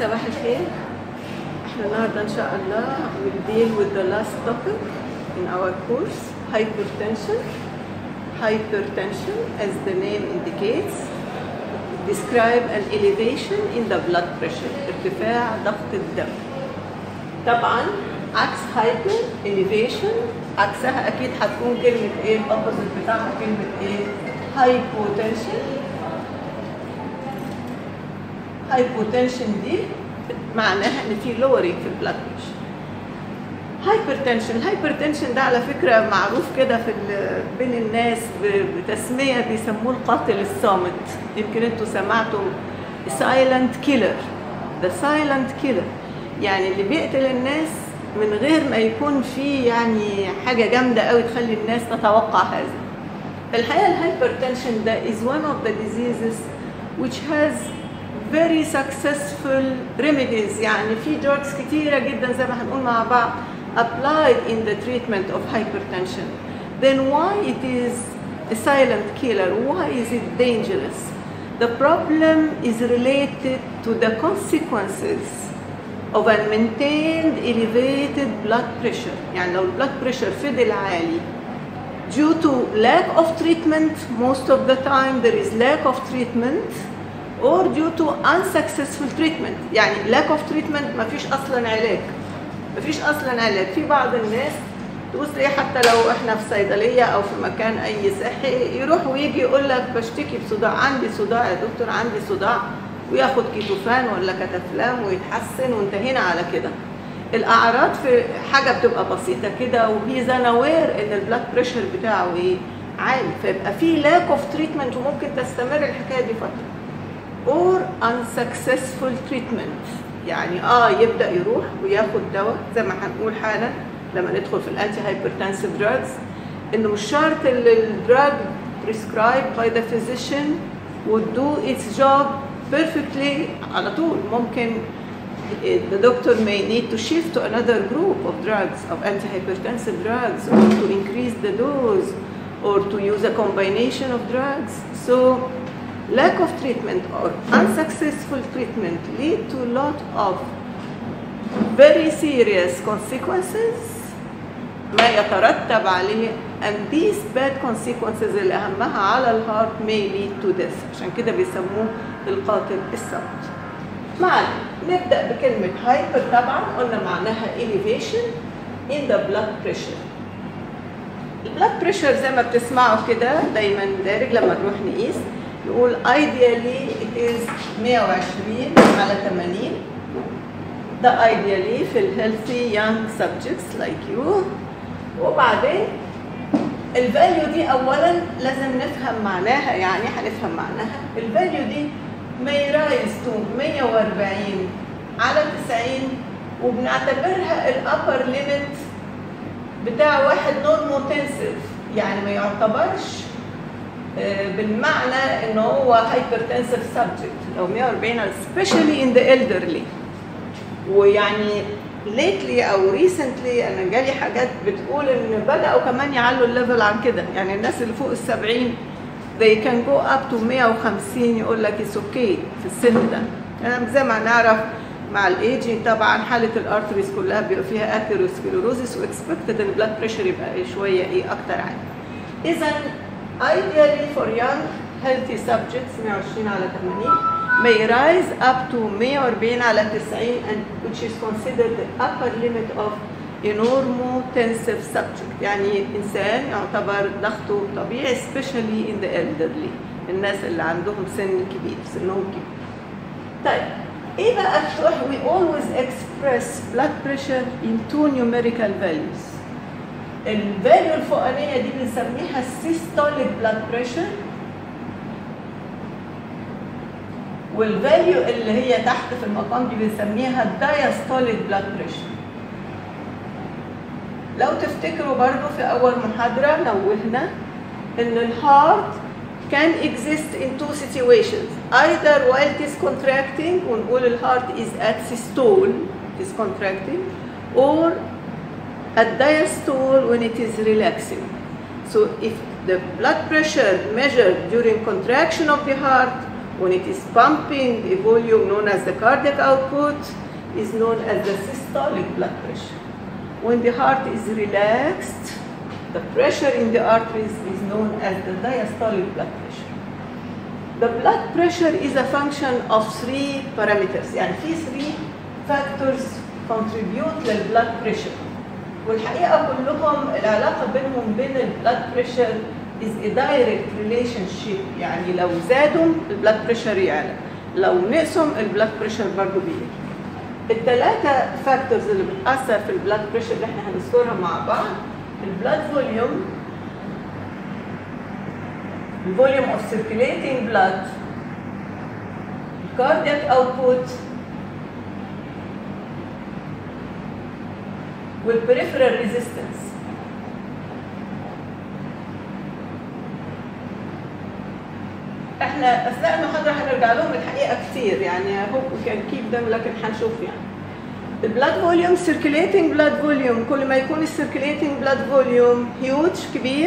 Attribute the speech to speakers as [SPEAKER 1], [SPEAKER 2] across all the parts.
[SPEAKER 1] صباح الخير احنا النهارده ان شاء الله will deal with the last topic in our course hypertension hypertension as the name indicates describe an elevation in the blood pressure ارتفاع ضغط الدم طبعا عكس hyper elevation عكسها اكيد هتكون كلمه ايه الاوبوزيت بتاعها كلمه ايه hypotension hypotension دي معناها ان في lowering في البلاد بريشر هايبرتنشن الهايبرتنشن ده على فكره معروف كده في ال- بين الناس ب- بتسميه بيسموه القاتل الصامت يمكن انتوا سمعتوا silent killer the silent killer يعني اللي بيقتل الناس من غير ما يكون في يعني حاجه جامده قوي تخلي الناس تتوقع هذا في الحقيقه الهايبرتنشن ده is one of the diseases which has very successful remedies يعني في drugs كتيرة جدا زي ما هنقول مع بعض applied in the treatment of hypertension then why it is a silent killer why is it dangerous the problem is related to the consequences of a maintained elevated blood pressure يعني لو البلاد بريشر فضل عالي due to lack of treatment most of the time there is lack of treatment or due to unsuccessful treatment يعني lack of treatment ما فيش اصلا علاج ما فيش اصلا علاج في بعض الناس تبص ايه حتى لو احنا في صيدليه او في مكان اي صحي يروح ويجي يقول لك بشتكي بصداع عندي صداع يا دكتور عندي صداع وياخد كيتوفان ولا كتافلام ويتحسن وانتهينا على كده الاعراض في حاجه بتبقى بسيطه كده وهي زناوير ان البلاد بريشر بتاعه ايه عالي فيبقى في لاك اوف تريتمنت وممكن تستمر الحكايه دي فتره or unsuccessful treatment يعني اه يبدا يروح وياخد دواء زي ما هنقول حالا لما ندخل في الانتي هايبرتنسيف دراجز انه مش شرط الدراج prescribed by the physician would do its job perfectly على طول ممكن the doctor may need to shift to another group of drugs of antihypertensive drugs or to increase the dose or to use a combination of drugs so lack of treatment or unsuccessful treatment lead to a lot of very serious consequences ما يترتب عليه and these bad consequences اللي أهمها على الهارت may lead to death عشان كده بيسموه القاتل الصمت معنا نبدأ بكلمة hyper طبعا قلنا معناها elevation in the blood pressure البلاد بريشر زي ما بتسمعوا كده دايما دارج لما نروح نقيس نقول ideally it is 120 على 80 ده ideally في الهيلثي young subjects like you وبعدين الفاليو دي اولا لازم نفهم معناها يعني هنفهم معناها الفاليو دي may rise to 140 على 90 وبنعتبرها الابر ليميت بتاع واحد نورموتنسيف يعني ما يعتبرش آه، بالمعنى ان هو هايبرتنسيف سبجكت لو 140 especially in the elderly ويعني lately او recently انا جالي حاجات بتقول ان بداوا كمان يعلوا الليفل عن كده يعني الناس اللي فوق ال 70 they can go up to 150 يقول لك it's okay في السن ده يعني زي ما نعرف مع الايجنج طبعا حاله الارتريز كلها بيبقى فيها اثيروسكليروزس واكسبكتد ان البلاد بريشر يبقى إيه شويه ايه اكتر عالي اذا ideally for young healthy subjects 120 على 80 may rise up to 140 على 90 and which is considered the upper limit of a normotensive subject يعني إنسان يعتبر ضغطه طبيعي especially in the elderly الناس اللي عندهم سن كبير سنهم كبير طيب ايه بقى الشرح we always express blood pressure in two numerical values الفاليو الفوقانيه دي بنسميها systolic blood pressure والفاليو اللي هي تحت في المقام دي بنسميها diastolic blood pressure لو تفتكروا برضو في اول محاضره نوهنا ان الهارت can exist in two situations either while it is contracting ونقول الهارت is at systole it is contracting or at diastole when it is relaxing so if the blood pressure measured during contraction of the heart when it is pumping a volume known as the cardiac output is known as the systolic blood pressure. When the heart is relaxed, the pressure in the arteries is known as the diastolic blood pressure. The blood pressure is a function of three parameters يعني في three factors contribute للبلاد pressure والحقيقة كلهم العلاقة بينهم بين البلاد pressure is a direct relationship يعني لو زادوا البلاد بريشر يعلى لو نقصهم البلاد بريشر برضه بيقل الثلاثة فاكتورز اللي بتأثر في البلاد بريشر اللي احنا هنذكرها مع بعض البلاد فوليوم الفوليوم of circulating blood cardiac output والperipheral resistance احنا اثناء المحاضره هنرجع لهم الحقيقه كتير يعني هوب كان كيب دم لكن هنشوف يعني البلاد فوليوم سيركيليتنج بلاد فوليوم كل ما يكون السيركيليتنج بلاد فوليوم هيوج كبير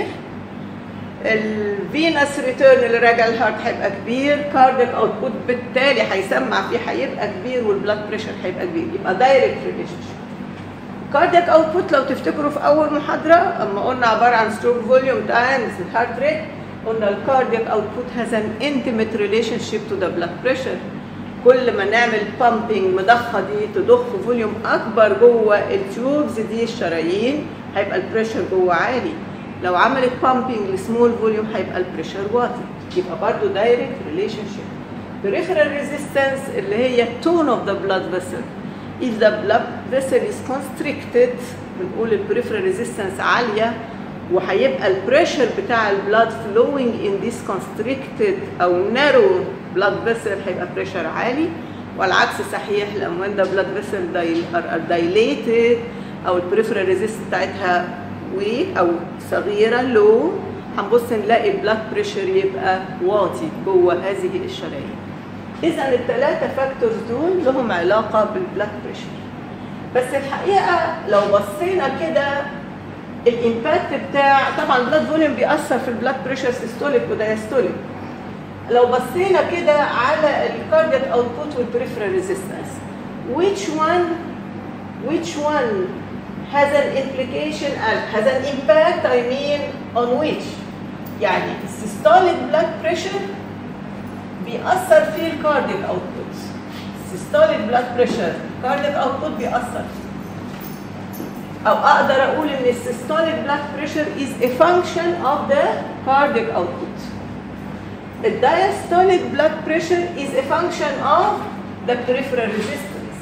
[SPEAKER 1] الفينس ريتيرن اللي راجع الهارت هيبقى كبير كاردياك اوتبوت بالتالي هيسمع فيه هيبقى كبير والبلاد بريشر هيبقى كبير يبقى دايركت ريليشن شيب كاردياك اوتبوت لو تفتكروا في اول محاضره اما قلنا عباره عن ستروك فوليوم تايمز الهارت ريت قلنا الكاردياك اوتبوت هاز ان انتيميت ريليشن شيب تو ذا بلاد بريشر كل ما نعمل بامبنج مضخه دي تضخ فوليوم اكبر جوه التيوبز دي الشرايين هيبقى البريشر جوه عالي لو عملت بامبنج لسمول فوليوم هيبقى البريشر واطي يبقى برضه دايركت ريليشن شيب peripheral resistance اللي هي tone of the blood vessel if the blood vessel is constricted بنقول البريفرال ريزيستنس عاليه وهيبقى البريشر بتاع البلاد flowing in this constricted او narrow blood vessel هيبقى بريشر عالي والعكس صحيح لما when the blood vessel are dilated او البريفرال ريزيستنس بتاعتها weak او صغيره low هنبص نلاقي البلاد بريشر يبقى واطي جوه هذه الشرايين اذا الثلاثه فاكتورز دول لهم علاقه بالبلاد بريشر بس الحقيقه لو بصينا كده الامباكت بتاع طبعا البلاد فوليوم بيأثر في البلاد بريشر سيستوليك ودايستوليك لو بصينا كده على الكاردياك اوتبوت والبريفرال ريزيستنس which one which one has an implication has an impact I mean on which يعني السيستوليك بلاد بريشر بيأثر في الكاردياك اوتبوت السيستوليك بلاد بريشر كاردياك اوتبوت بيأثر او اقدر اقول ان السيستوليك بلاد بريشر is a function of the cardiac output the diastolic blood pressure is a function of the peripheral resistance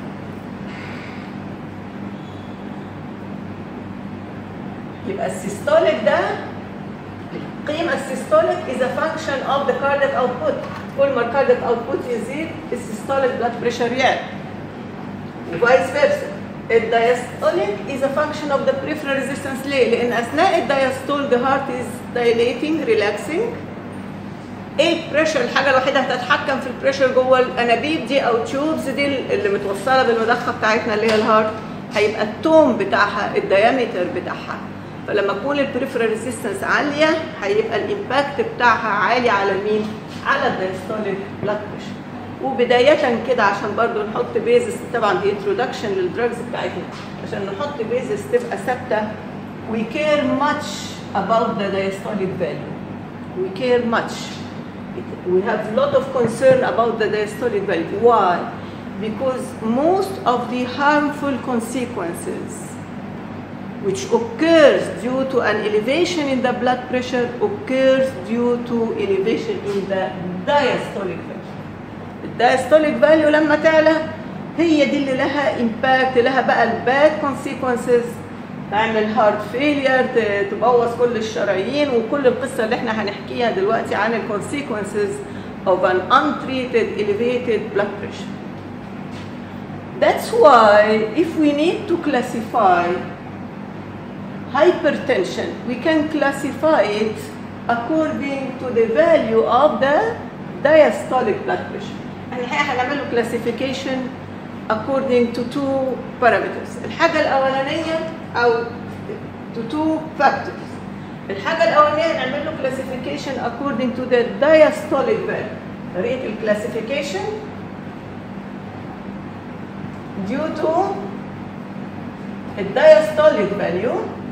[SPEAKER 1] يبقى السيستوليك ده القيمة السيستوليك is a function of the cardiac output كل ما الكاردياك output يزيد السيستوليك blood pressure يعلى وفايس فيرسا الدايستوليك is a function of the peripheral resistance ليه؟ لأن أثناء الدايستول the heart is dilating relaxing ايه البريشر الحاجه الوحيده هتتحكم في البريشر جوه الانابيب دي او تيوبز دي اللي متوصله بالمضخه بتاعتنا اللي هي الهارت هيبقى التوم بتاعها الديامتر بتاعها فلما تكون البريفرال ريزيستنس عاليه هيبقى الامباكت بتاعها عالي على مين؟ على الدايستوليك بلاد بريشر وبداية كده عشان برضو نحط بيزس طبعا دي انترودكشن للدراجز بتاعتنا عشان نحط بيزس تبقى ثابتة we care much about the diastolic value we care much we have a lot of concern about the diastolic value why because most of the harmful consequences which occurs due to an elevation in the blood pressure occurs due to elevation in the diastolic value الدايستوليك فاليو لما تعلى هي دي اللي لها امباكت لها بقى الباد كونسيكونسز تعمل هارت فيلير تبوظ كل الشرايين وكل القصه اللي احنا هنحكيها دلوقتي عن الكونسيكونسز of an untreated elevated blood pressure. That's why if we need to classify hypertension, we can classify it according to the value of the diastolic blood pressure. يعني الحقيقه هنعمل له classification according to two parameters. الحاجه الاولانيه او to two factors. الحاجه الاولانيه نعمل له classification according to the diastolic value. طريقة الكلاسيفيكيشن due to الدايستوليك فاليو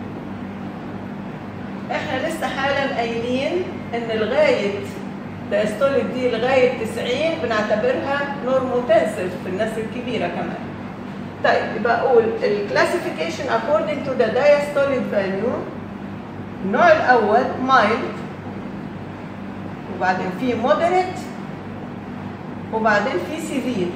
[SPEAKER 1] احنا لسه حالا قايلين ان لغايه دايستوليك دي لغايه 90 بنعتبرها نورموتنسيف في الناس الكبيره كمان. طيب يبقى اقول الكلاسيفيكيشن according to the diastolic value النوع الاول mild وبعدين في moderate وبعدين في severe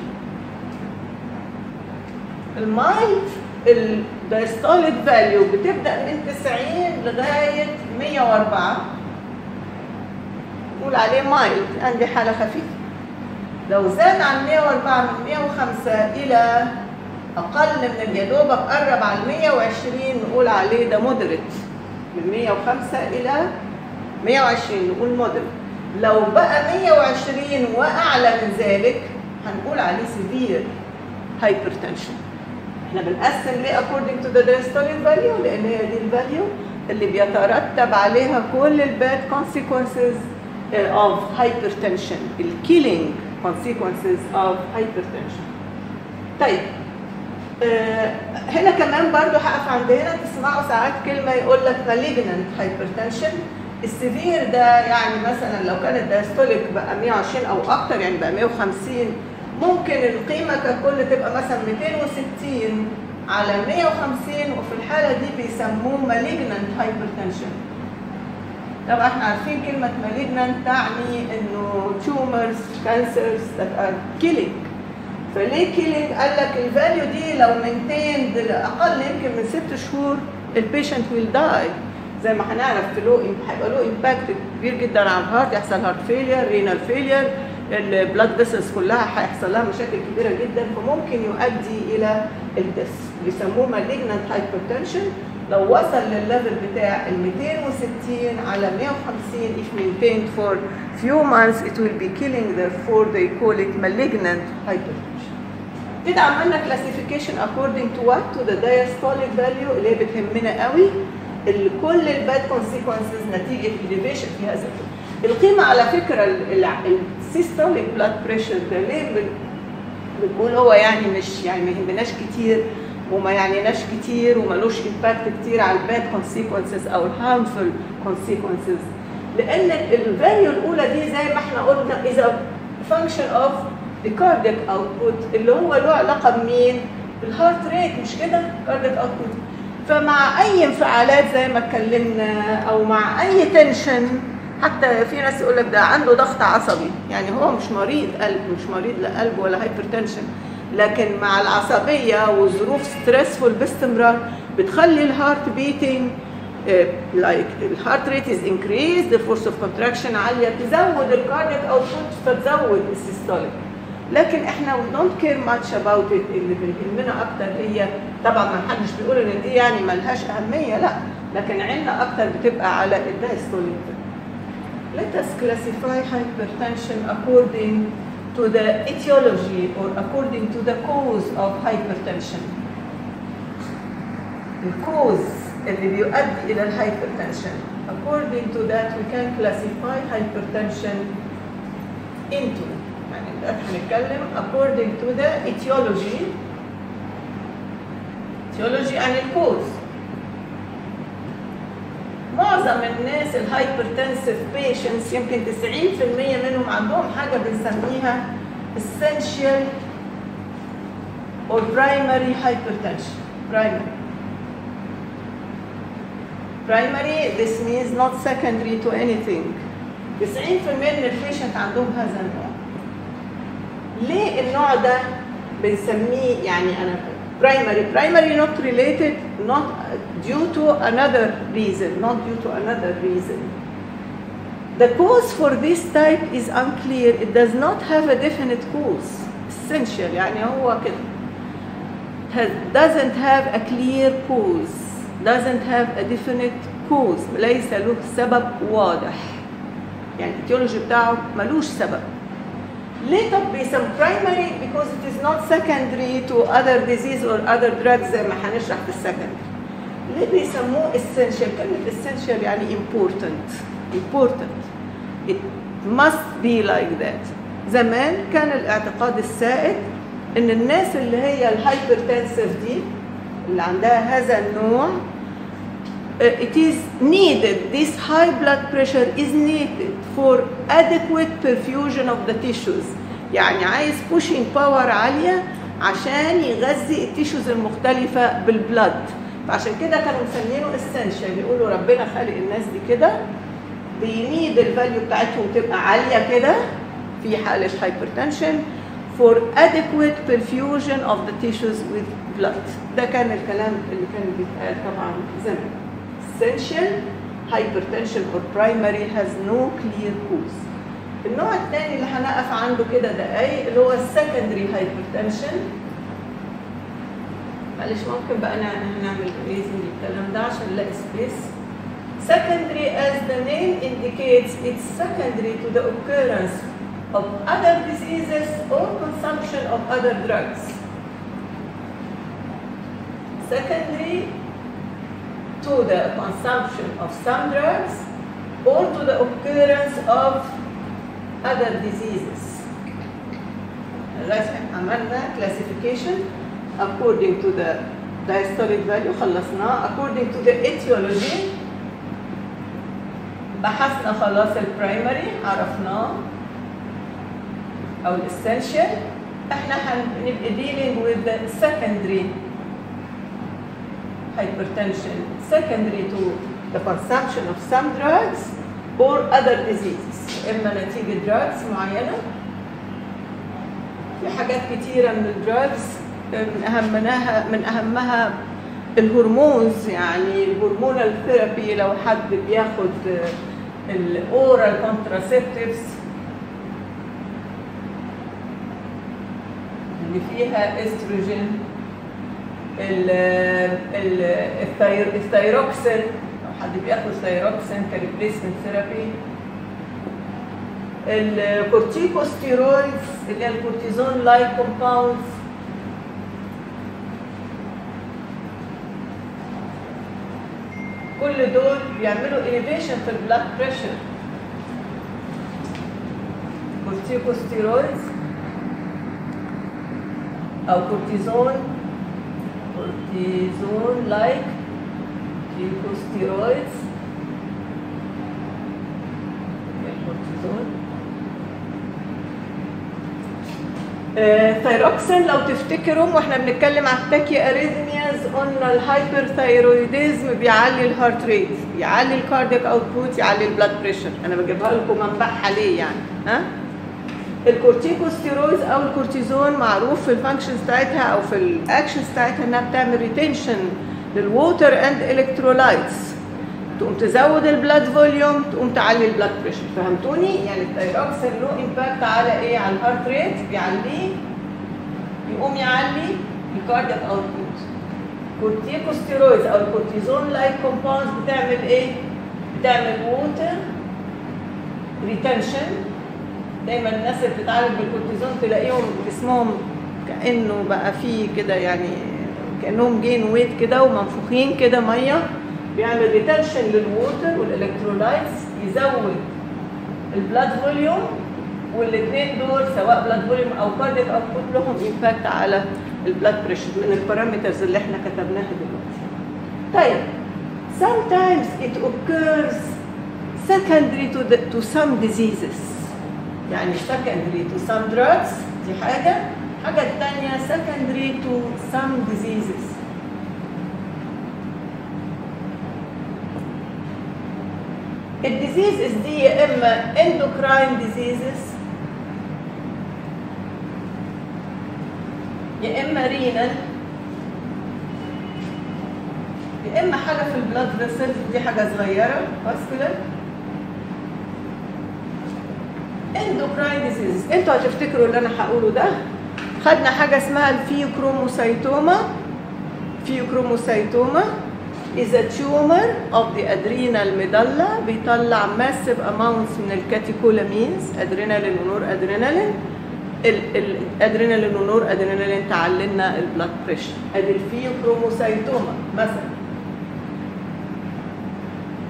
[SPEAKER 1] المايلد الدايستوليك فاليو بتبدا من 90 لغايه 104 نقول عليه مايلد عندي حاله خفيفه لو زاد عن 104 من 105 الى اقل من يا دوبك قرب على 120 نقول عليه ده مودريت من 105 الى 120 نقول مودريت لو بقى 120 واعلى من ذلك هنقول عليه سيفير هايبرتنشن احنا بنقسم ليه according to the diastolic value لان هي دي الفاليو اللي بيترتب عليها كل الباد consequences of hypertension الكيلينج consequences of hypertension طيب آه هنا كمان برضو هقف عند هنا تسمعوا ساعات كلمه يقول لك malignant hypertension السيفير ده يعني مثلا لو كان الدايستوليك بقى 120 او اكتر يعني بقى 150 ممكن القيمه ككل تبقى مثلا 260 على 150 وفي الحاله دي بيسموه malignant hypertension طبعا احنا عارفين كلمه malignant تعني انه tumors cancers that are killing فليه كيلينج قال لك الفاليو دي لو مينتيند اقل يمكن من ست شهور البيشنت ويل داي زي ما هنعرف في له هيبقى له امباكت كبير جدا على الهارت يحصل هارت فيلير رينال فيلير البلاد فيسلز كلها هيحصل لها مشاكل كبيره جدا فممكن يؤدي الى الدس بيسموه مالجنانت هايبرتنشن لو وصل للليفل بتاع ال 260 على 150 if maintained for few months it will be killing therefore they call it malignant hypertension كده عملنا classification according to what to the diastolic value اللي هي بتهمنا قوي اللي كل الباد consequences نتيجه elevation في هذا القيمه على فكره السيستوليك بلاد بريشر ده ليه بنقول هو يعني مش يعني ما يهمناش كتير وما يعنيناش كتير وملوش امباكت كتير على الباد كونسيكونسز او الهارمفul كونسيكونسز لان الفاليو الاولى دي زي ما احنا قلنا اذا فانكشن اوف الكاردياك اوتبوت اللي هو له علاقه بمين؟ بالهارت ريت مش كده؟ كاردياك اوتبوت فمع اي انفعالات زي ما اتكلمنا او مع اي تنشن حتى في ناس يقول لك ده عنده ضغط عصبي يعني هو مش مريض قلب مش مريض لا قلب ولا هايبرتنشن لكن مع العصبيه وظروف ستريسفول باستمرار بتخلي الهارت بيتنج لايك الهارت ريت از انكريز ذا فورس اوف كونتراكشن عاليه تزود الكاردياك اوتبوت فتزود السيستوليك لكن احنا we don't care much about it اللي بيهمنا اكتر هي طبعا ما حدش بيقول ان دي يعني ملهاش اهميه لا لكن عيننا اكتر بتبقى على الدايستوليك Let us classify hypertension according to the etiology or according to the cause of hypertension. الكوز اللي بيؤدي إلى الهايبرتنشن. According to that we can classify hypertension into يعني دلوقتي هنتكلم according to the etiology etiology عن الكوز معظم الناس الهايبرتنسيف بيشنتس يمكن 90% منهم عندهم حاجه بنسميها essential or primary hypertension primary primary this means not secondary to anything 90% من البيشنت عندهم هذا النوع ليه النوع ده بنسميه يعني انا primary primary not related not due to another reason not due to another reason the cause for this type is unclear it does not have a definite cause essential يعني هو كده has, doesn't have a clear cause doesn't have a definite cause ليس له سبب واضح يعني التيولوجي بتاعه ملوش سبب ليه طب بيسمى primary because it is not secondary to other disease or other drugs زي ما هنشرح في السكندري ليه بيسموه essential كلمة essential يعني important important it must be like that زمان كان الاعتقاد السائد ان الناس اللي هي الهايبرتنسيف دي اللي عندها هذا النوع uh, it is needed this high blood pressure is needed for adequate perfusion of the tissues يعني عايز pushing power عالية عشان يغذي التيشوز المختلفة بالبلد فعشان كده كانوا مسمينه essential يقولوا ربنا خالق الناس دي كده بينيد الفاليو بتاعتهم تبقى عالية كده في حالة hypertension for adequate perfusion of the tissues with blood ده كان الكلام اللي كان بيتقال طبعا زمان essential hypertension or primary has no clear cause النوع الثاني اللي هنقف عنده كده دقايق اللي هو السكندري hypertension معلش ممكن بقى نعمل ريزنج الكلام ده عشان نلاقي سبيس secondary as the name indicates it's secondary to the occurrence of other diseases or consumption of other drugs secondary to the consumption of some drugs or to the occurrence of other diseases. عملنا classification according to the diastolic value خلصناه according to the etiology بحثنا خلاص البرايمري عرفناه او الاسينشال احنا هنبقى dealing with the secondary hypertension secondary to the consumption of some drugs or other diseases اما نتيجه drugs معينه في حاجات كتيره من الدراجز من اهمناها من اهمها الهرمونز يعني الهرمونال ثيرابي لو حد بياخد الاورال كونتراسيبتيفز اللي فيها استروجين الثايروكسين لو حد بياخد ثايروكسين كريبليسمنت ثيرابي الكورتيكوستيرويدز اللي هي الكورتيزون لايك كومباوندز كل دول بيعملوا elevation في البلاد بريشر كورتيكوستيرويدز او كورتيزون كورتيزون لايك كورتيكوستيرويدز الكورتيزون ثايروكسين لو تفتكروا واحنا بنتكلم على التاكي اريزمياز قلنا الهايبر ثايرويدزم بيعلي الهارت ريت يعلي الكاردياك اوتبوت يعلي البلاد بريشر انا بجيبها لكم منبعها ليه يعني ها الكورتيكوستيرويدز او الكورتيزون معروف في الفانكشنز بتاعتها او في الاكشنز بتاعتها انها بتعمل ريتنشن للووتر اند الكترولايتس تقوم تزود البلاد فوليوم تقوم تعلي البلاد بريشر فهمتوني يعني الثايروكسين له امباكت على ايه على الهارت ريت بيعليه يقوم يعلي الكاردياك اوتبوت كورتيكوستيرويدز او الكورتيزون لايك كومباوندز بتعمل ايه بتعمل ووتر ريتنشن دايما الناس اللي بتتعالج بالكورتيزون تلاقيهم جسمهم كانه بقى فيه كده يعني كانهم جين ويت كده ومنفوخين كده ميه بيعمل ريتنشن للووتر والالكترولايتس يزود البلاد فوليوم والاثنين دول سواء بلاد فوليوم او كاردياك اوتبوت لهم امباكت على البلاد بريشر من البارامترز اللي احنا كتبناها دلوقتي. طيب sometimes it occurs secondary to the, to some diseases يعني secondary to some drugs دي حاجة الحاجة الثانية secondary to some diseases الديزيز دي يا اما endocrine diseases يا اما رينال يا اما حاجه في البلاد فيسل دي حاجه صغيره فاسكولار endocrine diseases انتوا هتفتكروا اللي انا هقوله ده خدنا حاجه اسمها الفيوكروموسايتوما فيوكروموسايتوما is a tumor of the adrenal medulla بيطلع massive amounts من الكاتيكولامينز ادرينالين ونور ادرينالين الادرينالين ونور ادرينالين تعللنا البلاد بريشر ادي الفيوكروموسايتوما مثلا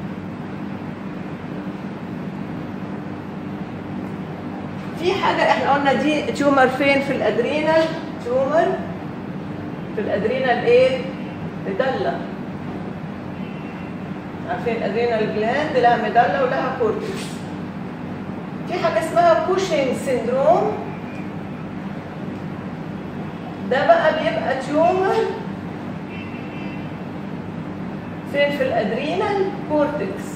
[SPEAKER 1] في حاجه احنا قلنا دي تيومر فين في الادرينال تيومر في الادرينال ايه مدلة عارفين الادرينال جلاند لها مدلة ولها كورتكس في حاجة اسمها كوشنج سيندروم ده بقى بيبقى تيومر فين في الادرينال كورتكس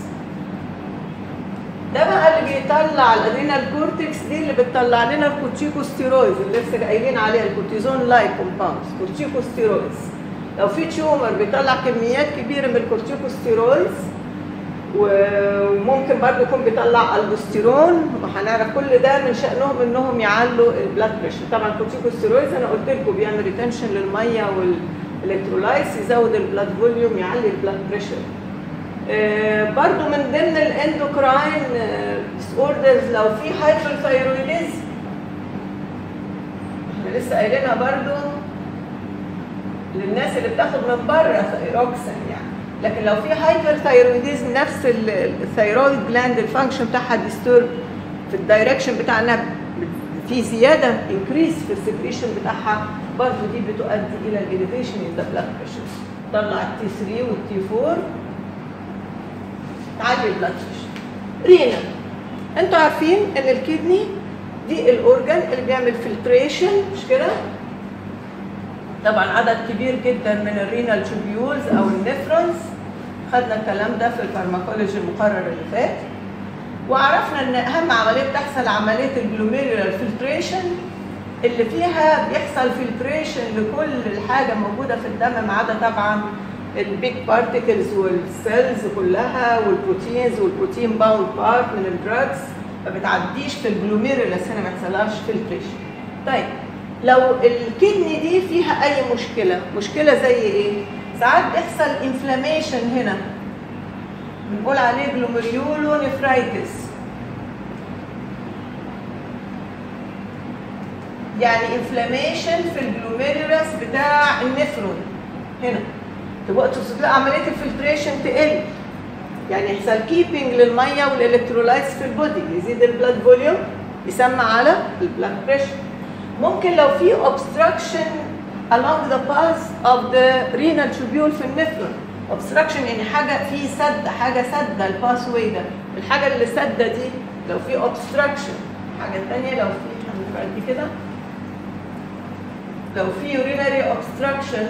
[SPEAKER 1] ده بقى اللي بيطلع الادرينال كورتكس دي اللي بتطلع لنا الكورتيكوستيرويدز اللي لسه قايلين عليها الكورتيزون لايك كومباوندز كورتيكوستيرويدز لو في تيومر بيطلع كميات كبيره من الكورتيكوستيرويدز وممكن برضه يكون بيطلع البوستيرون وهنعرف كل ده من شانهم انهم يعلوا البلاد بريشر طبعا الكورتيكوستيرويدز انا قلت لكم بيعمل ريتنشن للميه والالكترولايتس يزود البلاد فوليوم يعلي البلاد بريشر آه، برضو من ضمن الاندوكراين ديس اوردرز لو في هايبرثايرويديزم احنا لسه قايلينها برضو للناس اللي بتاخد من بره ثايروكسين يعني لكن لو في هايبرثايرويديزم نفس ال- الثايرويد جلاند الفانكشن بتاعها ديستورب في الدايركشن بتاع انها في زياده انكريس في السكريشن بتاعها برضه دي بتؤدي الى الاليفيشن ان ذا بلاد بريشر طلع التي 3 والتي 4 تعلي البلاد بريشر رينا انتوا عارفين ان الكدني دي الاورجن اللي بيعمل فلتريشن مش كده طبعا عدد كبير جدا من الرينال تيوبيولز او النفرونز خدنا الكلام ده في الفارماكولوجي المقرر اللي فات وعرفنا ان اهم عمليه بتحصل عمليه الجلوميرولار فلتريشن اللي فيها بيحصل فلتريشن لكل الحاجه موجوده في الدم ما عدا طبعا البيج بارتكلز والسيلز كلها والبروتينز والبروتين باوند بارت من الدراجز ما بتعديش في الجلوميرولس هنا ما يحصلهاش فلتريشن طيب لو الكدني دي فيها اي مشكله مشكله زي ايه ساعات بيحصل انفلاميشن هنا بنقول عليه جلوميريولو نفرايتس يعني انفلاميشن في الجلوميرولس بتاع النفرون هنا تبقى تلاقي عمليه الفلتريشن تقل يعني يحصل كيبنج للميه والالكترولايتس في البودي يزيد البلاد فوليوم يسمى على البلاد بريشر ممكن لو في obstruction along the path of the renal tubule في النفرون obstruction يعني حاجه في سد حاجه سد الباس واي ده الحاجه اللي سده دي لو في obstruction حاجه ثانيه لو في هنبقى دي كده لو في urinary obstruction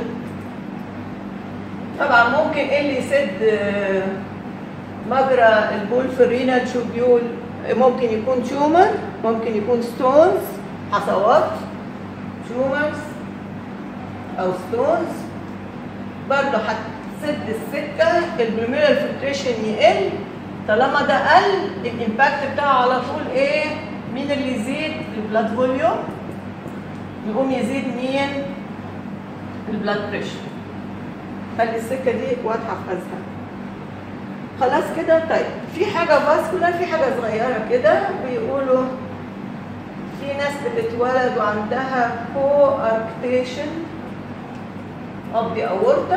[SPEAKER 1] طبعا ممكن ايه اللي يسد آه، مجرى البول في الرينال تيوبيول ممكن يكون تيومر ممكن يكون ستونز حصوات تيومرز او ستونز برضه هتسد السكه الجلوميرال فلتريشن يقل طالما ده قل الامباكت بتاعه على طول ايه مين اللي يزيد البلاد فوليوم يقوم يزيد مين البلاد بريشر خلي السكه دي واضحه في خزها خلاص كده طيب في حاجه فاسكولار في حاجه صغيره كده بيقولوا في ناس بتتولد وعندها كو اركتيشن of the aorta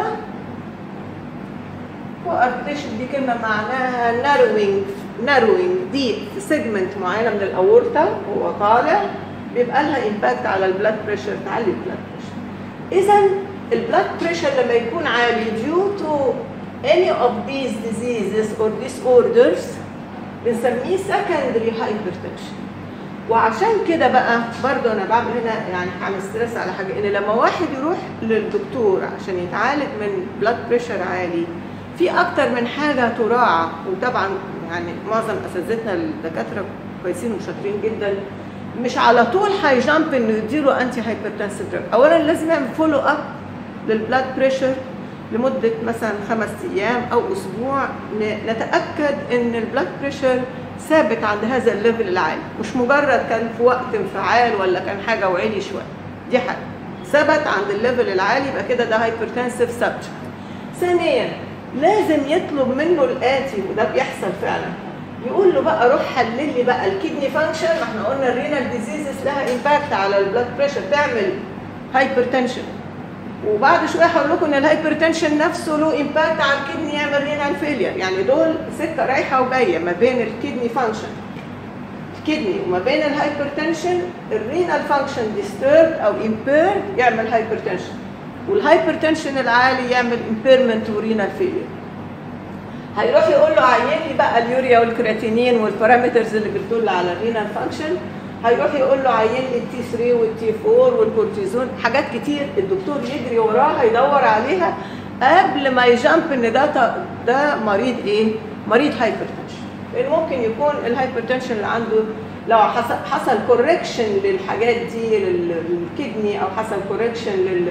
[SPEAKER 1] كو اركتيشن دي كلمه معناها narrowing narrowing دي سيجمنت معينه من الاورتا وهو طالع بيبقى لها امباكت على البلاد بريشر تعلي البلاد بريشر اذا البلاد بريشر لما يكون عالي due to any of these diseases or disorders بنسميه secondary hypertension وعشان كده بقى برضه انا بعمل هنا يعني هعمل ستريس على حاجه ان لما واحد يروح للدكتور عشان يتعالج من بلاد بريشر عالي في اكتر من حاجه تراعى وطبعا يعني معظم اساتذتنا الدكاتره كويسين وشاطرين جدا مش على طول هيجامب انه يديله انتي هايبرتنسيف دراج اولا لازم يعمل فولو اب للبلاد بريشر لمده مثلا خمس ايام او اسبوع ن- نتاكد ان البلاد بريشر ثابت عند هذا الليفل العالي مش مجرد كان في وقت انفعال ولا كان حاجه وعلي شويه دي حاجه ثبت عند الليفل العالي يبقى كده ده هايبرتنسيف سبجكت ثانيا لازم يطلب منه الاتي وده بيحصل فعلا يقول له بقى روح حلل لي بقى الكدني فانكشن ما احنا قلنا الرينال ديزيزز لها امباكت على البلاد بريشر تعمل هايبرتنشن وبعد شويه هقول لكم ان الهايبرتنشن نفسه له امباكت على الكدني يعمل رينال فيلير يعني دول سكه رايحه وجايه ما بين الكدني فانكشن كدني وما بين الهايبرتنشن الرينال فانكشن ديسترب او امبيرد يعمل هايبرتنشن والهايبرتنشن العالي يعمل امبيرمنت ورينال فيلير هيروح يقول له عين لي بقى اليوريا والكرياتينين والبارامترز اللي بتدل على الرينال فانكشن هيروح يقول له عين لي التي 3 والتي 4 والكورتيزون حاجات كتير الدكتور يجري وراها يدور عليها قبل ما يجامب ان ده ده مريض ايه؟ مريض هايبرتنشن لان ممكن يكون الهايبرتنشن اللي عنده لو حصل حصل كوركشن للحاجات دي للكدني او حصل كوركشن لل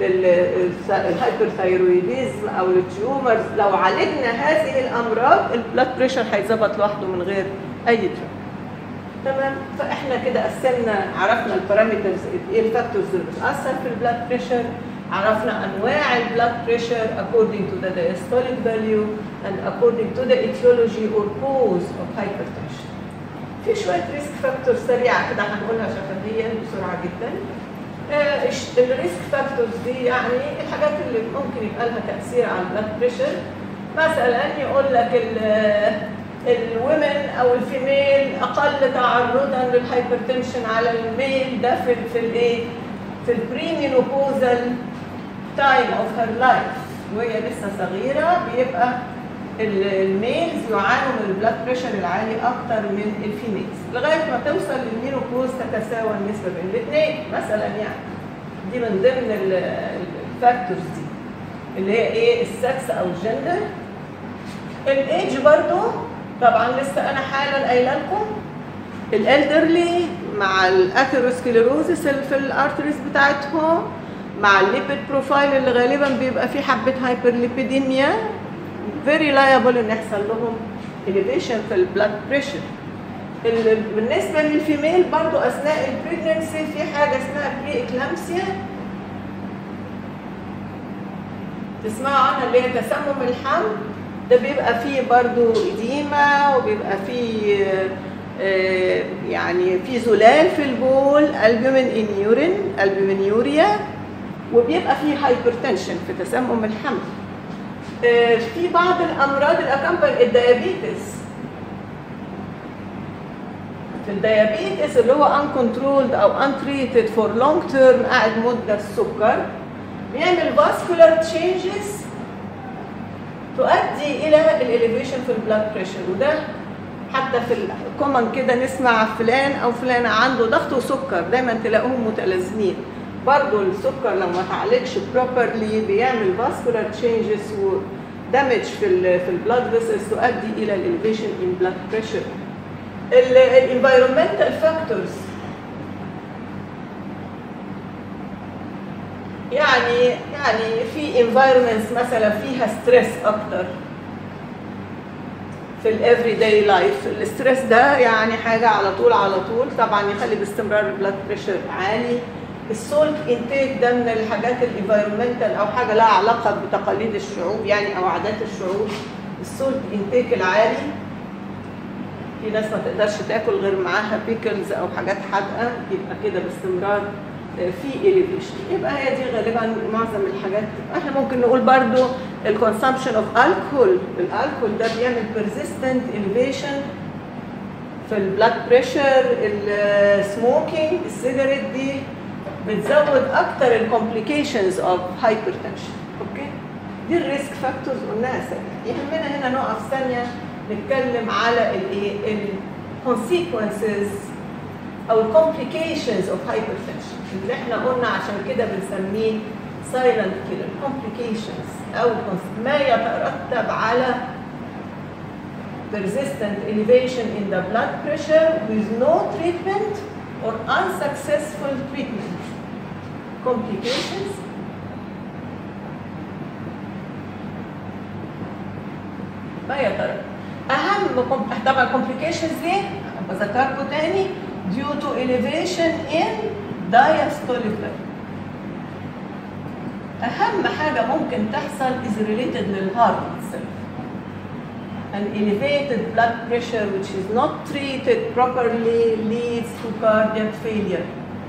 [SPEAKER 1] للهايبرثايرويديزم او للتيومرز لو عالجنا هذه الامراض البلاد بريشر هيتظبط لوحده من غير اي دراج تمام فاحنا كده قسمنا عرفنا البارامترز ايه الفاكتورز اللي بتاثر في البلاد بريشر عرفنا انواع البلاد بريشر according to the diastolic value and according to the etiology or cause of hypertension في شويه ريسك فاكتور سريعه كده هنقولها شفهيا بسرعه جدا الريسك فاكتورز دي يعني الحاجات اللي ممكن يبقى لها تاثير على البلاد بريشر مثلا يقول لك الومن او الفيميل اقل تعرضا للهايبرتنشن على الميل ده في في الايه في البريمينوبوزال تايم اوف هير لايف وهي لسه صغيره بيبقى الميلز يعانوا من البلاد بريشر العالي اكتر من الفيميلز لغايه ما توصل للمينوبوز تتساوى النسبه بين الاثنين مثلا يعني دي من ضمن الفاكتورز دي اللي هي ايه السكس او الجندر الايدج برضو طبعا لسه انا حالا قايله لكم الالدرلي مع الاثيروسكليروزس اللي في الارتريز بتاعتهم مع الليبيد بروفايل اللي غالبا بيبقى فيه حبه هايبرليبيديميا فيري لايبل ان يحصل لهم elevation في البلاد بريشر بالنسبه للفيميل برضو اثناء البريجننسي في حاجه اسمها بري اكلامسيا تسمعوا عنها اللي هي تسمم الحمل ده بيبقى فيه برضو إديمة وبيبقى فيه آه يعني في زلال في البول البومين ان يورين البومين يوريا وبيبقى فيه هايبرتنشن في تسمم الحمل آه في بعض الامراض الاكمبل الديابيتس في الديابيتس اللي هو uncontrolled او untreated for long term قاعد مده السكر بيعمل vascular changes تؤدي الى الاليفيشن في البلاد بريشر وده حتى في الكومن كده نسمع فلان او فلانه عنده ضغط وسكر دايما تلاقوهم متلازمين برضه السكر لو ما اتعالجش بروبرلي بيعمل فاسكولار تشينجز ودامج في ال في البلاد فيسلز تؤدي الى الاليفيشن ان بلاد بريشر الانفايرمنتال فاكتورز يعني يعني في environments مثلا فيها ستريس اكتر في الافري داي لايف الستريس ده يعني حاجه على طول على طول طبعا يخلي باستمرار البلاد بريشر عالي السولت انتيك ده من الحاجات الانفايرمنتال او حاجه لها علاقه بتقاليد الشعوب يعني او عادات الشعوب السولت انتيك العالي في ناس ما تقدرش تاكل غير معاها بيكلز او حاجات حادقه يبقى كده باستمرار في اليفيشن يبقى هي دي غالبا معظم الحاجات احنا ممكن نقول برضو الكونسامشن اوف الكحول الالكحول ده بيعمل بيرزيستنت اليفيشن في البلاد بريشر السموكينج السيجاريت دي بتزود اكتر الكومبليكيشنز اوف هايبرتنشن اوكي دي الريسك فاكتورز قلناها سنه يهمنا هنا نقف ثانيه نتكلم على الايه الكونسيكونسز او الكومبليكيشنز اوف هايبرتنشن اللي احنا قلنا عشان كده بنسميه سايلنت كيلر كومبليكيشنز او ما يترتب على persistent elevation in the blood pressure with no treatment or unsuccessful treatment complications ما يترتب اهم طبعا complications ليه؟ بذكركم تاني due to elevation in diastolic level. أهم حاجة ممكن تحصل is related للهارت itself. An elevated blood pressure which is not treated properly leads to cardiac failure.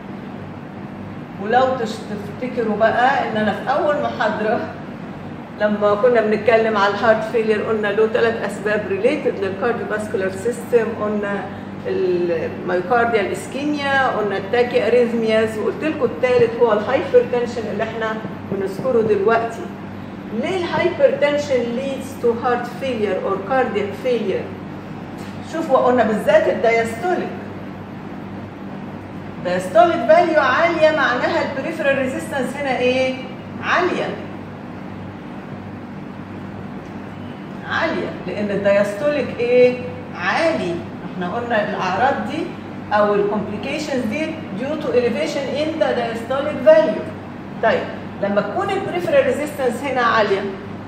[SPEAKER 1] ولو تفتكروا بقى ان انا في اول محاضره لما كنا بنتكلم على الهارت فيلير قلنا له ثلاث اسباب ريليتد للكارديوفاسكولار سيستم قلنا الميوكارديال اسكيميا قلنا التاكي اريزمياز وقلت لكم الثالث هو الهايبرتنشن اللي احنا بنذكره دلوقتي ليه الهايبرتنشن leads to heart failure or cardiac failure شوفوا قلنا بالذات الدايستوليك diastolic فاليو عاليه معناها البريفرال ريزيستنس هنا ايه عاليه عاليه لان الدايستوليك ايه عالي احنا قلنا الاعراض دي او الكومبليكيشنز دي due to elevation in the diastolic value طيب لما تكون البريفرال ريزيستنس هنا عاليه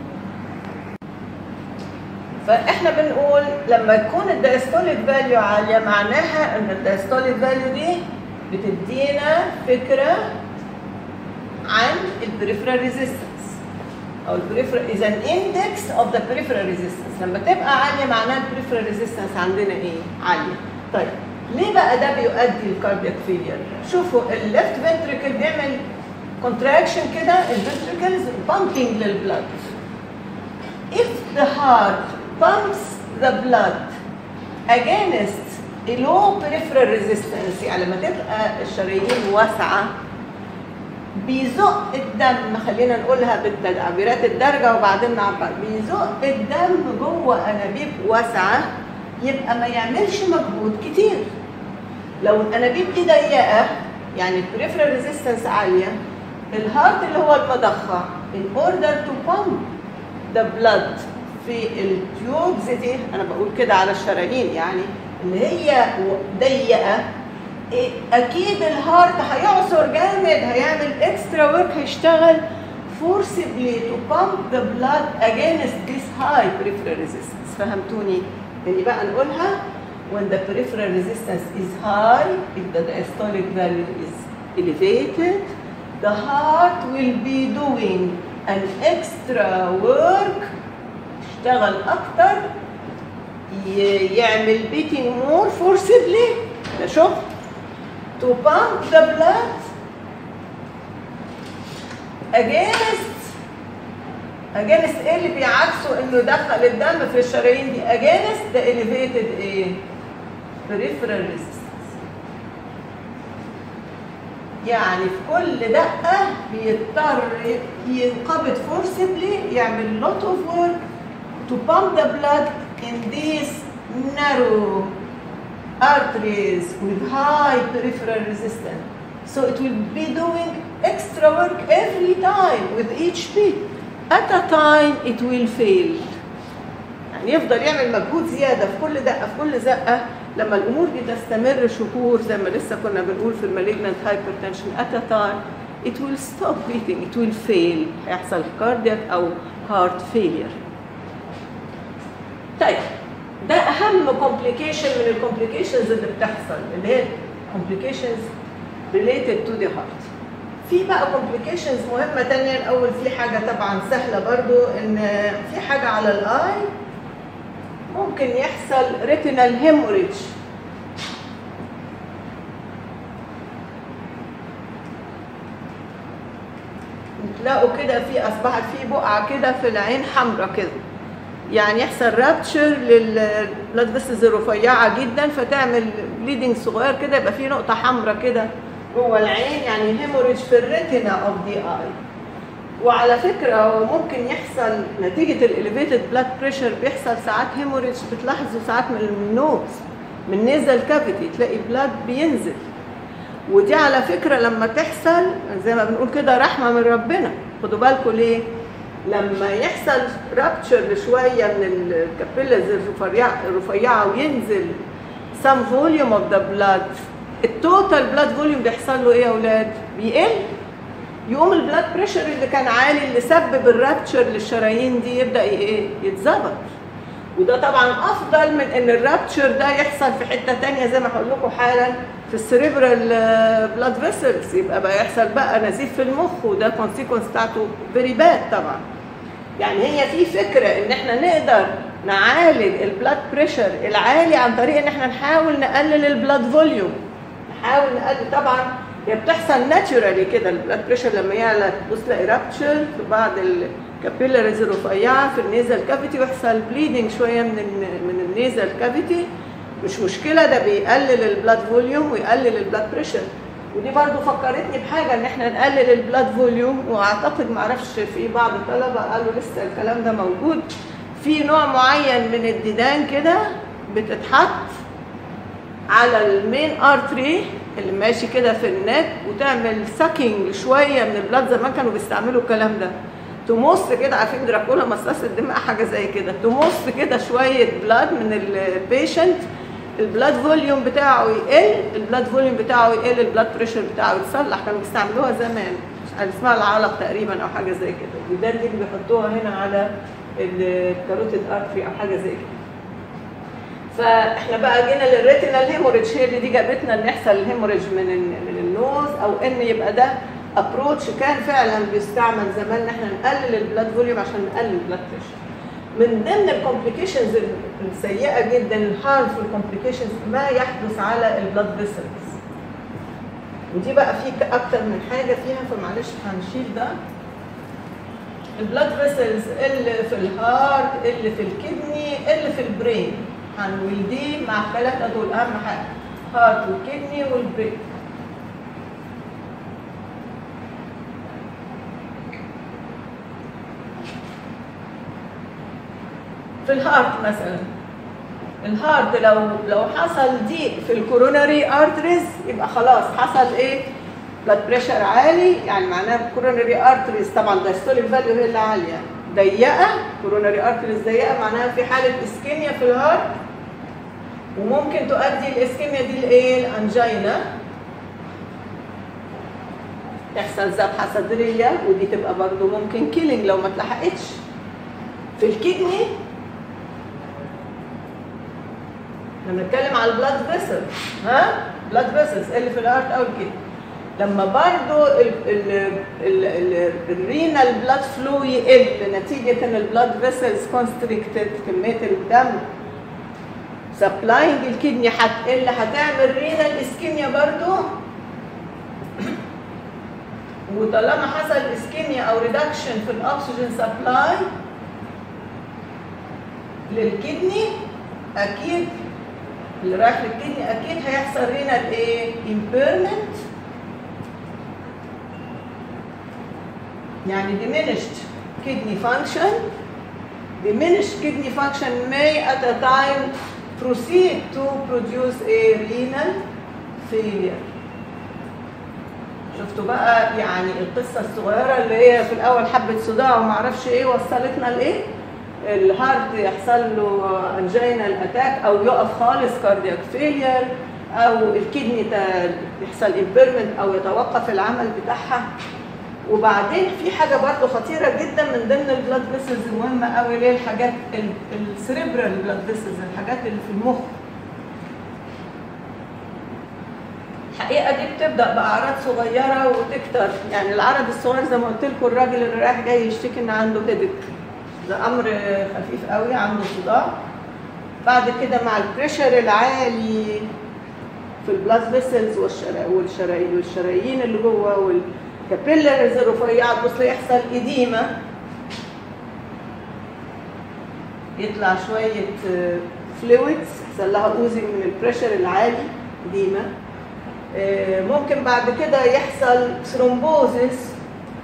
[SPEAKER 1] فاحنا بنقول لما تكون الدايستوليك فاليو عاليه معناها ان الدايستوليك فاليو دي بتدينا فكره عن البريفرال ريزيستنس او البريفرال اذا اندكس اوف ذا بريفرال ريزيستنس لما تبقى عاليه معناها البريفرال ريزيستنس عندنا ايه؟ عاليه. طيب ليه بقى ده بيؤدي للكاردياك فيلير؟ شوفوا الليفت فنتريكل بيعمل كونتراكشن كده الفنتريكلز بامبنج للبلد. If the heart pumps the blood against a low peripheral resistance يعني لما تبقى الشرايين واسعه بيزق الدم خلينا نقولها بالتعبيرات الدارجه وبعدين نعبر بيزق الدم جوه انابيب واسعه يبقى ما يعملش مجهود كتير لو الانابيب دي ضيقه يعني البريفرال ريزيستنس عاليه الهارت اللي هو المضخه in order to pump the blood في التيوبز دي انا بقول كده على الشرايين يعني اللي هي ضيقه اكيد الهارت هيعصر جامد هيعمل اكسترا ورك هيشتغل forcibly to pump the blood against this high peripheral resistance فهمتوني يعني بقى نقولها when the peripheral resistance is high if the diastolic value is elevated the heart will be doing an extra work يشتغل اكتر يعمل beating more forcibly ده شوف to pump the blood against against ايه اللي بيعكسه انه يدخل الدم في الشرايين دي against the elevated ايه peripheral resistance يعني في كل دقة بيضطر ينقبض forcibly يعمل lot of work to pump the blood in these narrow arteries with high peripheral resistance. So it will be doing extra work every time with each beat. At a time it will fail. يعني يفضل يعمل مجهود زيادة في كل دقة في كل زقة لما الأمور دي تستمر شهور زي ما لسه كنا بنقول في المالجنت هايبرتنشن at a time it will stop beating it will fail هيحصل cardiac أو heart failure. طيب ده اهم كومبليكيشن من الكومبليكيشنز اللي بتحصل اللي هي complications related to the heart في بقى complications مهمة تانية الأول في حاجة طبعا سهلة برضو إن في حاجة على الآي ممكن يحصل retinal hemorrhage تلاقوا كده في أصبحت في بقعة كده في العين حمراء كده يعني يحصل رابتشر للبلاد فيسلز الرفيعه جدا فتعمل بليدنج صغير كده يبقى في نقطه حمراء كده جوه العين يعني هيموريج في الريتنا اوف ذا اي وعلى فكره ممكن يحصل نتيجه الاليفيتد بلاد بريشر بيحصل ساعات هيموريج بتلاحظوا ساعات من النوز من نيزل كافيتي تلاقي بلاد بينزل ودي على فكره لما تحصل زي ما بنقول كده رحمه من ربنا خدوا بالكم ليه لما يحصل رابتشر شويه من الكابيلز الرفيعه الرفيعه وينزل some volume of the blood التوتال بلاد فوليوم بيحصل له ايه يا اولاد؟ بيقل يقوم البلاد بريشر اللي كان عالي اللي سبب الرابتشر للشرايين دي يبدا ايه؟ يتظبط وده طبعا افضل من ان الرابتشر ده يحصل في حته تانية زي ما هقول لكم حالا في السريبرال بلاد فيسلز يبقى بقى يحصل بقى نزيف في المخ وده كونسيكونس بتاعته فيري باد طبعا يعني هي في فكره ان احنا نقدر نعالج البلاد بريشر العالي عن طريق ان احنا نحاول نقلل البلاد فوليوم نحاول نقلل طبعا هي بتحصل ناتشورالي كده البلاد بريشر لما يعلى تبص تلاقي رابتشر في بعض الكابيلاريز الرفيعه في النيزل كافيتي ويحصل بليدنج شويه من من النيزل كافيتي مش مشكله ده بيقلل البلاد فوليوم ويقلل البلاد بريشر ودي برضو فكرتني بحاجه ان احنا نقلل البلاد فوليوم واعتقد معرفش في بعض الطلبه قالوا لسه الكلام ده موجود في نوع معين من الديدان كده بتتحط على المين ارتري اللي ماشي كده في النك وتعمل ساكينج شويه من البلاد زمان كانوا بيستعملوا الكلام ده تمص كده عارفين دراكولا مصاص الدماء حاجه زي كده تمص كده شويه بلاد من البيشنت البلاد فوليوم بتاعه يقل البلاد فوليوم بتاعه يقل البلاد بريشر بتاعه يتصلح كانوا بيستعملوها زمان اسمها العلق تقريبا او حاجه زي كده الديدان دي اللي بيحطوها هنا على الكاروتيد ارتري او حاجه زي كده فاحنا بقى جينا للريتينال هيموريدج هي اللي دي جابتنا ان يحصل الهيموريدج من من النوز او ان يبقى ده ابروتش كان فعلا بيستعمل زمان ان احنا نقلل البلاد فوليوم عشان نقلل البلاد بريشر من ضمن الكومبليكيشنز السيئه جدا الهارمفul كومبليكيشنز ما يحدث على البلاد فيسلز ودي بقى في اكتر من حاجه فيها فمعلش هنشيل ده البلاد فيسلز اللي في الهارت اللي في الكدني اللي في البرين هنقول دي مع الثلاثه دول اهم حاجه هارت والكدني والبرين في الهارت مثلا الهارت لو لو حصل ضيق في الكوروناري ارتريز يبقى خلاص حصل ايه بلاد بريشر عالي يعني معناها الكوروناري ارتريز طبعا الدايستوليك فاليو هي اللي عاليه ضيقه كوروناري ارتريز ضيقه معناها في حاله اسكيميا في الهارت وممكن تؤدي الاسكيميا دي لايه الانجينا يحصل ذبحه صدريه ودي تبقى برضو ممكن كيلينج لو ما اتلحقتش في الكدني لما نتكلم على البلاد فيسل ها بلاد فيسلز اللي في الهارت او الكدني لما برضو الرينال بلاد فلو يقل نتيجة ان البلاد فيسلز كونستريكتد كمية الدم سبلاينج الكدني هتقل هتعمل رينال اسكيميا برضو وطالما حصل اسكيميا او ريدكشن في الاكسجين سبلاي للكدني اكيد اللي رايح للكدني اكيد هيحصل رينال ايه امبيرمنت يعني diminished kidney function diminished kidney function may at a time proceed to produce a renal failure شفتوا بقى يعني القصة الصغيرة اللي هي في الأول حبة صداع وما اعرفش إيه وصلتنا لإيه؟ الهارت يحصل له انجينال اتاك أو يقف خالص كاردياك فيلير أو الكدني يحصل امبيرمنت أو يتوقف العمل بتاعها وبعدين في حاجه برضه خطيره جدا من ضمن البلاد فيسلز المهمه قوي اللي هي الحاجات السريبرال بلاد فيسلز الحاجات اللي في المخ الحقيقه دي بتبدا باعراض صغيره وتكتر يعني العرض الصغير زي ما قلت لكم الراجل اللي رايح جاي يشتكي ان عنده هيدك ده امر خفيف قوي عنده صداع بعد كده مع البريشر العالي في البلاد فيسلز والشرايين والشرايين اللي جوه وال كابيلرز الرفيعات بص يحصل إديمة يطلع شوية فلويدز يحصل لها اوزنج من البريشر العالي إديمة ممكن بعد كده يحصل ثرومبوزس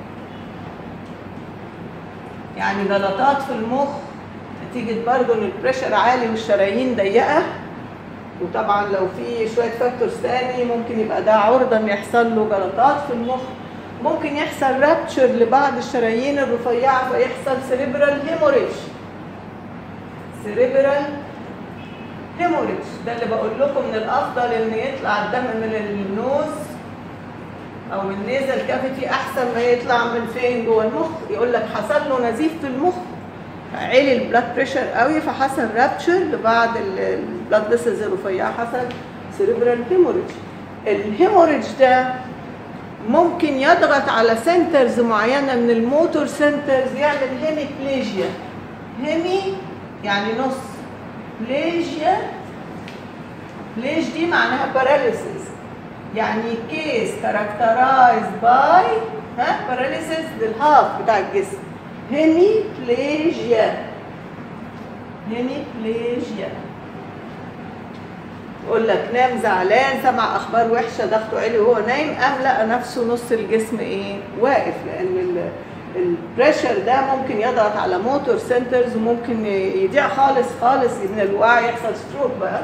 [SPEAKER 1] يعني جلطات في المخ نتيجة برضه ان البريشر عالي والشرايين ضيقة وطبعا لو في شوية فاكتورز تاني ممكن يبقى ده عرضة ان يحصل له جلطات في المخ ممكن يحصل رابتشر لبعض الشرايين الرفيعة فيحصل سيريبرال هيموريج سيريبرال هيموريج ده اللي بقول لكم من الافضل ان يطلع الدم من النوز او من نيزل كافيتي احسن ما يطلع من فين جوه المخ يقول لك حصل له نزيف في المخ عالي البلاد بريشر قوي فحصل رابتشر لبعض البلاد فيسلز الرفيعه حصل سيريبرال هيموريج الهيموريج ده ممكن يضغط على سنترز معينه من الموتور سنترز يعمل هيميبليجيا هيمي يعني نص بليجيا بليج دي معناها باراليسيس يعني كيس كاركترايز باي ها باراليسيس للهاف بتاع الجسم هيميبليجيا هيميبليجيا يقول لك نام زعلان سمع اخبار وحشه ضغطه عالي وهو نايم قام لقى نفسه نص الجسم ايه واقف لان البريشر ده ممكن يضغط على موتور سنترز وممكن يضيع خالص خالص من الوعي يحصل ستروك بقى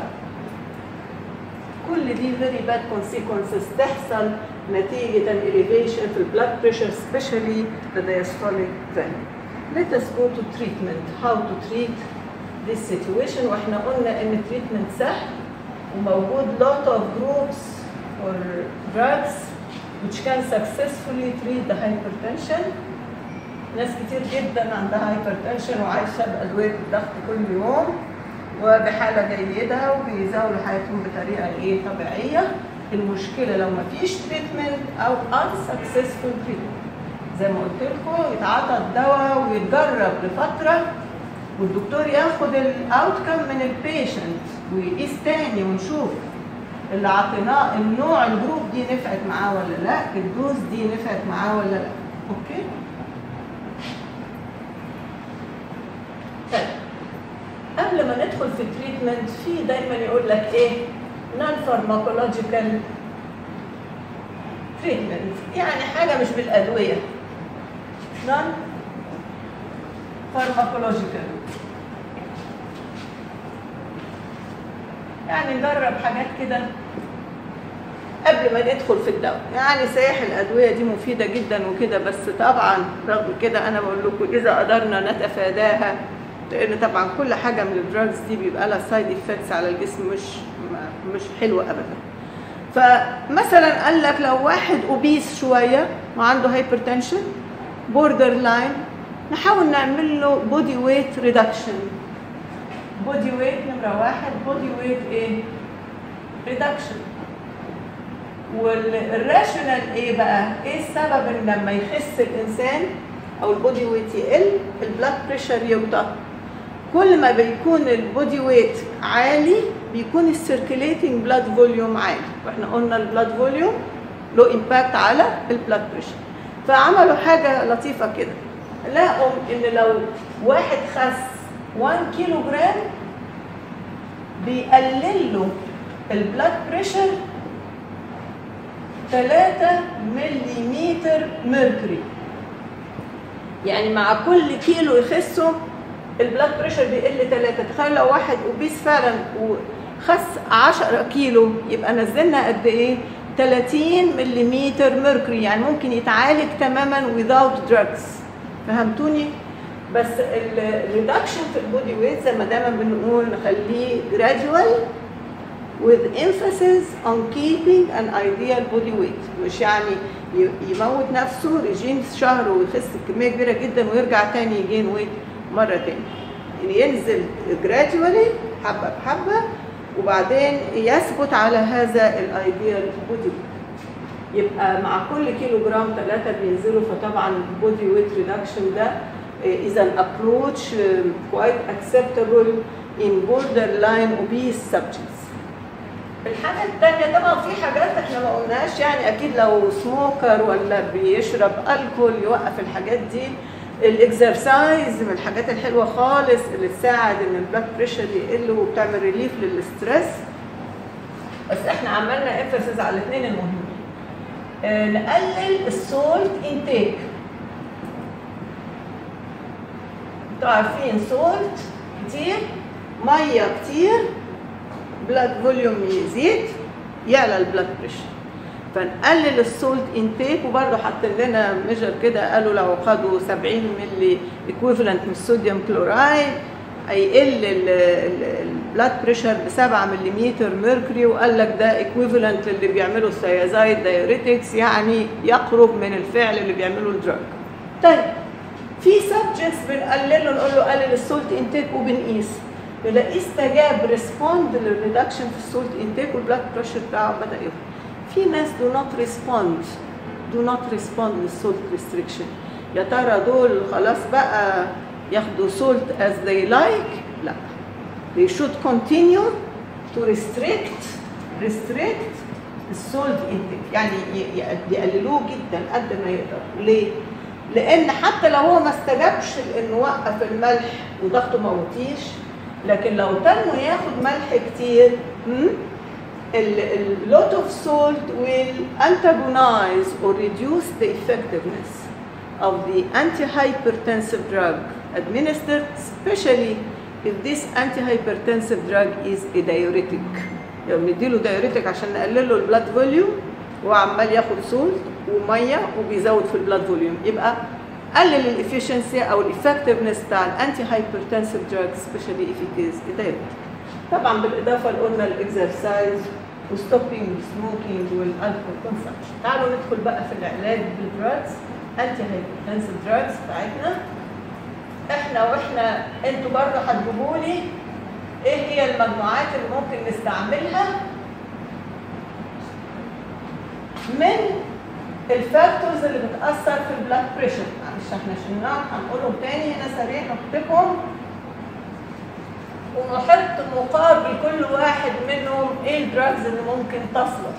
[SPEAKER 1] كل دي very bad consequences تحصل نتيجة an elevation في البلاد pressure especially the diastolic vein. Let us go to treatment. How to treat this situation واحنا قلنا ان treatment سهل وموجود lot of groups for drugs which can successfully treat the hypertension. ناس كتير جدا عندها hypertension وعايشة بأدوية الضغط كل يوم وبحالة جيدة وبيزاولوا حياتهم بطريقة ايه طبيعية المشكلة لو مفيش تريتمنت أو unsuccessful treatment زي ما قلت لكم يتعاطى الدواء ويتجرب لفترة والدكتور ياخد الاوتكم من البيشنت ويقيس تاني ونشوف اللي عطيناه النوع الجروب دي نفعت معاه ولا لا الدوز دي نفعت معاه ولا لا اوكي طيب قبل ما ندخل في التريتمنت في دايما يقول لك ايه نون فارماكولوجيكال تريتمنت يعني حاجه مش بالادويه نون فارماكولوجيكال يعني نجرب حاجات كده قبل ما ندخل في الدواء يعني صحيح الادويه دي مفيده جدا وكده بس طبعا رغم كده انا بقول لكم اذا قدرنا نتفاداها لان طبعا كل حاجه من الدراجز دي بيبقى لها سايد افكتس على الجسم مش مش حلوه ابدا فمثلا قال لك لو واحد اوبيس شويه وعنده هايبرتنشن بوردر لاين نحاول نعمل له بودي ويت ريدكشن بودي ويت نمره واحد بودي ويت ايه ريدكشن والراشونال ايه بقى ايه السبب ان لما يخس الانسان او البودي ويت يقل البلاد بريشر يوطى كل ما بيكون البودي ويت عالي بيكون السيركيليتنج بلاد فوليوم عالي واحنا قلنا البلاد فوليوم له امباكت على البلاد بريشر فعملوا حاجه لطيفه كده لقوا ان لو واحد خس 1 كيلو جرام بيقلل له البلاد بريشر 3 ملم ميركوري يعني مع كل كيلو يخسه البلاد بريشر بيقل 3 تخيل لو واحد اوبيس فعلا وخس 10 كيلو يبقى نزلنا قد ايه 30 ملم ميركوري يعني ممكن يتعالج تماما without drugs فهمتوني بس الريدكشن في البودي ويت زي ما دايما بنقول نخليه gradual with emphasis on keeping an ideal body weight مش يعني يموت نفسه ريجيم شهر ويخس كميه كبيره جدا ويرجع تاني يجين ويت مره تاني يعني ينزل gradually حبه بحبه وبعدين يثبت على هذا الايديال بودي ويت يبقى مع كل كيلو جرام ثلاثة بينزلوا فطبعا البودي ويت ريدكشن ده is an approach quite acceptable in borderline obese subjects. الحاجة التانية طبعا في حاجات احنا ما قلناش يعني اكيد لو سموكر ولا بيشرب الكول يوقف الحاجات دي الاكسرسايز من الحاجات الحلوة خالص اللي تساعد ان البلاد بريشر يقل وبتعمل ريليف للستريس بس احنا عملنا امفاسيز على الاثنين المهمين آه نقلل السولت انتيك انتوا عارفين سولت كتير ميه كتير بلاد فوليوم يزيد يعلى البلاد بريشر فنقلل السولت انتيك وبرضه حاطين لنا ميجر كده قالوا لو خدوا 70 ملي ايكويفالنت من الصوديوم كلورايد هيقل البلاد بريشر ب 7 ملم ميركوري وقال لك ده ايكويفالنت اللي بيعملوا الثيازايد دايوريتكس يعني يقرب من الفعل اللي بيعمله الدراج. طيب في سبجكتس بنقلله نقول له قلل السولت انتيك وبنقيس نلاقيه استجاب ريسبوند للريدكشن في السولت انتيك والبلاد بريشر بتاعه بدا يقل. في ناس do not respond do not respond للسولت ريستريكشن يا ترى دول خلاص بقى ياخدوا سولت as they like لا they should continue to restrict restrict السولت intake يعني يقللوه جدا قد ما يقدر ليه؟ لان حتى لو هو ما استجابش لانه وقف الملح وضغطه ما وطيش لكن لو تم ياخد ملح كتير a lot of salt will antagonize or reduce the effectiveness of the antihypertensive drug administered, especially if this antihypertensive drug is a diuretic. لو نديله diuretic عشان نقلل له البلاد فوليوم وعمال ياخد سولت وميه وبيزود في البلاد فوليوم يبقى قلل الافشنسي او الافكتفنس بتاع الانتي هايبرتنسيف دراج سبيشالي اف ات از diuretic. طبعا بالاضافه لقلنا الاكسرسايز وستوبينج سموكينج والالكول كونسبشن تعالوا ندخل بقى في العلاج بالدراجز انتي هايبرتنسيف دراجز بتاعتنا احنا واحنا انتوا برضه هتجيبوا لي ايه هي المجموعات اللي ممكن نستعملها من الفاكتورز اللي بتاثر في البلاد بريشر معلش احنا شلناهم هنقولهم تاني هنا سريع نكتبهم ونحط مقابل كل واحد منهم ايه الدراجز اللي ممكن تصلح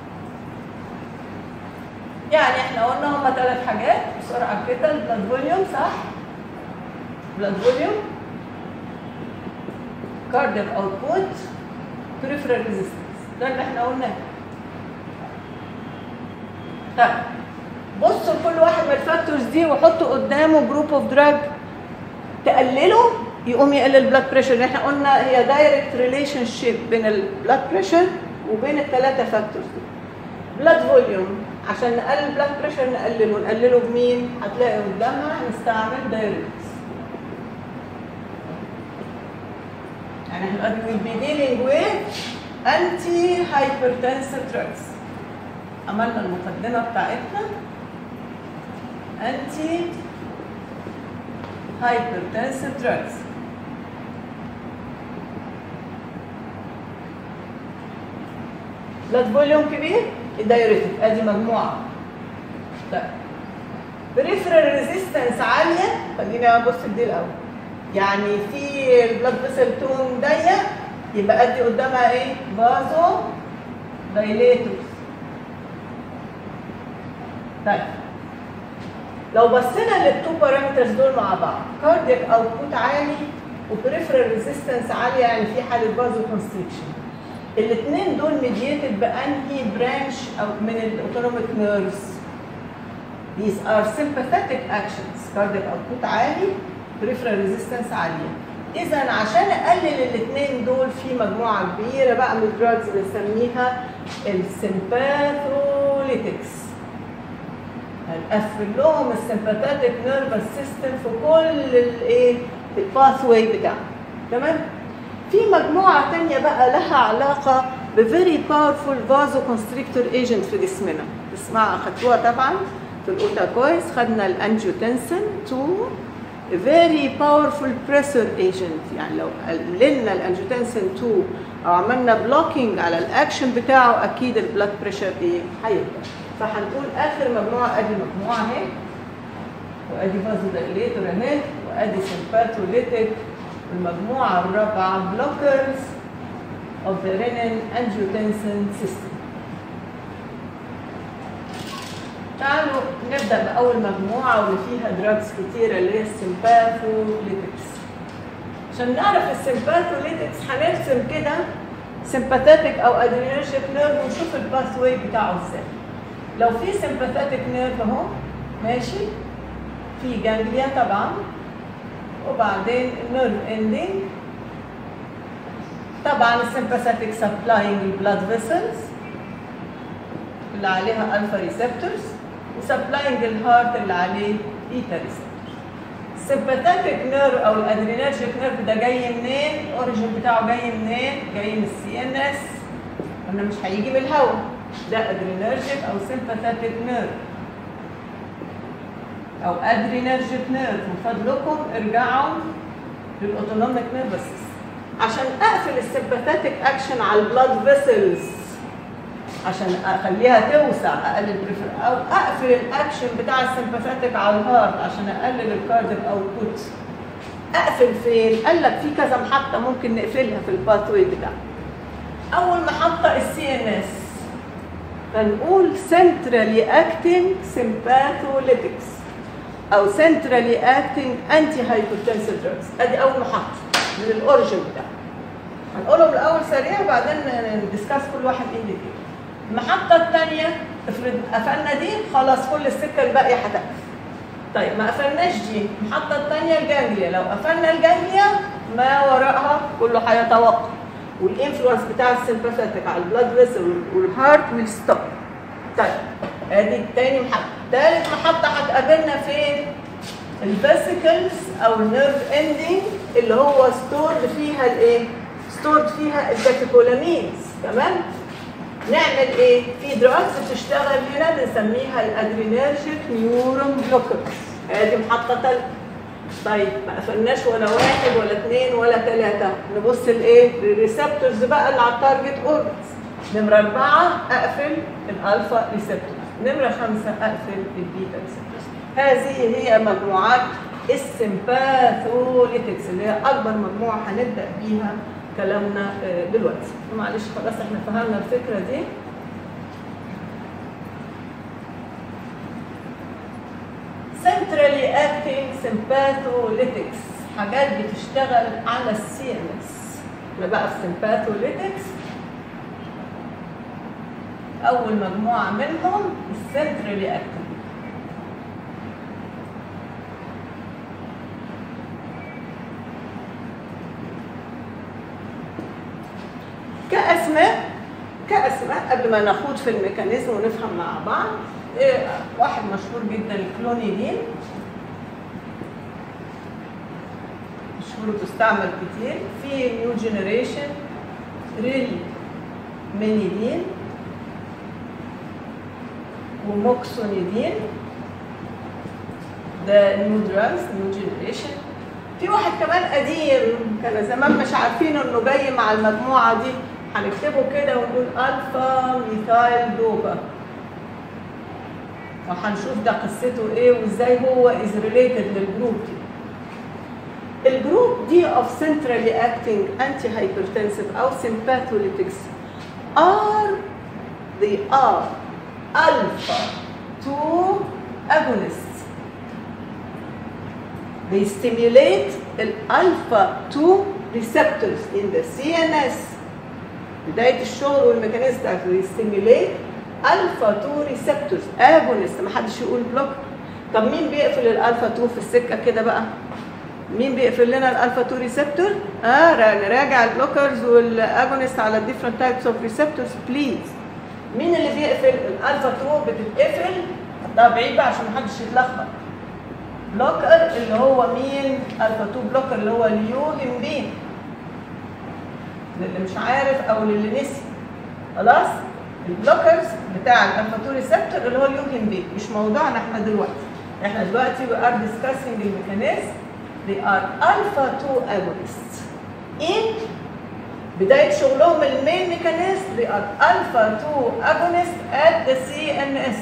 [SPEAKER 1] يعني احنا قلنا هما ثلاث حاجات بسرعه كده البلاد فوليوم صح blood volume, cardiac output, peripheral resistance ده اللي احنا قلناه. طيب بصوا لكل واحد من الفاكتورز دي وحطوا قدامه جروب اوف دراج تقلله يقوم يقلل البلاد بريشر اللي احنا قلنا هي دايركت ريليشن شيب بين البلاد بريشر وبين الثلاثه فاكتورز دي. بلاد فوليوم عشان نقلل البلاد بريشر نقلله نقلله بمين؟ هتلاقي قدامها هنستعمل دايركت يعني احنا we will be dealing with anti-hypertensive drugs. عملنا المقدمة بتاعتنا anti hypertensive drugs. بلاد فوليوم كبير الدايوريتك ادي مجموعة. طيب بريفرال ريزيستنس عالية خليني ابص دي الاول. يعني في البلاد فيسل تون ضيق يبقى ادي قدامها ايه؟ فازو دايليتورز. طيب لو بصينا للتو بارامترز دول مع بعض كاردياك اوتبوت عالي وبريفرال ريزيستنس عاليه يعني في حاله فازو كونستريكشن الاثنين دول ميديتد بانهي برانش او من الاوتونوميك نيرفز These are sympathetic actions cardiac output عالي peripheral resistance عاليه اذا عشان اقلل الاثنين دول في مجموعه كبيره بقى من الدراجز بنسميها السمباثوليتكس هنقفل لهم السمباثيك نيرفس سيستم في كل الايه الباث واي بتاعهم تمام في مجموعه ثانيه بقى لها علاقه بفيري باورفول فازو كونستريكتور ايجنت في جسمنا تسمع اخدتوها طبعا تلقوها كويس خدنا الانجيوتنسين 2 very powerful pressure agent يعني لو قللنا الانجيوتنسين 2 او عملنا بلوكينج على الاكشن بتاعه اكيد البلاد بريشر ايه هيبقى فهنقول اخر مجموعه ادي مجموعه اهي وادي فازو دايليتور اهي وادي سمباثوليتيك والمجموعه الرابعه بلوكرز of the renin angiotensin system تعالوا نبدا باول مجموعه واللي فيها دراجز كتيره اللي هي السمباثوليتكس عشان نعرف السمباثوليتكس هنرسم كده سمباثيتك او ادرينرجيك نيرف ونشوف الباث واي بتاعه ازاي لو في سمباثيتك نيرف اهو ماشي في جانجليا طبعا وبعدين النيرف اندنج طبعا السمباثيتك سبلاينج البلاد فيسلز اللي عليها الفا ريسبتورز وسبلاينج الهارت اللي عليه بيتا ريسبتورز السمباثيتك نيرف او الادرينرجيك نيرف ده جاي منين؟ الاوريجن بتاعه جاي منين؟ جاي من السي ان اس قلنا مش هيجي من الهواء ده ادرينرجيك او سمباثيتك نيرف او ادرينرجيك نيرف من فضلكم ارجعوا للاوتونوميك نيرفس عشان اقفل السمباثيتك اكشن على البلاد فيسلز عشان اخليها توسع اقلل بريفر او اقفل الاكشن بتاع السمباثيتك على الهارت عشان اقلل الكارديك اوتبوت اقفل فين؟ قال لك في كذا محطه ممكن نقفلها في الباث واي بتاعنا اول محطه السي ان اس فنقول centrally acting sympatholytics او centrally acting anti hypertensive drugs ادي اول محطه من الاوريجن بتاعها هنقولهم الاول سريع وبعدين ندسكاس كل واحد انديكيتور المحطه الثانيه افرض قفلنا دي خلاص كل السكه الباقيه هتقفل طيب ما قفلناش دي المحطه الثانيه الجانجليا لو قفلنا الجانجليا ما وراءها كله هيتوقف والانفلونس بتاع السمباثيك على البلاد فيسل والهارت ويل ستوب طيب ادي تاني محطه ثالث محطه هتقابلنا فين الفيسيكلز او النيرف اندنج اللي هو ستورد فيها الايه ستورد فيها الكاتيكولامينز تمام نعمل ايه في دراجز بتشتغل هنا بنسميها الادرينرجيك نيورون بلوكرز ادي محطه ثالثه طيب ما قفلناش ولا واحد ولا اثنين ولا ثلاثه نبص لايه للريسبتورز بقى اللي على التارجت اورجنز نمره اربعه اقفل الالفا ريسبتورز نمره خمسه اقفل البيتا ريسبتورز هذه هي مجموعات السمباثوليتكس اللي هي اكبر مجموعه هنبدا بيها كلامنا دلوقتي معلش خلاص احنا فهمنا الفكره دي centrally acting sympatholytics حاجات بتشتغل على السي ام اس احنا بقى في sympatholytics اول مجموعه منهم السنترالي اكتنج كاسماء كاسماء قبل ما نخوض في الميكانيزم ونفهم مع بعض إيه واحد مشهور جدا الكلونيدين مشهور بتستعمل كتير في نيو جنريشن ريل مينيدين وموكسونيدين ده نيو دراجز نيو جنريشن في واحد كمان قديم كان زمان مش عارفين انه جاي مع المجموعه دي هنكتبه كده ونقول الفا ميثايل دوبا وهنشوف ده قصته ايه وازاي هو از ريليتد للجروب دي الجروب دي of centrally acting antihypertensive او sympatholytics are they are alpha 2 agonists they stimulate the alpha 2 receptors in the CNS بداية الشغل والميكانيزم بتاعته they stimulate alpha 2 receptors agonist ما حدش يقول بلوك طب مين بيقفل الالفا 2 في السكة كده بقى؟ مين بيقفل لنا الالفا 2 ريسبتور؟ اه نراجع البلوكرز والاجونست على الديفرنت تايبس اوف ريسبتورز بليز مين اللي بيقفل الالفا 2 بتتقفل ده بعيد بقى عشان محدش يتلخبط بلوكر اللي هو مين الفا 2 بلوكر اللي هو اليوهمبين للي مش عارف او للي نسي خلاص البلوكرز بتاع الالفا 2 ريسبتور اللي هو اليوهمبين مش موضوعنا احنا دلوقتي احنا دلوقتي we are discussing الميكانيزم they are alpha 2 agonists in بداية شغلهم المين ميكانيزم they are alpha 2 agonists at the CNS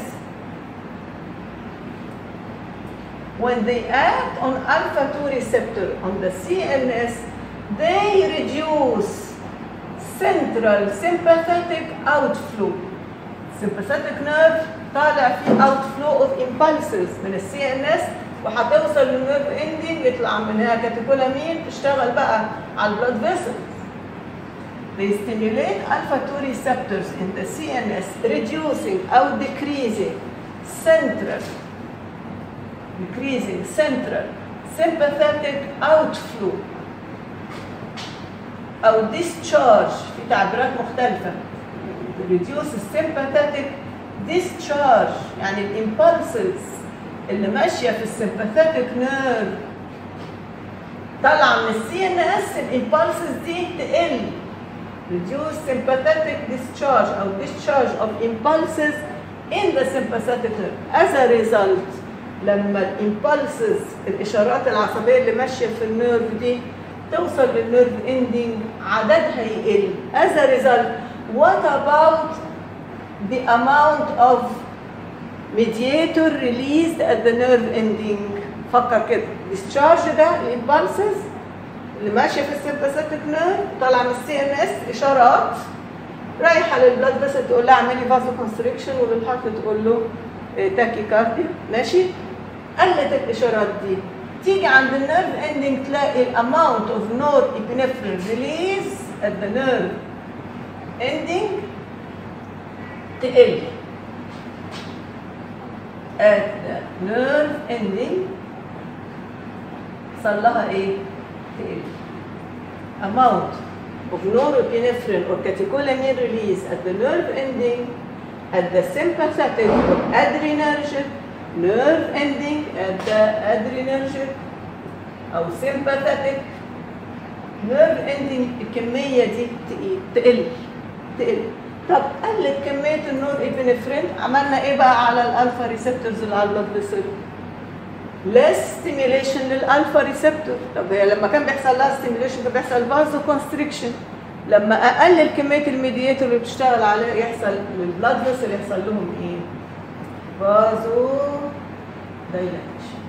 [SPEAKER 1] when they act on alpha 2 receptor on the CNS they reduce central sympathetic outflow sympathetic nerve طالع فيه outflow of impulses من السي ان اس وهتوصل للنيرف اندنج يطلع منها كاتيكولامين تشتغل بقى على البلاد فيسلز They stimulate alpha 2 receptors in the CNS, reducing or decreasing central, decreasing central sympathetic outflow أو discharge في تعبيرات مختلفة. Reduce sympathetic discharge يعني الامبulses اللي ماشيه في السمباثيك نيرف طالعه من السي ان اس الامبالسز دي تقل reduce sympathetic discharge او discharge of impulses in the sympathetic nerve as a result لما الامبالسز الاشارات العصبيه اللي ماشيه في النيرف دي توصل للنيرف اندنج عددها يقل as a result what about the amount of mediator released at the nerve ending فكر كده discharge ده الامبالسز اللي ماشيه في السيمباثيك نيرف طالعه من السي ان اس اشارات رايحه للبلاد فيسل تقول لها اعملي فازو كونستريكشن وللهارت تقول له تاكي كارديا ماشي قلت الاشارات دي تيجي عند النيرف اندنج تلاقي الاماونت اوف نور ابنفرين ريليز at the nerve ending تقل at the nerve ending صار لها ايه؟ تقل amount of norepinephrine or catecholamine release at the nerve ending at the sympathetic or adrenergic nerve ending at the adrenergic او sympathetic nerve ending الكميه دي تقل تقل تقل طب قلت كميه النور ابنفرين عملنا ايه بقى على الالفا ريسبتورز اللي على البلد فيسل less stimulation للالفا ريسبتور طب هي لما كان بيحصل لها stimulation كان بيحصل فازو كونستريكشن لما اقلل كميه الميدياتور اللي بتشتغل عليه يحصل للبلاد فيسل يحصل لهم ايه فازو دايلاتيشن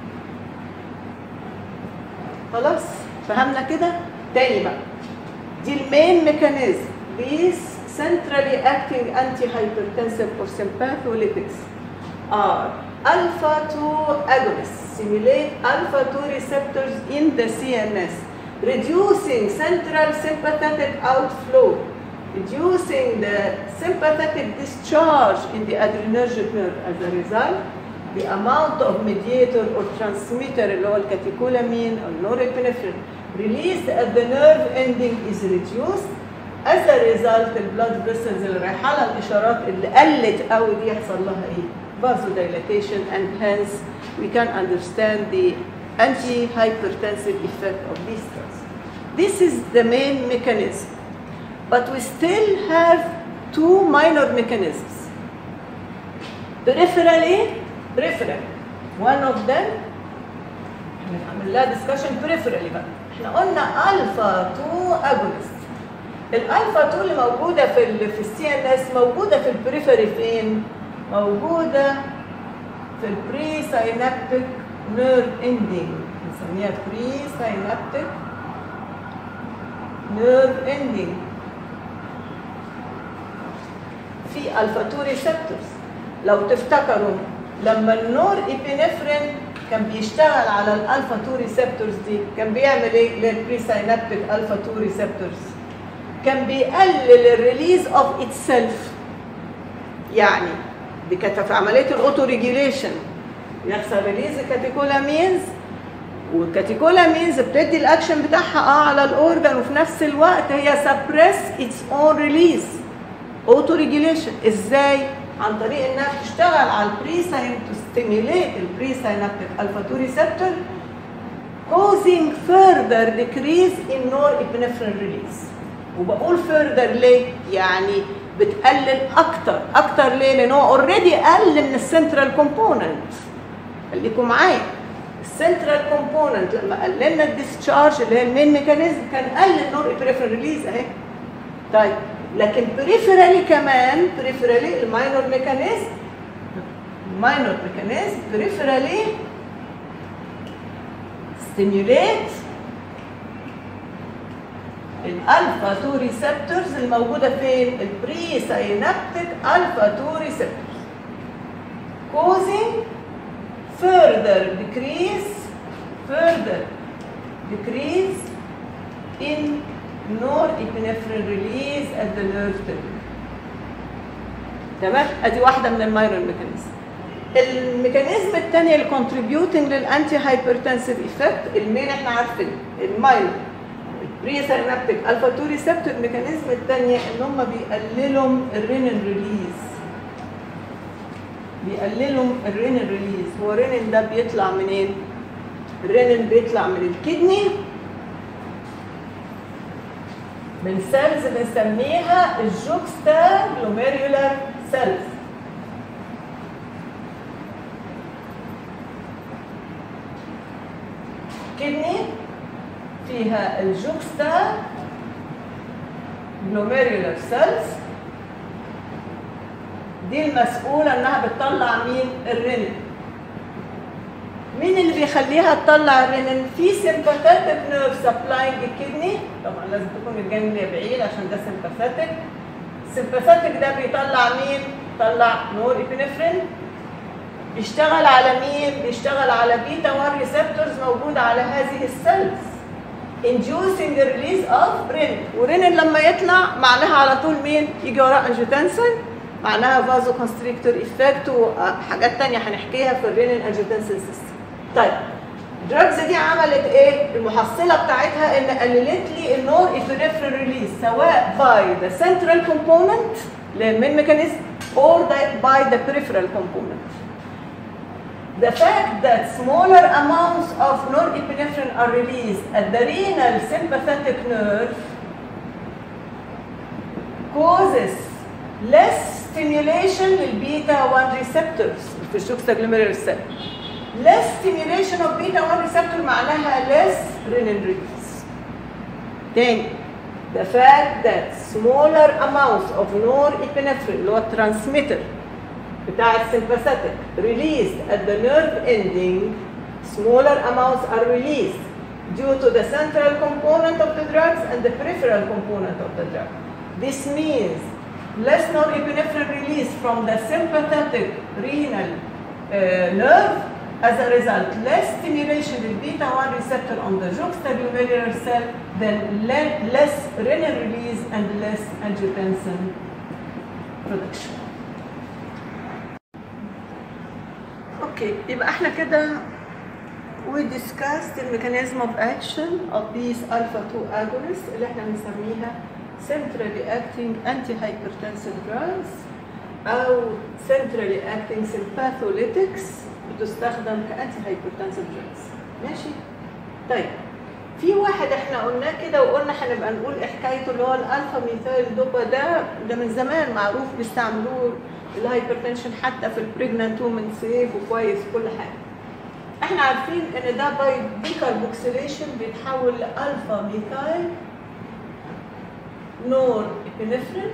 [SPEAKER 1] خلاص فهمنا كده تاني بقى دي المين ميكانيزم these centrally acting antihypertensive or sympatholytics are alpha 2 agonists stimulate alpha 2 receptors in the CNS reducing central sympathetic outflow reducing the sympathetic discharge in the adrenergic nerve as a result the amount of mediator or transmitter اللي هو الكاتيكولامين or norepinephrine released at the nerve ending is reduced as a result البلاد فيسلز اللي رايحه لها الاشارات اللي قلت قوي دي يحصل لها ايه؟ vasodilation and hence we can understand the antihypertensive effect of these drugs. This is the main mechanism. But we still have two minor mechanisms. Peripherally, peripheral. One of them هنعمل لها discussion peripherally بقى. احنا قلنا alpha 2 agonist. الالفا 2 اللي موجوده في ال في السي ان اس موجوده في البريفري فين؟ موجوده في البري ساينابتيك نيرف اندنج بنسميها بري ساينابتيك نيرف اندنج في الفا 2 ريسبتورز لو تفتكروا لما النور ابينفرين كان بيشتغل على الالفا 2 ريسبتورز دي كان بيعمل ايه للبري ساينابتيك الفا 2 ريسبتورز كان بيقلل الريليز اوف اتسيلف يعني دي كانت في عمليه الاوتو ريجيليشن يحصل ريليز كاتيكولامينز والكاتيكولامينز بتدي الاكشن بتاعها اه على الاورجن وفي نفس الوقت هي سبريس اتس اون ريليز اوتو ريجيليشن ازاي عن طريق انها بتشتغل على البري ساين تو ستيميليت البري ساينابتيك الفا 2 ريسبتور causing further decrease in norepinephrine release وبقول further ليه؟ يعني بتقلل اكتر اكتر ليه؟ لان هو اوريدي قل من السنترال كومبوننت خليكم معايا السنترال كومبوننت لما قللنا الديسشارج اللي هي المين ميكانيزم كان قل النور بريفرال ريليز اهي طيب لكن بريفرالي كمان بريفرالي الماينور ميكانيزم الماينور ميكانيزم بريفرالي stimulate الالفا 2 ريسبتورز الموجوده فين؟ البري ساينابتيك الفا 2 ريسبتورز causing further decrease further decrease in norepinephrine release at the nerve terminal تمام ادي واحده من الماينر ميكانيزم الميكانيزم الثاني اللي contributing للانتي هايبرتنسيف ايفكت المين احنا عارفين الماينر بري سينابتيك الفا 2 ريسبتور الميكانيزم الثانيه ان هم بيقللوا الرينين ريليز بيقللوا الرينين ريليز هو الرينين ده بيطلع منين؟ الرينين بيطلع من الكدني من سيلز بنسميها الجوكستا جلوميريولار سيلز كدني فيها الجوكستا جلوميريولار سيلز دي المسؤولة انها بتطلع مين؟ الرنين مين اللي بيخليها تطلع الرنين؟ في سيمباثيتك نيرف سبلاينج الكدني طبعا لازم تكون الجانب بعيد عشان ده سيمباثيتك السيمباثيتك ده بيطلع مين؟ بيطلع نور ابنفرين بيشتغل على مين؟ بيشتغل على بيتا 1 ريسبتورز موجودة على هذه السيلز inducing the release of renin ورينين لما يطلع معناها على طول مين يجي وراه انجيوتنسين معناها فازو كونستريكتور ايفكت وحاجات تانية هنحكيها في الرينين انجيوتنسين سيستم طيب الدراجز دي عملت ايه؟ المحصله بتاعتها ان قللت لي النور ابنفرين ريليز سواء باي ذا سنترال كومبوننت للمين ميكانيزم or by the peripheral component. The fact that smaller amounts of norepinephrine are released at the renal sympathetic nerve causes less stimulation للبيتا 1 receptors في الشوكسaglomerular cell. Less stimulation of beta 1 receptor معناها less renin release. تاني the fact that smaller amounts of norepinephrine اللي هو الترانسميتر بتاع السمباثيك released at the nerve ending smaller amounts are released due to the central component of the drugs and the peripheral component of the drug. This means less norepinephrine release from the sympathetic renal uh, nerve as a result, less stimulation of beta 1 receptor on the juxtaglomerular cell, then le- less renin release and less angiotensin production. Okay, يبقى احنا كده we discussed the mechanism of action of these alpha 2 agonists اللي احنا بنسميها centrally acting antihypertensive drugs او centrally acting sympatholytics بتستخدم كانتي هايبرتنسيف دراجز ماشي طيب في واحد احنا قلناه كده وقلنا هنبقى نقول ايه حكايته اللي هو الالفا ميثايل دوبا ده ده من زمان معروف بيستعملوه الهايبرتنشن حتى في البريجنانت وومن سيف وكويس كل حاجه احنا عارفين ان ده باي ديكاربوكسيليشن بيتحول لالفا ميثايل نور ابنفرين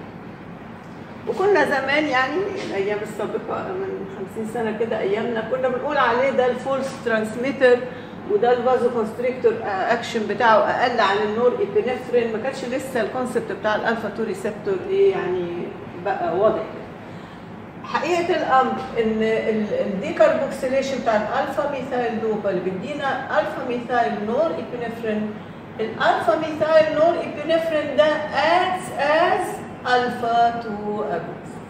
[SPEAKER 1] وكنا زمان يعني الايام السابقه من 50 سنه كده ايامنا كنا بنقول عليه ده الفولس ترانسميتر وده الفازو كونستريكتور اكشن بتاعه اقل عن النور ابنفرين ما كانش لسه الكونسبت بتاع الالفا 2 ريسبتور ايه يعني بقى واضح حقيقه الامر ان الديكاربوكسيليشن بتاع الالفا ميثايل دوبا اللي بيدينا الفا ميثايل نور ابنفرين الالفا ميثايل نور ابنفرين ده acts as الفا 2 اجونست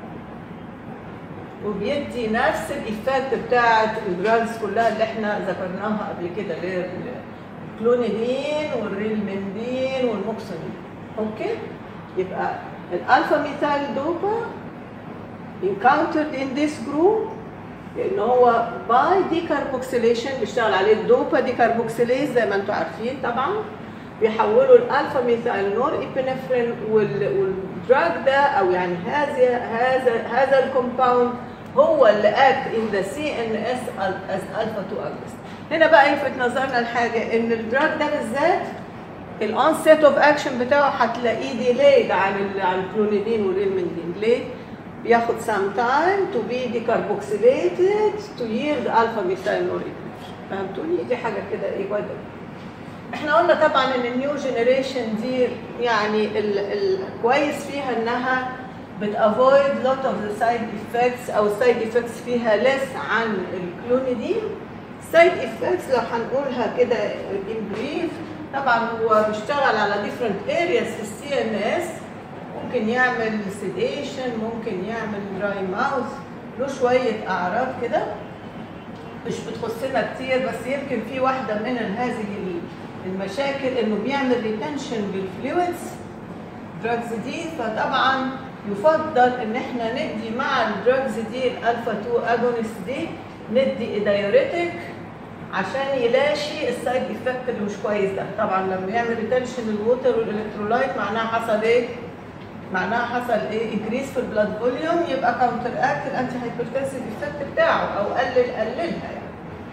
[SPEAKER 1] وبيدي نفس الايفكت بتاعت الدراجز كلها اللي احنا ذكرناها قبل كده اللي هي الكلونيدين والريلمندين والموكسونين اوكي يبقى الالفا ميثايل دوبا encountered in this group لان هو باي ديكاربوكسيليشن بيشتغل عليه الدوبا ديكاربوكسيليز زي ما انتم عارفين طبعا بيحولوا الالفا ميثايل نور ابنفرين والدراج ده او يعني هذا هذا هذا الكومباوند هو اللي اكت ان ذا سي ان اس از الفا 2 اجونست هنا بقى يلفت نظرنا لحاجه ان الدراج ده بالذات الانسيت اوف اكشن بتاعه هتلاقيه ديليد عن ال عن الكلونيدين والريلمندين ليه؟ بياخد some time to be decarboxylated to yield alpha methyl norepinephrine فهمتوني؟ دي حاجه كده ايه وايد احنا قلنا طبعا ان النيو جنريشن دي يعني الكويس فيها انها بتافويد لوت اوف ذا سايد افكتس او السايد افكتس فيها ليس عن الكلونيدين سايد افكتس لو هنقولها كده ان بريف طبعا هو بيشتغل على different areas في السي ان اس ممكن يعمل سيديشن ممكن يعمل دراي ماوث له شويه اعراض كده مش بتخصنا كتير بس يمكن في واحده من هذه المشاكل انه بيعمل ريتنشن بالفلويدز دراجز دي فطبعا يفضل ان احنا ندي مع الدراجز دي الالفا 2 اجونست دي ندي دايوريتك عشان يلاشي السايد افكت اللي مش كويس ده طبعا لما يعمل ريتنشن الووتر والالكترولايت معناها حصل ايه معناها حصل ايه انكريس في البلاد فوليوم يبقى كاونتر اكت الانتي هايبرتنسيف افكت بتاعه او قلل قللها يعني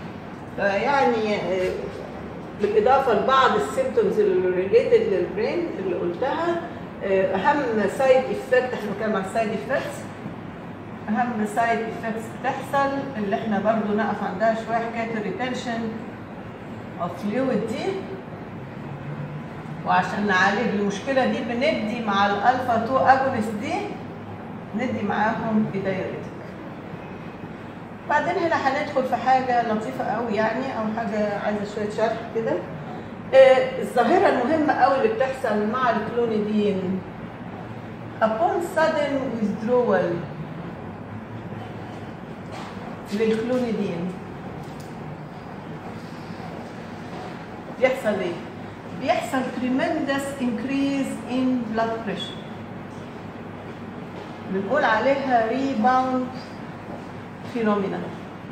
[SPEAKER 1] فيعني بالاضافه لبعض السيمتومز اللي ريليتد للبرين اللي قلتها اهم سايد افكت احنا بنتكلم عن السايد افكتس اهم سايد افكتس بتحصل اللي احنا برضو نقف عندها شويه حكايه الريتنشن اوف فلويد دي وعشان نعالج المشكله دي بندي مع الالفا 2 اجونست دي ندي معاهم دايوريتك بعدين هنا هندخل في حاجه لطيفه قوي يعني او حاجه عايزه شويه شرح كده آه، الظاهرة المهمة قوي اللي بتحصل مع الكلونيدين upon sudden withdrawal للكلونيدين بيحصل ايه؟ بيحصل tremendous increase in blood pressure بنقول عليها rebound phenomena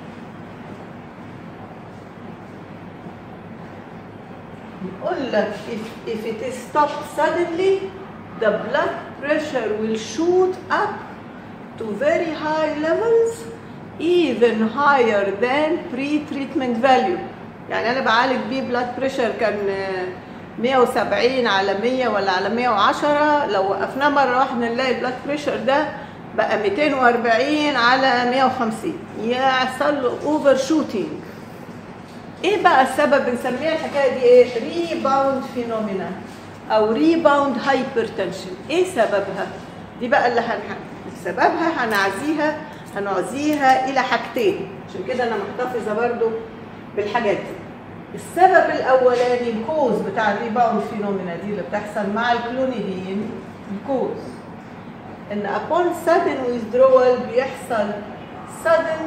[SPEAKER 1] بيقول لك if, if it is stopped suddenly the blood pressure will shoot up to very high levels even higher than pre-treatment value يعني انا بعالج بيه بلاد بريشر كان آه، 170 على 100 ولا على 110 لو وقفناه مره واحده نلاقي البلاد بريشر ده بقى 240 على 150 يحصل له اوفر شوتنج ايه بقى السبب بنسميها الحكايه دي ايه ريباوند فينومينا او ريباوند هايبرتنشن ايه سببها دي بقى اللي هنح... سببها هنعزيها هنعزيها الى حاجتين عشان كده انا محتفظه برضو بالحاجات دي السبب الاولاني الكوز بتاع الريباوند فينومينا دي اللي بتحصل مع الكلونيدين الكوز ان upon sudden withdrawal بيحصل sudden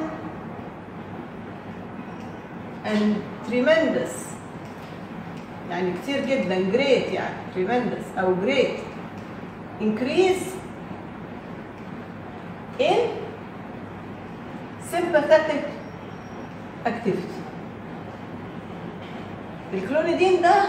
[SPEAKER 1] and tremendous يعني كتير جدا great يعني tremendous او great increase in sympathetic activity الكلونيدين ده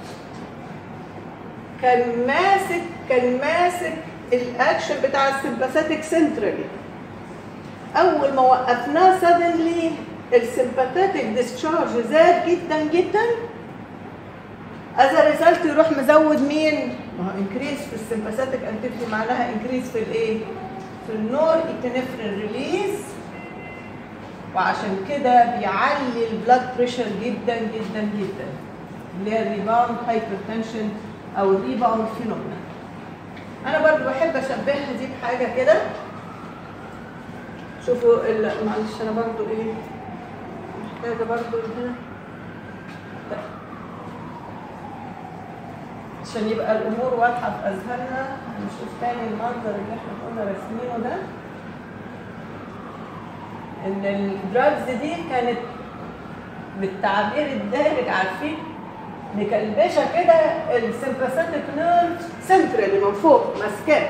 [SPEAKER 1] كان ماسك كان ماسك الاكشن بتاع السمباثيك سنترالي اول ما وقفناه سادنلي السمباثيك ديسشارج زاد جدا جدا از ريزلت يروح مزود مين؟ ما هو انكريز في السمباثيك اكتيفيتي معناها انكريز في الايه؟ في النور ابنفرين ريليز وعشان كده بيعلي البلاد بريشر جدا جدا جدا اللي هي الريباوند هايبرتنشن او الريباوند فينومينا انا برضو بحب اشبهها دي بحاجه كده شوفوا ال- معلش انا برضو ايه محتاجه برضو هنا طيب. عشان يبقى الامور واضحه في اذهاننا هنشوف تاني المنظر اللي احنا كنا راسمينه ده ان الدراجز دي كانت بالتعبير الدارج عارفين مكلبشه كده السمباثيك نيرف سنترالي من فوق ماسكاه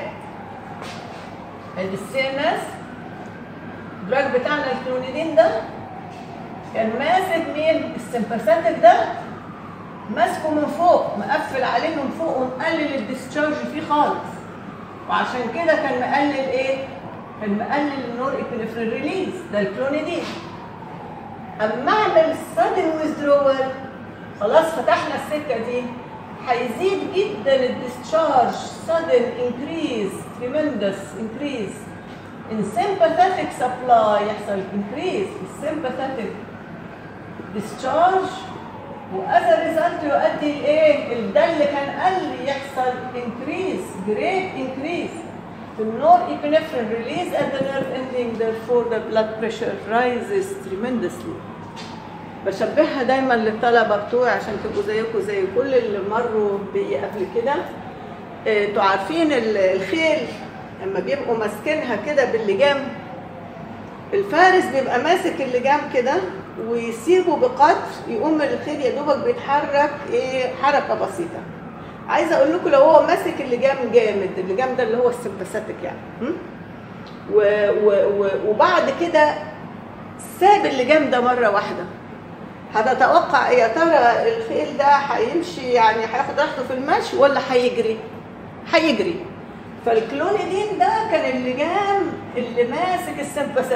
[SPEAKER 1] السي ان اس الدراج بتاعنا الكلونيدين ده كان ماسك مين السمباثيك ده ماسكه من فوق مقفل عليه من فوق ومقلل الديسشارج فيه خالص وعشان كده كان مقلل ايه كان مقلل النور ابنفرين ريليز ده الكلونيدين اما اعمل سادن ويزدرول خلاص فتحنا السكه دي هيزيد جدا الديسشارج sudden increase tremendous increase in sympathetic supply يحصل increase في sympathetic discharge واذا ريزلت يؤدي لايه؟ ده اللي كان قل يحصل increase great increase في النور epinephrine release at the nerve ending therefore the blood pressure rises tremendously بشبهها دايما للطلبه بتوعي عشان تبقوا زيكم زي كل اللي مروا بي قبل كده آه، انتوا عارفين ال- الخيل لما بيبقوا ماسكينها كده باللجام الفارس بيبقى ماسك اللجام كده ويسيبه بقدر يقوم الخيل يا دوبك بيتحرك ايه حركه بسيطه عايزه اقول لكم لو هو ماسك اللجام جامد اللجام ده اللي هو السمباثيك يعني م? و و و وبعد كده ساب اللجام ده مره واحده هتتوقع يا ترى الخيل ده هيمشي يعني هياخد راحته في المشي ولا هيجري؟ هيجري فالكلونيدين ده كان اللجام اللي ماسك السمباثيك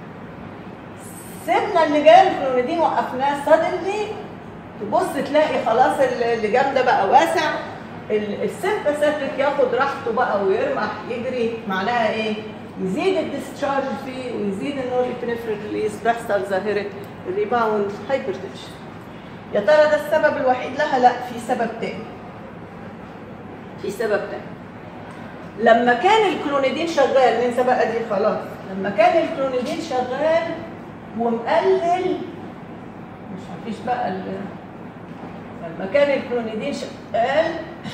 [SPEAKER 1] سيبنا اللجام الكلونيدين وقفناه سادنلي تبص تلاقي خلاص اللجام ده بقى واسع ال- السمباثيك ياخد راحته بقى ويرمح يجري معناها ايه؟ يزيد الديسشارج فيه ويزيد النور ابنفرين ريليز تحصل ظاهره الريباوند هايبرتنشن يا ترى ده السبب الوحيد لها؟ لا في سبب تاني في سبب تاني لما كان الكلونيدين شغال ننسى بقى دي خلاص لما كان الكلونيدين شغال ومقلل مش مفيش بقى ال لما كان الكلونيدين شغال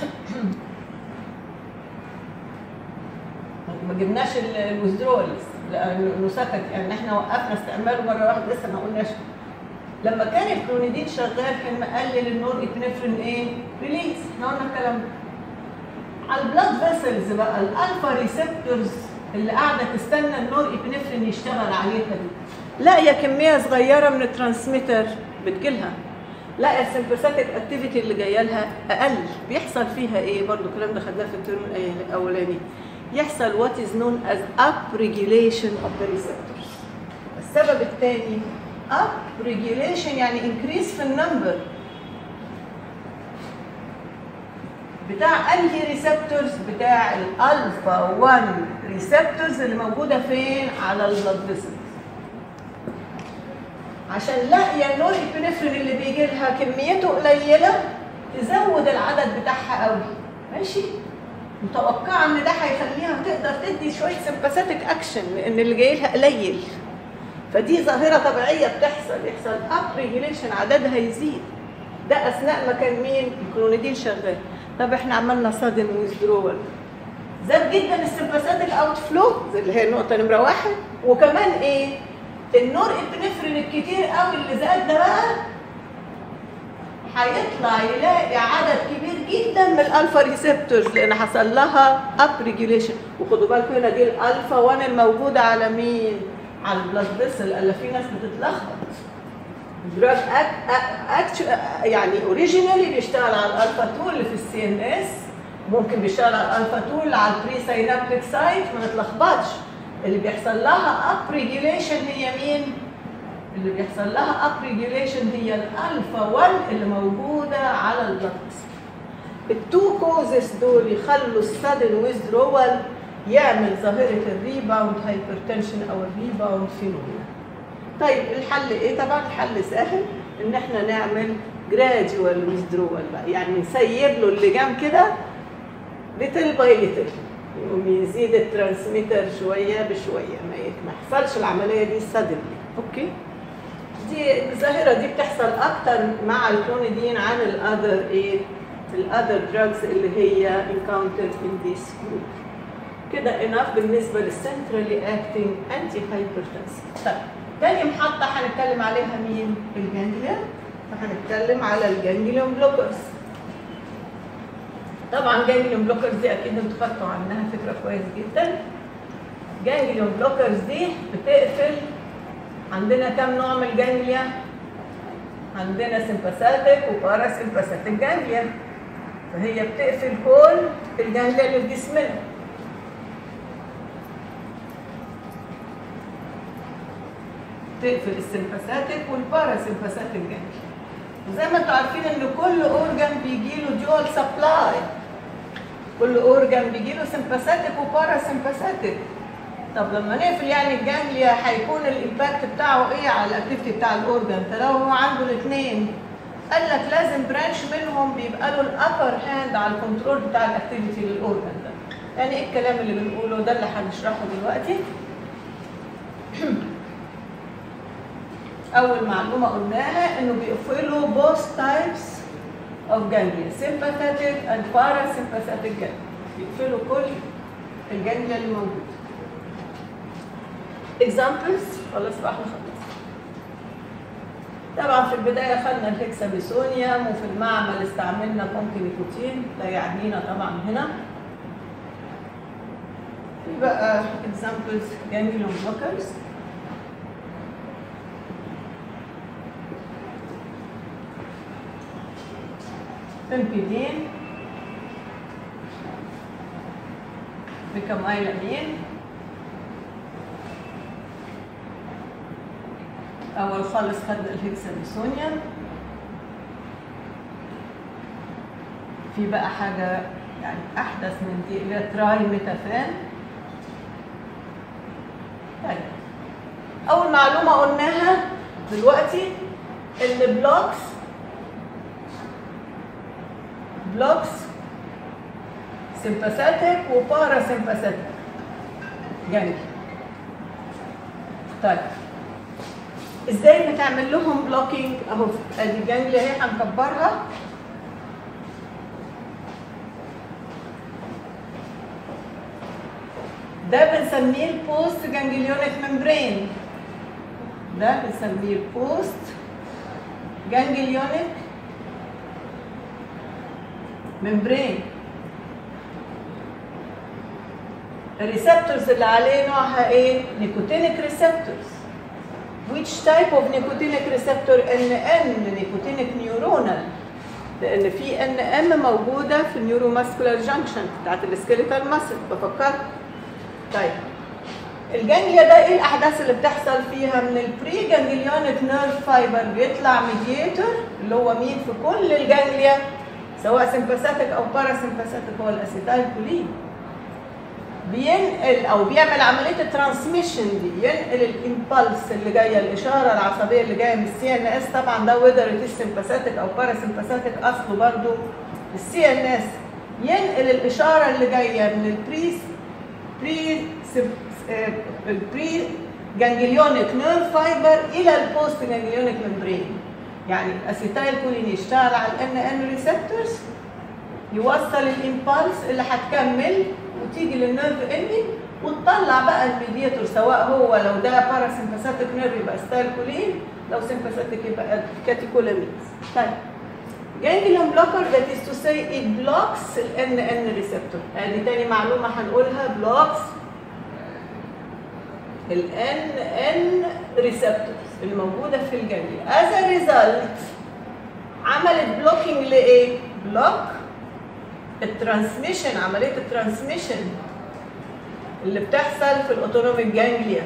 [SPEAKER 1] ما جبناش الوزدرول لانه سكت يعني احنا وقفنا استعماله مره واحده لسه ما قلناش لما كان الكلونيدين شغال كان مقلل النور ابنفرين ايه؟ ريليز احنا قلنا الكلام ده على البلاد فيسلز بقى الالفا ريسبتورز اللي قاعده تستنى النور ابنفرين يشتغل عليها دي لاقيه كميه صغيره من الترانسميتر بتجيلها لا السمباثيك اكتيفيتي اللي جايه لها اقل بيحصل فيها ايه برضو الكلام ده خدناه في الترم الاولاني يحصل what is known as up regulation of the receptors السبب الثاني up regulation يعني increase في النمبر بتاع انهي ريسبتورز بتاع الالفا 1 ريسبتورز اللي موجوده فين على البلاد فيسلز عشان لاقيه النور ابنفرين اللي بيجي لها كميته قليله تزود العدد بتاعها قوي ماشي متوقعه ان ده هيخليها تقدر تدي شويه سمباثيك اكشن لان اللي جاي لها قليل فدي ظاهره طبيعيه بتحصل يحصل اب ريجيليشن عددها يزيد ده اثناء ما كان مين الكلونيدين شغال طب احنا عملنا صادم ويزدرول زاد جدا السمباثيك اوت فلو اللي هي النقطه نمره واحد وكمان ايه النور ابنفرين الكتير قوي اللي زاد ده بقى هيطلع يلاقي عدد كبير جدا من الالفا ريسبتورز لان حصل لها اب ريجوليشن وخدوا بالكم هنا دي الالفا 1 الموجوده على مين؟ على البلاد فيسل الا في ناس بتتلخبط دراج أكت... يعني اوريجينالي بيشتغل على الالفا 2 اللي في السي ان اس ممكن بيشتغل على الالفا 2 اللي على البري سينابتيك سايت ما نتلخبطش اللي بيحصل لها اب ريجوليشن هي مين؟ اللي بيحصل لها اب ريجوليشن هي الالفا 1 اللي موجوده على البلد التو كوزز دول يخلوا السادن ويزدرول يعمل ظاهره الريباوند هايبرتنشن او الريباوند فينومينا طيب الحل ايه طبعا الحل سهل ان احنا نعمل جراديوال ويزدرول بقى يعني نسيب له اللجام كده ليتل باي ليتل يقوم يزيد الترانسميتر شويه بشويه ما يحصلش العمليه دي سادنلي اوكي دي الظاهره دي بتحصل اكتر مع الكلونيدين عن الاذر ايه الاذر دراجز اللي هي encountered in this group كده اناف بالنسبه للسنترالي اكتنج انتي هايبرتنسيف طيب تاني محطه هنتكلم عليها مين الجانجليا فهنتكلم على الجانجليون بلوكرز طبعا جانجليون بلوكرز دي اكيد انتوا خدتوا عنها فكره كويس جدا جانجليون بلوكرز دي بتقفل عندنا كم نوع من الجانجليا عندنا سمباثيك وبارا سمباثيك جانجليا فهي بتقفل كل الجانجليا اللي في جسمنا تقفل السمباثيك والبارا سمباثيك جانجليا وزي ما انتم عارفين ان كل اورجان بيجي له جوال سبلاي كل اورجان بيجي له سمباثيك وبارا سمباثيك طب لما نقفل يعني الجانجليا هيكون الامباكت بتاعه ايه على الاكتيفيتي بتاع الاورجان فلو هو عنده الاثنين قال لك لازم برانش منهم بيبقى له الابر هاند على الكنترول بتاع الاكتيفيتي للاورجان ده يعني ايه الكلام اللي بنقوله ده اللي هنشرحه دلوقتي اول معلومه قلناها انه بيقفلوا both types of ganglia sympathetic and parasympathetic ganglia بيقفلوا كل الجانجليا اللي موجوده examples خلاص بقى احنا خلصنا طبعا في البدايه خدنا الهكسابيسونيوم وفي المعمل استعملنا ممكن نيكوتين لا يعنينا طبعا هنا في بقى examples ganglion blockers بنبيدين بكمايلامين اول خالص خدنا الهكسابيسونيوم في بقى حاجه يعني احدث من دي اللي هي تراي ميتافان طيب اول معلومه قلناها دلوقتي ان بلوكس بلوكس سمباثيك وبارا سمباثيك جانجلي طيب ازاي بتعمل لهم بلوكينج اهو ادي الجانجليا اهي هنكبرها ده بنسميه البوست جانجليونيك ممبرين ده بنسميه البوست جانجليونيك ممبرين الريسبتورز اللي عليه نوعها ايه؟ نيكوتينيك ريسبتورز which type of nicotinic receptor NN nicotinic neuronal لان في ان ام موجوده في النيورو ماسكولار جانكشن بتاعت السكيليتال ماسل بفكر طيب الجانجليا ده ايه الاحداث اللي بتحصل فيها من البري جانجليونيك نيرف فايبر بيطلع ميديتور اللي هو مين في كل الجانجليا سواء سمباثيك او باراسمباثيك هو الاسيتايل كولين بينقل او بيعمل عمليه الترانسميشن دي ينقل الامبلس اللي جايه الاشاره العصبيه اللي جايه من السي ان اس طبعا ده وذر سمباثيك او باراسمباثيك اصله برضو السي ان اس ينقل الاشاره اللي جايه من البري بري البري جانجليونيك نيرف فايبر الى البوست جانجليونيك ممبرين يعني الاسيتايل كولين يشتغل على الان ان ريسبتورز يوصل الامبلس اللي هتكمل وتيجي للنيرف اندنج وتطلع بقى الميدياتور سواء هو لو ده باراسمباثيك نيرف يبقى ستايل كولين لو سمباثيك يبقى كاتيكولامينز طيب جانجليون بلوكر ذات از تو سي ات بلوكس الان ان ريسبتور ادي تاني معلومه هنقولها بلوكس الان ان ريسبتورز اللي موجوده في الجانجليا از ا ريزلت عملت بلوكينج لايه؟ بلوك الترانسميشن عمليه الترانسميشن اللي بتحصل في الاوتونوميك جانجليا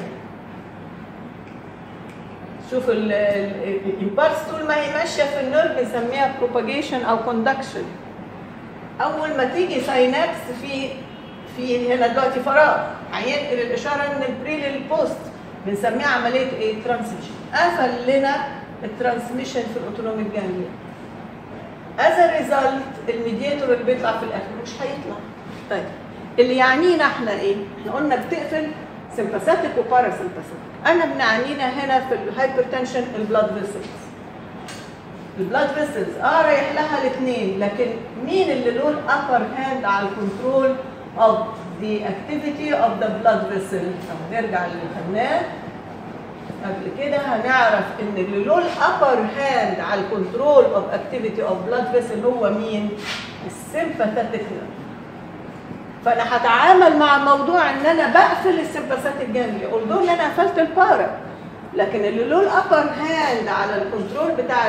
[SPEAKER 1] شوف الامبالس طول ما هي ماشيه في النيرف بنسميها بروباجيشن او كوندكشن اول ما تيجي ساينابس في في هنا دلوقتي فراغ هينقل الاشاره من البري للبوست بنسميها عمليه ايه ترانسميشن قفل لنا الترانسميشن في الاوتونوميك جانجليا از ا ريزلت الميدياتور اللي بيطلع في الاخر مش هيطلع طيب اللي يعنينا احنا ايه؟ احنا قلنا بتقفل سمباثيك وباراسمباثيك انا بنعنينا هنا في الهايبرتنشن البلاد فيسلز البلاد فيسلز اه رايح لها الاثنين لكن مين اللي له الابر هاند على الكنترول of the activity of the blood vessel نرجع للي خدناه قبل كده هنعرف ان اللي له الابر هاند على الكنترول اوف اكتيفيتي اوف بلاد فيسل هو مين؟ السمباثيك فانا هتعامل مع موضوع ان انا بقفل السمباثيك جانجلي قلت ان انا قفلت البارا لكن اللي له الابر هاند على الكنترول بتاع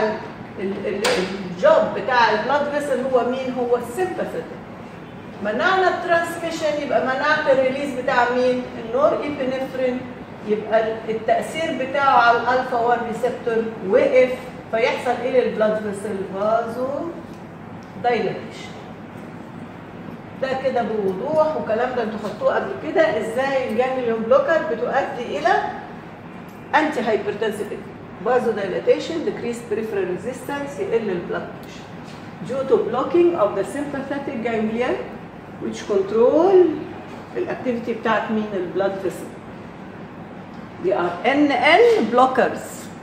[SPEAKER 1] الجوب بتاع البلاد فيسل هو مين؟ هو السمباثيك منعنا الترانسميشن يبقى منعت الريليز بتاع مين؟ النور ايبنفرين يبقى التاثير بتاعه على الالفا 1 ريسبتور وقف فيحصل ايه للبلاد فيسل فازو دايلاتيشن ده كده بوضوح والكلام ده انتوا خدتوه قبل كده ازاي الجانجليون بلوكر بتؤدي الى انتي هايبرتنسيف فازو دايلاتيشن ديكريس بريفرال ريزيستنس يقل البلاد بريشر due to blocking of the sympathetic ganglia which control الاكتيفيتي بتاعت مين البلاد فيسل دي ار ان ان بلوكرز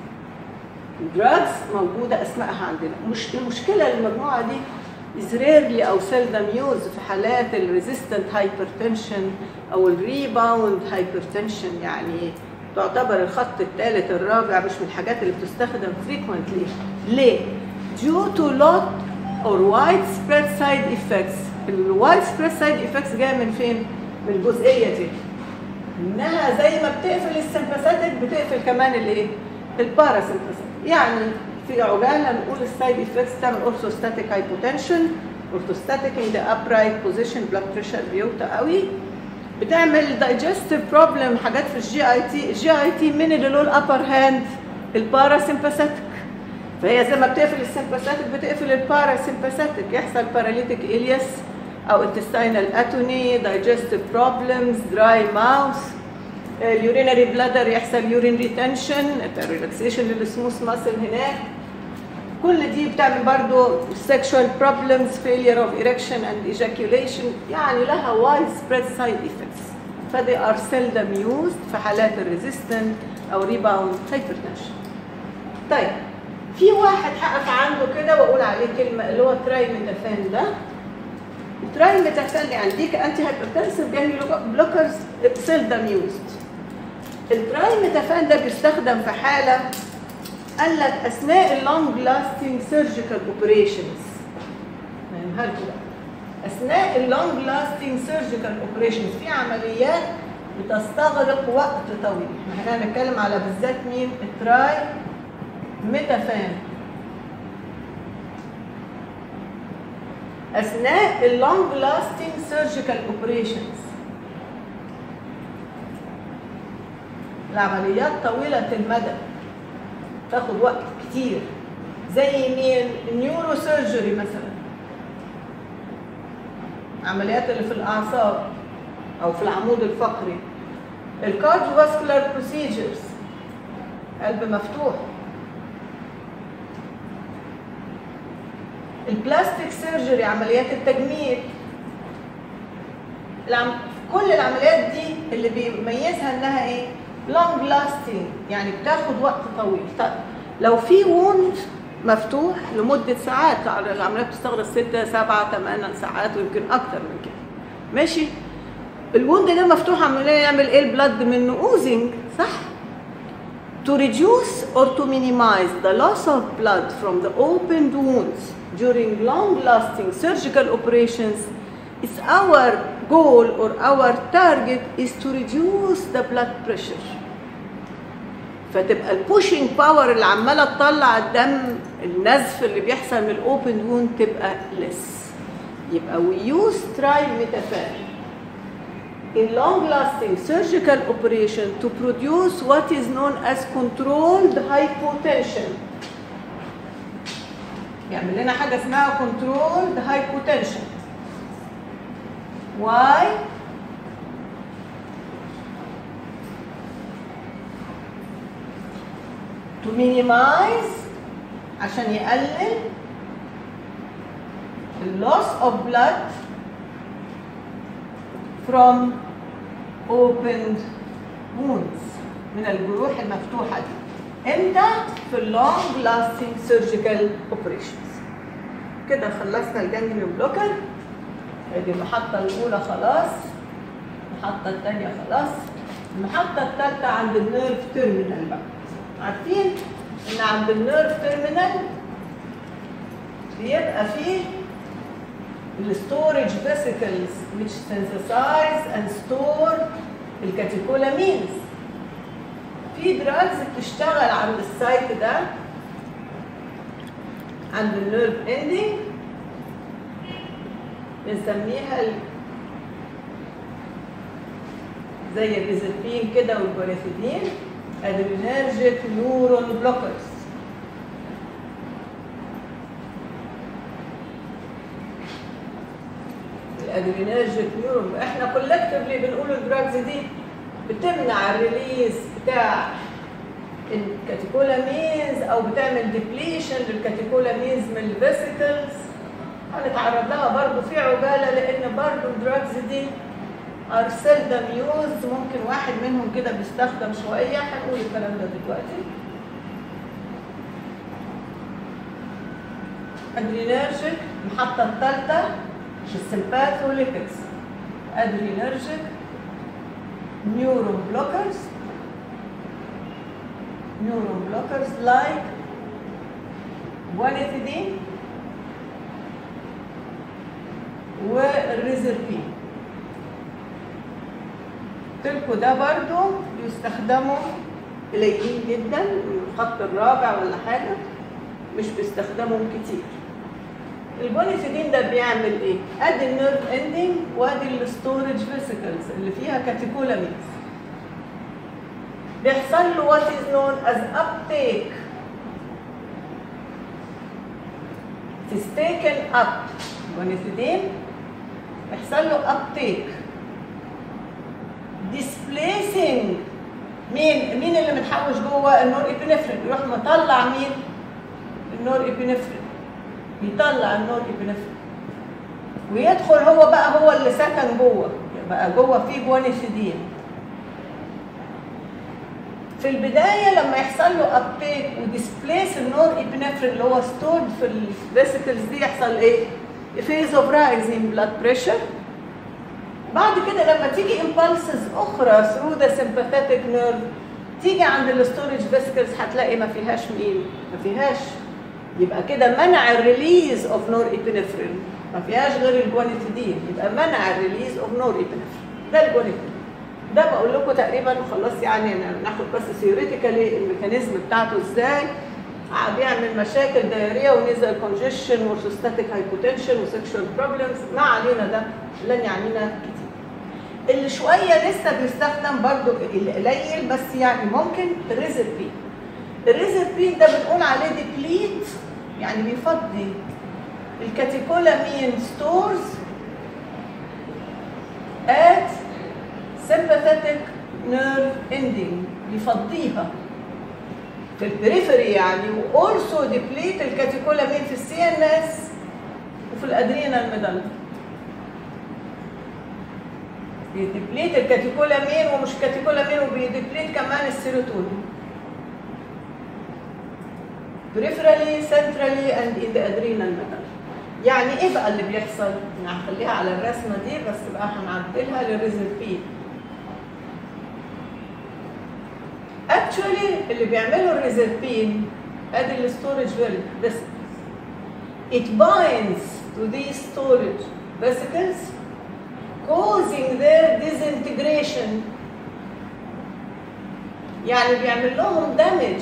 [SPEAKER 1] دراجز موجوده اسمائها عندنا مش المشكله المجموعه دي is rarely او seldom used في حالات الريزيستنت هايبرتنشن او الريباوند هايبرتنشن يعني تعتبر الخط الثالث الرابع مش من الحاجات اللي بتستخدم frequently ليه؟ due to lot or widespread side effects الوايد سبريد سايد افكتس جايه من فين؟ من الجزئيه دي انها زي ما بتقفل السمباثيك بتقفل كمان الايه؟ الباراسمباثيك يعني في عجاله نقول السايد افكتس تعمل اورثوستاتيك هايبوتنشن اورثوستاتيك ان ذا ابرايت بوزيشن بلاد بريشر بيوطى قوي بتعمل دايجستيف بروبلم حاجات في الجي اي تي الجي اي تي من اللي له الابر هاند الباراسمباثيك فهي زي ما بتقفل السمباثيك بتقفل الباراسمباثيك يحصل باراليتيك الياس او intestinal atony digestive problems dry mouth اليورينري بلادر يحصل يورين ريتنشن ريلاكسيشن للسموث ماسل هناك كل دي بتعمل برضو sexual problems failure of erection and ejaculation يعني لها wide spread side effects فدي are seldom used في حالات الريزيستنت او ريباوند hypertension طيب في واحد هقف عنده كده واقول عليه كلمه اللي هو ترايميتافان ده التراي ميتافان يعني دي كانتي هايبرتنسيف جانجلو بلوكرز سيلدم يوزد التراي ميتافان ده بيستخدم في حاله قال لك اثناء اللونج لاستنج سيرجيكال اوبريشنز فاهمها لكم بقى اثناء اللونج لاستنج سيرجيكال اوبريشنز في عمليات بتستغرق وقت طويل احنا هنتكلم على بالذات مين التراي ميتافان اثناء اللونج لاستنج سيرجيكال اوبريشنز العمليات طويله المدى تاخد وقت كتير زي مين النيورو سيرجري مثلا عمليات اللي في الاعصاب او في العمود الفقري الكارديوفاسكولار بروسيجرز قلب مفتوح البلاستيك سيرجري عمليات التجميل العم... كل العمليات دي اللي بيميزها انها ايه لونج لاستنج يعني بتاخد وقت طويل طيب لو في ووند مفتوح لمده ساعات العمليات بتستغرق 6 7 8 ساعات ويمكن اكتر من كده ماشي الوند ده مفتوح عمليه يعمل ايه البلد منه اوزنج صح to reduce or to minimize the loss of blood from the opened wounds during long-lasting surgical operations is our goal or our target is to reduce the blood pressure فتبقى البوشنج باور اللي عماله تطلع الدم النزف اللي بيحصل من الاوبن ووند تبقى less يبقى we use trimethophan in long-lasting surgical operation to produce what is known as controlled hypotension يعمل لنا حاجة اسمها controlled hypotension why to minimize عشان يقلل loss of blood from opened wounds من الجروح المفتوحة دي امتى؟ في اللونج لاستنج سيرجيكال اوبريشنز كده خلصنا الجانجليون بلوكر ادي المحطة الأولى خلاص المحطة الثانية خلاص المحطة الثالثة عند النيرف تيرمينال بقى عارفين إن عند النيرف تيرمينال بيبقى فيه الستورج فيسيكلز which synthesize and store الكاتيكولامينز في دراجز بتشتغل عند السايت ده عند النيرف اندنج بنسميها ال... زي الريزبين كده والبوريثيدين ادرينرجيك نيورون بلوكرز الادرينرجيك نيورون احنا كولكتفلي بنقول الدراجز دي بتمنع الريليز بتاع الكاتيكولامينز او بتعمل ديبليشن للكاتيكولامينز من الفيسيكلز هنتعرض لها برضه في عجاله لان برضه الدراجز دي ار سيلدم يوز ممكن واحد منهم كده بيستخدم شويه هنقول الكلام ده دلوقتي ادرينرجيك المحطه الثالثه السمباثوليتكس ادرينرجيك neuron blockers neuron blockers like guanethidine والريزربين تلكو ده برضو بيستخدموا قليلين جدا الخط الرابع ولا حاجه مش بيستخدمهم كتير البونيفيدين ده بيعمل ايه؟ ادي النيرف اندنج وادي الستورج فيسيكلز اللي فيها كاتيكولامينز بيحصل له وات از نون از uptake is taken up بونيفيدين يحصل له uptake displacing مين مين اللي متحوش جوه النور ابنفرين يروح مطلع مين النور ابنفرين يطلع النور ابنفرين ويدخل هو بقى هو اللي سكن جوه بقى جوه فيه جوانيسيدين في البدايه لما يحصل له ابتيك وديسبليس النور ابنفرين اللي هو ستورد في الفيسيكلز دي يحصل ايه؟ phase of rising blood pressure بعد كده لما تيجي impulses اخرى through the sympathetic nerve تيجي عند الستورج فيسكلز هتلاقي ما فيهاش مين؟ ما فيهاش يبقى كده منع الريليز اوف نور ابنفرين ما فيهاش غير الجوانيتيدين يبقى منع الريليز اوف نور ابنفرين ده الجوانيتيدين ده بقول لكم تقريبا وخلاص يعني ناخد بس ثيوريتيكالي الميكانيزم بتاعته ازاي بيعمل مشاكل دايريه ونزل كونجيشن وسوستاتيك هايبوتنشن وسكشوال بروبلمز ما علينا ده لن يعنينا كتير اللي شويه لسه بيستخدم برضو قليل بس يعني ممكن الريزربين الريزربين ده بنقول عليه ديبليت يعني بيفضي الكاتيكولامين ستورز at sympathetic nerve ending بيفضيها في البريفري يعني واولسو ديبليت الكاتيكولامين في السي ان اس وفي الادرينال ميدل بيديبليت الكاتيكولامين ومش كاتيكولامين وبيديبليت كمان السيروتونين peripherally centrally and in the adrenal metal يعني ايه بقى اللي بيحصل؟ هنخليها على الرسمه دي بس بقى هنعدلها للريزلبين اكشولي اللي بيعملوا الريزربين ادي الستورج فيسكلز it binds to these storage vesicles causing their disintegration يعني بيعمل لهم دامج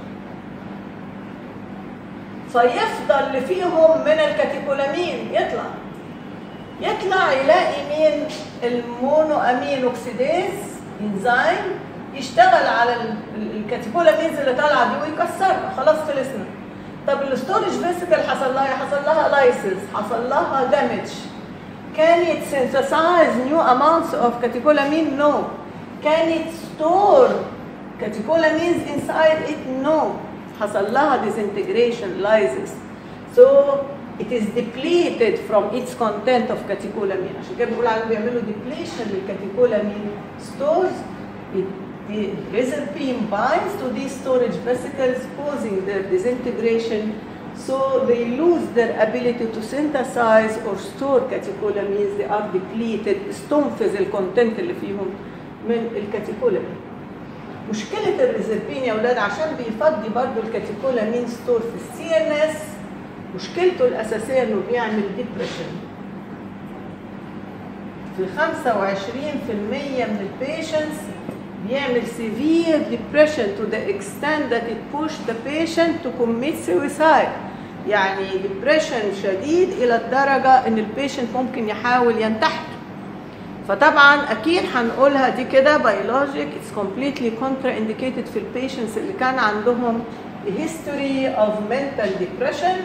[SPEAKER 1] فيفضل اللي فيهم من الكاتيكولامين يطلع يطلع يلاقي مين المونو امين اوكسيديز انزيم يشتغل على الكاتيكولامينز اللي طالعه دي ويكسرها خلاص خلصنا طب الستورج فيسيكال حصل لها حصل لها لايسز حصل لها دامج Can it synthesize new amounts of catecholamine? No. Can it store catecholamines inside it? No. حصل لها disintegration, lysis. So it is depleted from its content of catecholamine. عشان كده بنقول عليهم بيعملوا depletion للكاتيكولامين stores. It, the reserpine binds to these storage vesicles, causing their disintegration So they lose their ability to synthesize or store catecholamines. They are depleted. استنفذ الكونتنت اللي فيهم من الكاتيكولامين. مشكلة الريزربين يا أولاد عشان بيفضي برضو الكاتيكولامين ستور في السي ان اس مشكلته الأساسية إنه بيعمل ديبريشن. في 25% من البيشنتس بيعمل severe depression to the extent that it push the patient to commit suicide يعني depression شديد الى الدرجه ان البيشنت ممكن يحاول ينتحر فطبعا اكيد هنقولها دي كده بيولوجيك اتس completely contraindicated في البيشنتس اللي كان عندهم history of mental depression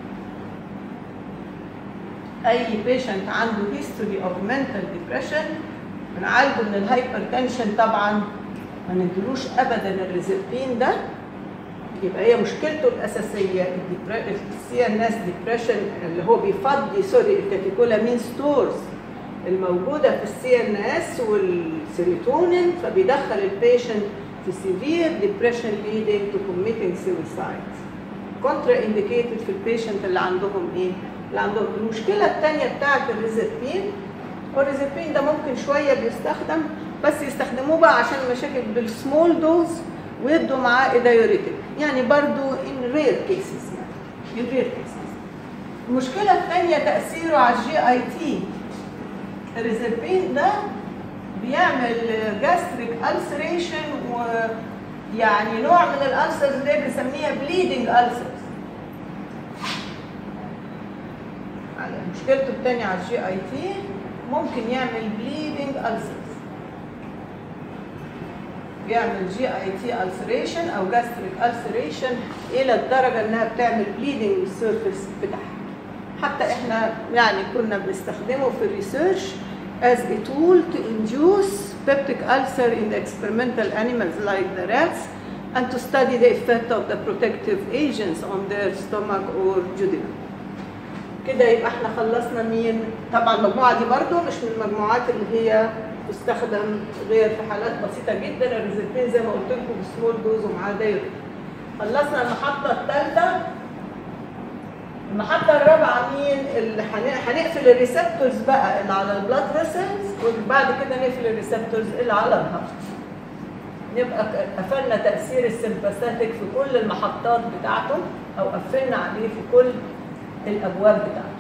[SPEAKER 1] اي بيشنت عنده history of mental depression بنعالجه من الهايبرتنشن طبعا ما ندلوش ابدا الريزربين ده يبقى هي مشكلته الاساسيه السي ان اس ديبريشن اللي هو بيفضي سوري الكاتيكولامين ستورز الموجوده في السي ان اس والسيروتونين فبيدخل البيشنت في سيفير ديبريشن ليدنج تو كوميتنج سويسايد كونترا انديكيتد في البيشنت اللي عندهم ايه؟ اللي عندهم المشكله الثانيه بتاعت الريزربين والريزربين ده ممكن شويه بيستخدم بس يستخدموه بقى عشان المشاكل بالسمول دوز ويدوا معاه دايوريتك يعني برضو ان رير كيسز يعني ان رير كيسز المشكله الثانيه تاثيره على الجي اي تي الريزربين ده بيعمل جاستريك ألسريشن ويعني نوع من الألسرز اللي بنسميها بليدنج ألسرز مشكلته الثانية على الجي اي تي ممكن يعمل بليدنج ألسرز بيعمل جي اي تي ألسريشن أو جاستريك ألسريشن إلى الدرجة إنها بتعمل بليدنج للسيرفيس بتاعها حتى إحنا يعني كنا بنستخدمه في الريسيرش as a tool to induce peptic ulcer in the experimental animals like the rats and to study the effect of the protective agents on their stomach or duodenum. كده يبقى احنا خلصنا مين؟ طبعا المجموعه دي برضو مش من المجموعات اللي هي تستخدم غير في حالات بسيطه جدا الريزلتين زي ما قلت لكم بسمول دوز ومعاه دايركت. خلصنا المحطه الثالثه المحطة الرابعة مين؟ اللي هن- هنقفل الريسبتورز بقى اللي على البلاد فيسلز وبعد كده نقفل الريسبتورز اللي على الهارت. نبقى ك- قفلنا تأثير السمباثيك في كل المحطات بتاعته أو قفلنا عليه في كل الأبواب بتاعته.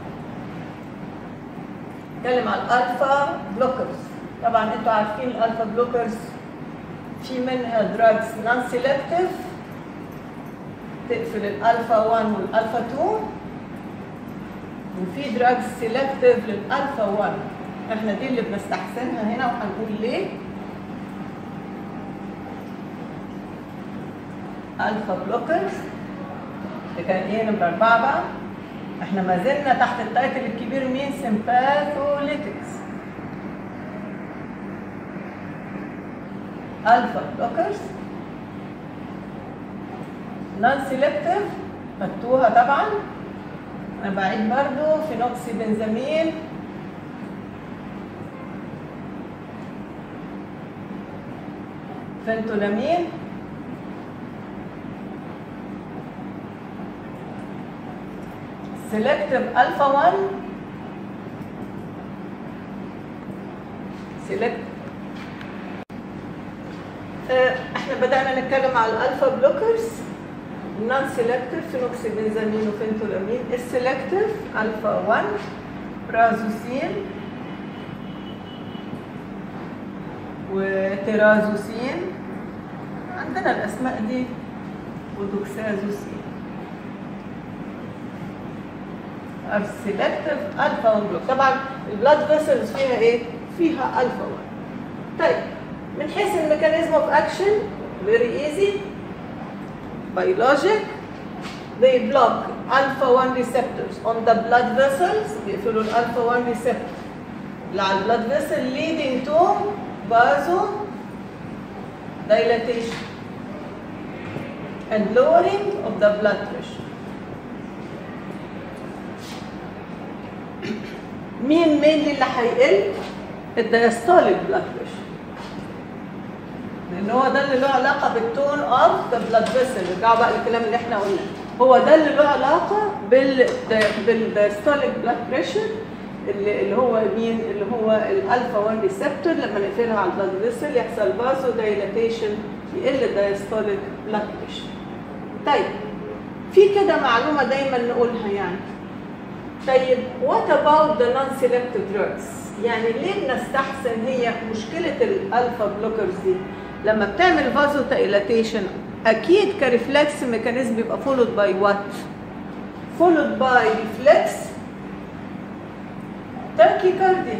[SPEAKER 1] نتكلم على الألفا بلوكرز. طبعا أنتوا عارفين الألفا بلوكرز في منها دراجز نون سيلكتيف تقفل الالفا 1 والالفا 2 وفي دراجز سيلكتيف للالفا 1 احنا دي اللي بنستحسنها هنا وهنقول ليه الفا بلوكرز اللي كان ايه نمرة أربعة بقى احنا ما زلنا تحت التايتل الكبير مين سمباثوليتكس الفا بلوكرز نون سيلكتيف خدتوها طبعا انا بعيد برضو فينوكسي بنزامين فنتولامين سيلكتيف الفا 1 سيلكت احنا بدأنا نتكلم على الالفا بلوكرز النون سيلكتيف فينوكسيبنزامين وفنتولامين السيلكتيف الفا 1 برازوسين وتيرازوسين عندنا الاسماء دي ودوكسازوسين السيلكتيف الفا 1 بلوك طبعا البلاد فيسلز فيها ايه؟ فيها الفا 1 طيب من حيث الميكانيزم اوف اكشن very easy biologic they block alpha 1 receptors on the blood vessels بيقفلوا الالفا 1 receptor اللي على البلاد vessel leading to vaso dilatation and lowering of the blood pressure مين مين اللي هيقل الدايستوليك بلاد بريشر لان هو ده اللي له علاقه بالتون اوف ذا بلاد فيسل رجعوا بقى للكلام اللي احنا قلناه هو ده اللي له علاقه بال بالدايستوليك بلاد بريشر اللي, اللي هو مين اللي هو الالفا 1 ريسبتور لما نقفلها على البلاد فيسل يحصل فازو دايلاتيشن يقل الدايستوليك بلاد بريشر طيب في كده معلومه دايما نقولها يعني طيب what about the non-selective drugs؟ يعني ليه بنستحسن هي مشكلة الألفا بلوكرز دي لما بتعمل فازو دايلاتيشن أكيد كريفلكس ميكانيزم بيبقى followed by what؟ followed by reflex tachycardia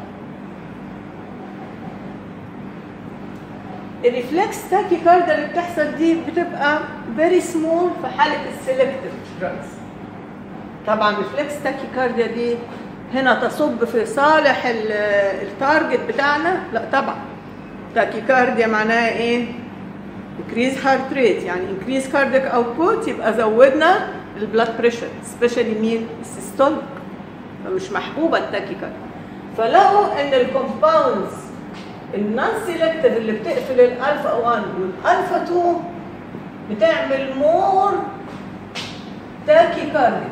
[SPEAKER 1] الريفلكس تاكيكارديا اللي بتحصل دي بتبقى very small في حالة السيلكتيف drugs طبعا ريفلكس تاكيكارديا دي هنا تصب في صالح ال- التارجت بتاعنا لا طبعا تاكيكارديا معناها ايه increase heart rate يعني increase cardiac output يبقى زودنا البلاد بريشر سبيشالي مين السيستوليك فمش محبوبه التاكيكارديا فلقوا ان الكومباوندز النون سيلكتيف اللي بتقفل الالفا 1 والالفا 2 بتعمل مور تاكيكارديا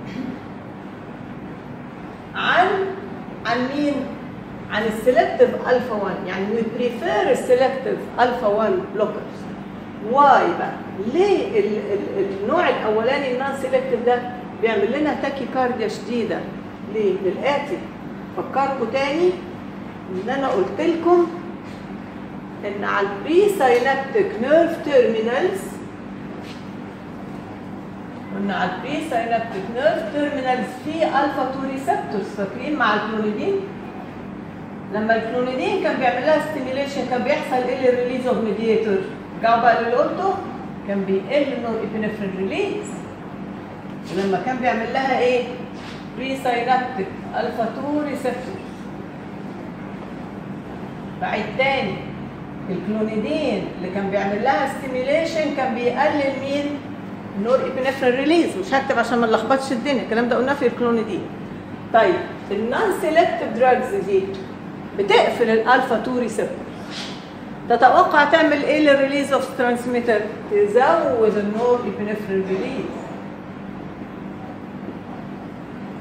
[SPEAKER 1] عن عن مين؟ عن السلكتيف الفا 1 يعني وي بريفير السلكتيف الفا 1 بلوكرز واي بقى ليه ال ال النوع الاولاني النون سيلكتيف ده بيعمل لنا تاكيكارديا شديده ليه؟ للاتي فكركم تاني ان انا قلت لكم ان على البري ساينابتيك نيرف تيرمينالز قلنا على البري ساينابتيك نيرف تيرمينالز في الفا 2 ريسبتورز فاكرين مع الكلونيدين لما الكلونيدين كان بيعمل لها ستيميليشن كان بيحصل ايه الريليز اوف ميديتور رجعوا بقى للي قلته كان بيقل نور ابنفرين ريليز ولما كان بيعمل لها ايه بري ساينابتيك الفا 2 ريسبتورز بعيد تاني الكلونيدين اللي كان بيعمل لها ستيميليشن كان بيقلل مين نور ابنفرين ريليز مش هكتب عشان ما نلخبطش الدنيا الكلام ده قلناه في الكلونيدين طيب النون سيلكتيف دراجز دي بتقفل الالفا 2 ريسبتور تتوقع تعمل ايه للريليز اوف ترانسميتر تزود النور ابنفرين ريليز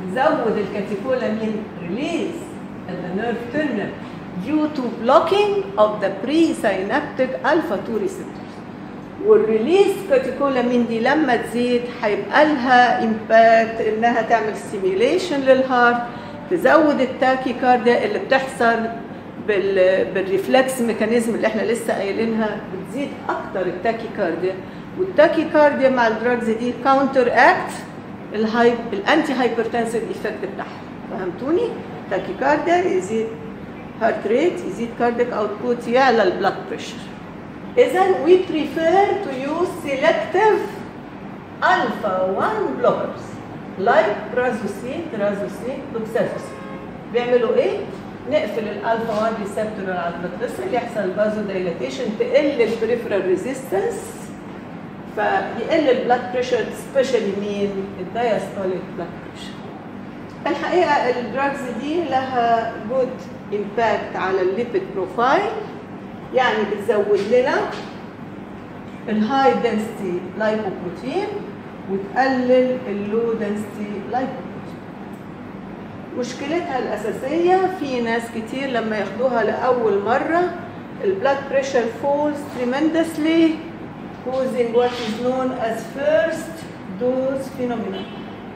[SPEAKER 1] تزود الكاتيكولامين ريليز at the nerve terminal due to blocking of the presynaptic alpha 2 receptors والريليز كاتيكولامين دي لما تزيد هيبقى لها امباكت انها تعمل ستيميوليشن للهارت تزود التاكيكارديا اللي بتحصل بال بالريفلكس ميكانيزم اللي احنا لسه قايلينها بتزيد اكتر التاكيكارديا والتاكيكارديا مع الدراجز دي كاونتر اكت الهاي الانتي هايبرتنسيف ايفكت بتاعها فهمتوني؟ تاكيكارديا يزيد هارت ريت يزيد كارديك اوتبوت يعلى البلاد بريشر اذا we prefer to use selective alpha 1 blockers like prazosin trazosine doxazosin بيعملوا ايه؟ نقفل الالفا 1 ريسبتور على البلاد يحصل بازو دايلاتيشن تقل البريفرال ريزيستنس فيقل البلاد بريشر سبيشالي مين؟ الدايستوليك بلاد بريشر الحقيقه الدراجز دي لها جود امباكت على الليبيد بروفايل يعني بتزود لنا الهاي دنسيتي لايبوبروتين وتقلل اللو دنسيتي لايبوبروتين مشكلتها الأساسية في ناس كتير لما ياخدوها لأول مرة البلاد بريشر falls tremendously causing what is known as first dose phenomenon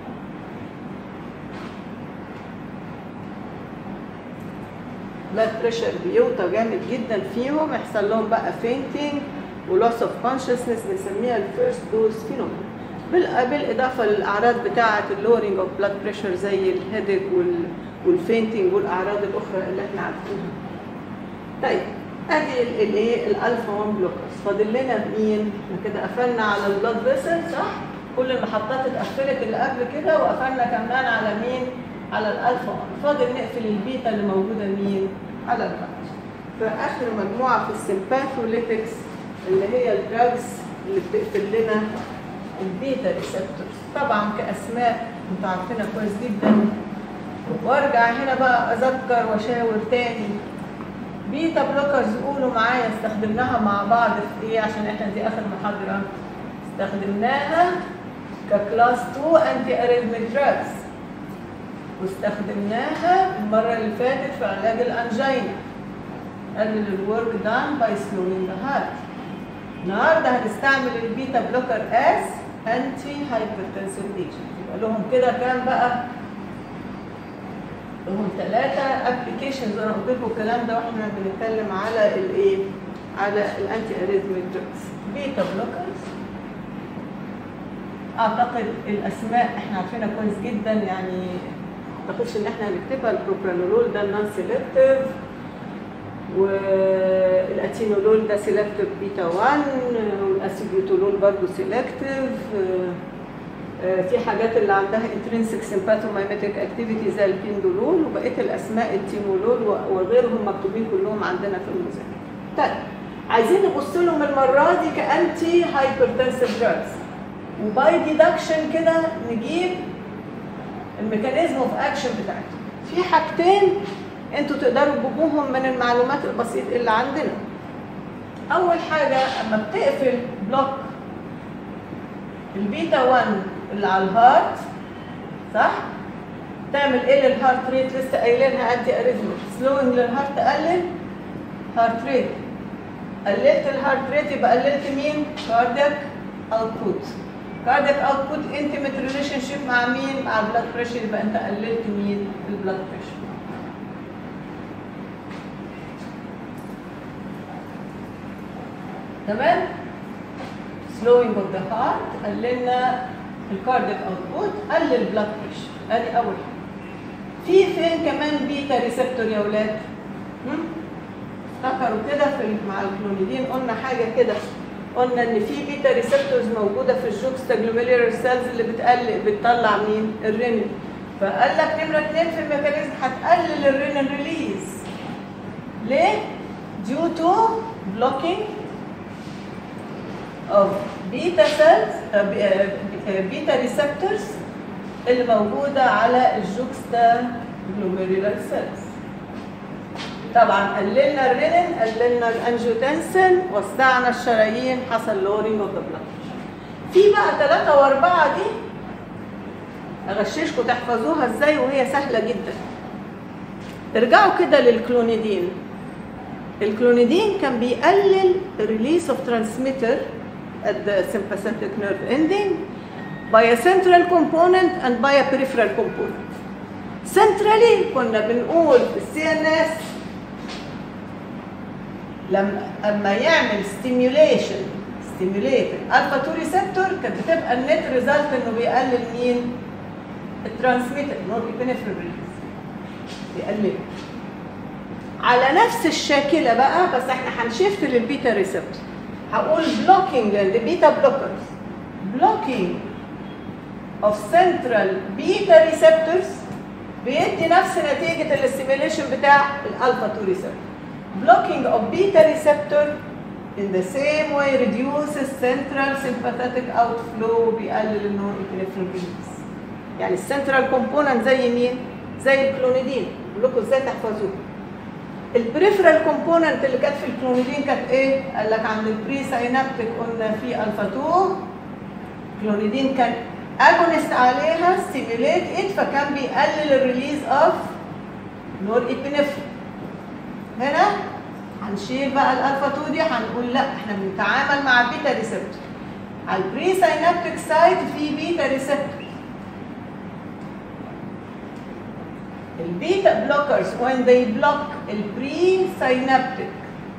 [SPEAKER 1] blood pressure بيوطى جامد جدا فيهم يحصل لهم بقى fainting ولوس اوف consciousness بنسميها الفيرست دوز فينومين بالاضافه للاعراض بتاعه اللورنج اوف بلاد بريشر زي الهيدك والفينتنج والاعراض الاخرى اللي احنا عارفينها. طيب ادي الايه الالفا 1 بلوكرز فاضل لنا مين؟ احنا كده قفلنا على البلاد فيسل صح؟ كل المحطات اتقفلت اللي قبل كده وقفلنا كمان على مين؟ على الالفا 1 فاضل نقفل البيتا اللي موجوده مين؟ على البلاد. فاخر مجموعه في السمباثوليتكس اللي هي الدراجز اللي بتقفل لنا البيتا ريسبتورز طبعا كاسماء انتوا عارفينها كويس جدا وارجع هنا بقى اذكر واشاور تاني بيتا بلوكرز قولوا معايا استخدمناها مع بعض في ايه عشان احنا دي اخر محاضره استخدمناها ككلاس 2 انتي اريثميك دراجز واستخدمناها المره اللي فاتت في علاج الانجينا قلل الورك دان باي سلوينج ذا هارت النهارده هتستعمل البيتا بلوكر اس انتي هايبرتنسيف ايجنت يبقى لهم كده كام بقى؟ لهم ثلاثة ابلكيشنز انا قلت لكم الكلام ده واحنا بنتكلم على الايه؟ على الانتي اريثميك دراجز بيتا بلوكرز اعتقد الاسماء احنا عارفينها كويس جدا يعني ما اعتقدش ان احنا هنكتبها البروبرانولول ده النون سيلكتيف والاتينولول ده سيلكتيف بيتا 1 والاسيبيوتولول برضه سيلكتيف في حاجات اللي عندها انترنسك سمباثومايميتيك اكتيفيتي زي البيندولول وبقيه الاسماء التيمولول وغيرهم مكتوبين كلهم عندنا في المذاكره. طيب عايزين نبص لهم المره دي كانتي هايبرتنسيف دراجز وباي ديدكشن كده نجيب الميكانيزم اوف اكشن بتاعتهم. في حاجتين انتوا تقدروا تجيبوهم من المعلومات البسيط اللي عندنا. اول حاجه اما بتقفل بلوك البيتا 1 اللي على الهارت صح؟ تعمل ايه للهارت ريت لسه قايلينها انتي اريثميك سلوينج للهارت قلل هارت ريت قللت الهارت ريت يبقى قللت مين؟ كاردياك اوتبوت كاردياك اوتبوت انتيميت ريليشن شيب مع مين؟ مع البلاد بريشر يبقى انت قللت مين؟ البلاد بريشر تمام؟ slowing of the heart قللنا الكارديك اوتبوت قلل البلاد بريشر ادي اول حاجه في فين كمان بيتا ريسبتور يا ولاد افتكروا كده في مع الكلونيدين قلنا حاجه كده قلنا ان في بيتا ريسبتورز موجوده في الجوكستا جلوميرولار سيلز اللي بتقلل بتطلع مين الرينين فقال لك نمره اثنين في الميكانيزم هتقلل الرينين ريليز ليه؟ due to blocking of beta cells بيتا ريسبتورز اللي موجوده على الجوكستا جلوميرولار سيلز طبعا قللنا الرينين قللنا الانجيوتنسين وسعنا الشرايين حصل لورينج اوف ذا بلاد في بقى ثلاثة وأربعة دي اغششكم تحفظوها ازاي وهي سهله جدا ارجعوا كده للكلونيدين الكلونيدين كان بيقلل release of transmitter at the sympathetic nerve ending by a central component and by a peripheral component. Centrally كنا بنقول في السي ان اس لما اما يعمل stimulation stimulate الالفا 2 ريسبتور كانت بتبقى النت ريزلت انه بيقلل مين؟ الترانسميتر نور ابنفرين ريليز بيقلله على نفس الشاكلة بقى بس احنا هنشفت للبيتا ريسبتور هقول blocking للبيتا بلوكرز blocking of central beta receptors بيدي نفس نتيجة الاستيميليشن بتاع الالفا 2 ريسبتور blocking of beta receptor in the same way reduces central sympathetic outflow بيقلل النور epinephrine release يعني السنترال كومبوننت زي مين؟ زي الكلونيدين بقول لكم ازاي تحفظوه البريفرال كومبوننت اللي كانت في الكلونيدين كانت ايه؟ قال لك عند البري ساينابتيك قلنا في الفا 2 كلونيدين كان اجونست عليها ستيميليت ات فكان بيقلل الريليز اوف نور ابنفرين هنا هنشيل بقى الالفا 2 دي هنقول لا احنا بنتعامل مع بيتا ريسبتور على البري ساينابتيك سايت في بيتا ريسبتور البيتا blockers when they block البري-synaptic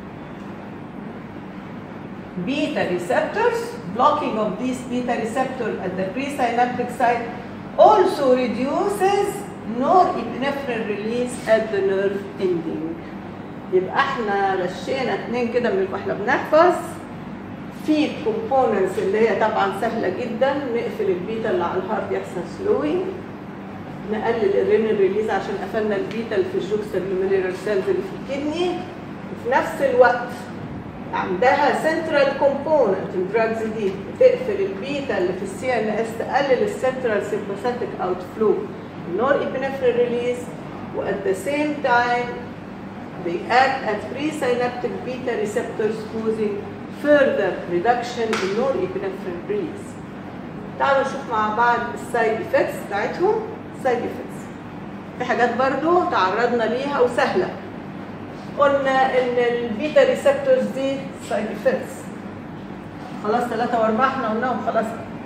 [SPEAKER 1] beta receptors blocking of these beta receptor at the presynaptic site also reduces norepinephrine release at the nerve ending يبقى احنا رشينا اتنين كده من واحنا بنحفظ في الكومبوننتس اللي هي طبعا سهله جدا نقفل البيتا اللي على الهارت يحصل سلوينج نقلل الرينال ريليز عشان قفلنا البيتا اللي في الجوكستا جلوميرولار سيلز اللي في الكدني وفي نفس الوقت عندها سنترال كومبوننت الدراجز دي بتقفل البيتا اللي في السي ان اس تقلل السنترال سيمباثيك اوت فلو النور ابنفرين ريليز وات ذا سيم تايم they act at presynaptic beta receptors causing further reduction in norepinephrine release. تعالوا نشوف مع بعض السايد افكتس بتاعتهم سايد افكتس في حاجات برضو تعرضنا ليها وسهله قلنا ان البيتا ريسبتورز دي سايد افكتس خلاص ثلاثة وأربعة احنا قلناهم خلاص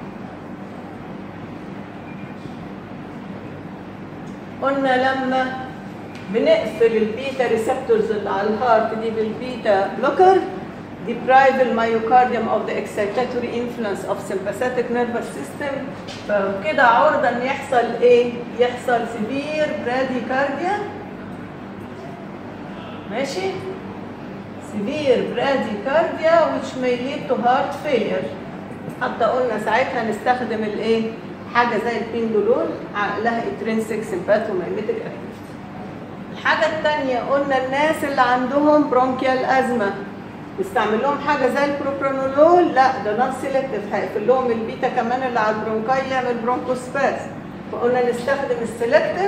[SPEAKER 1] قلنا لما بنقفل البيتا ريسبتورز اللي على الهارت دي بالبيتا بلوكر deprive الميوكارديوم of the excitatory influence of sympathetic nervous system فكده عرضة ان يحصل ايه؟ يحصل severe bradycardia ماشي؟ severe bradycardia which may lead to heart failure حتى قلنا ساعتها نستخدم الايه؟ حاجة زي البيندولول لها intrinsic sympathomimetic activity الحاجة الثانية قلنا الناس اللي عندهم برونكيال أزمة نستعمل لهم حاجه زي البروبرانولول لا ده نون سيلكتيف هيقفل لهم البيتا كمان اللي على البرونكاي يعمل برونكوسباز فقلنا نستخدم السيلكتيف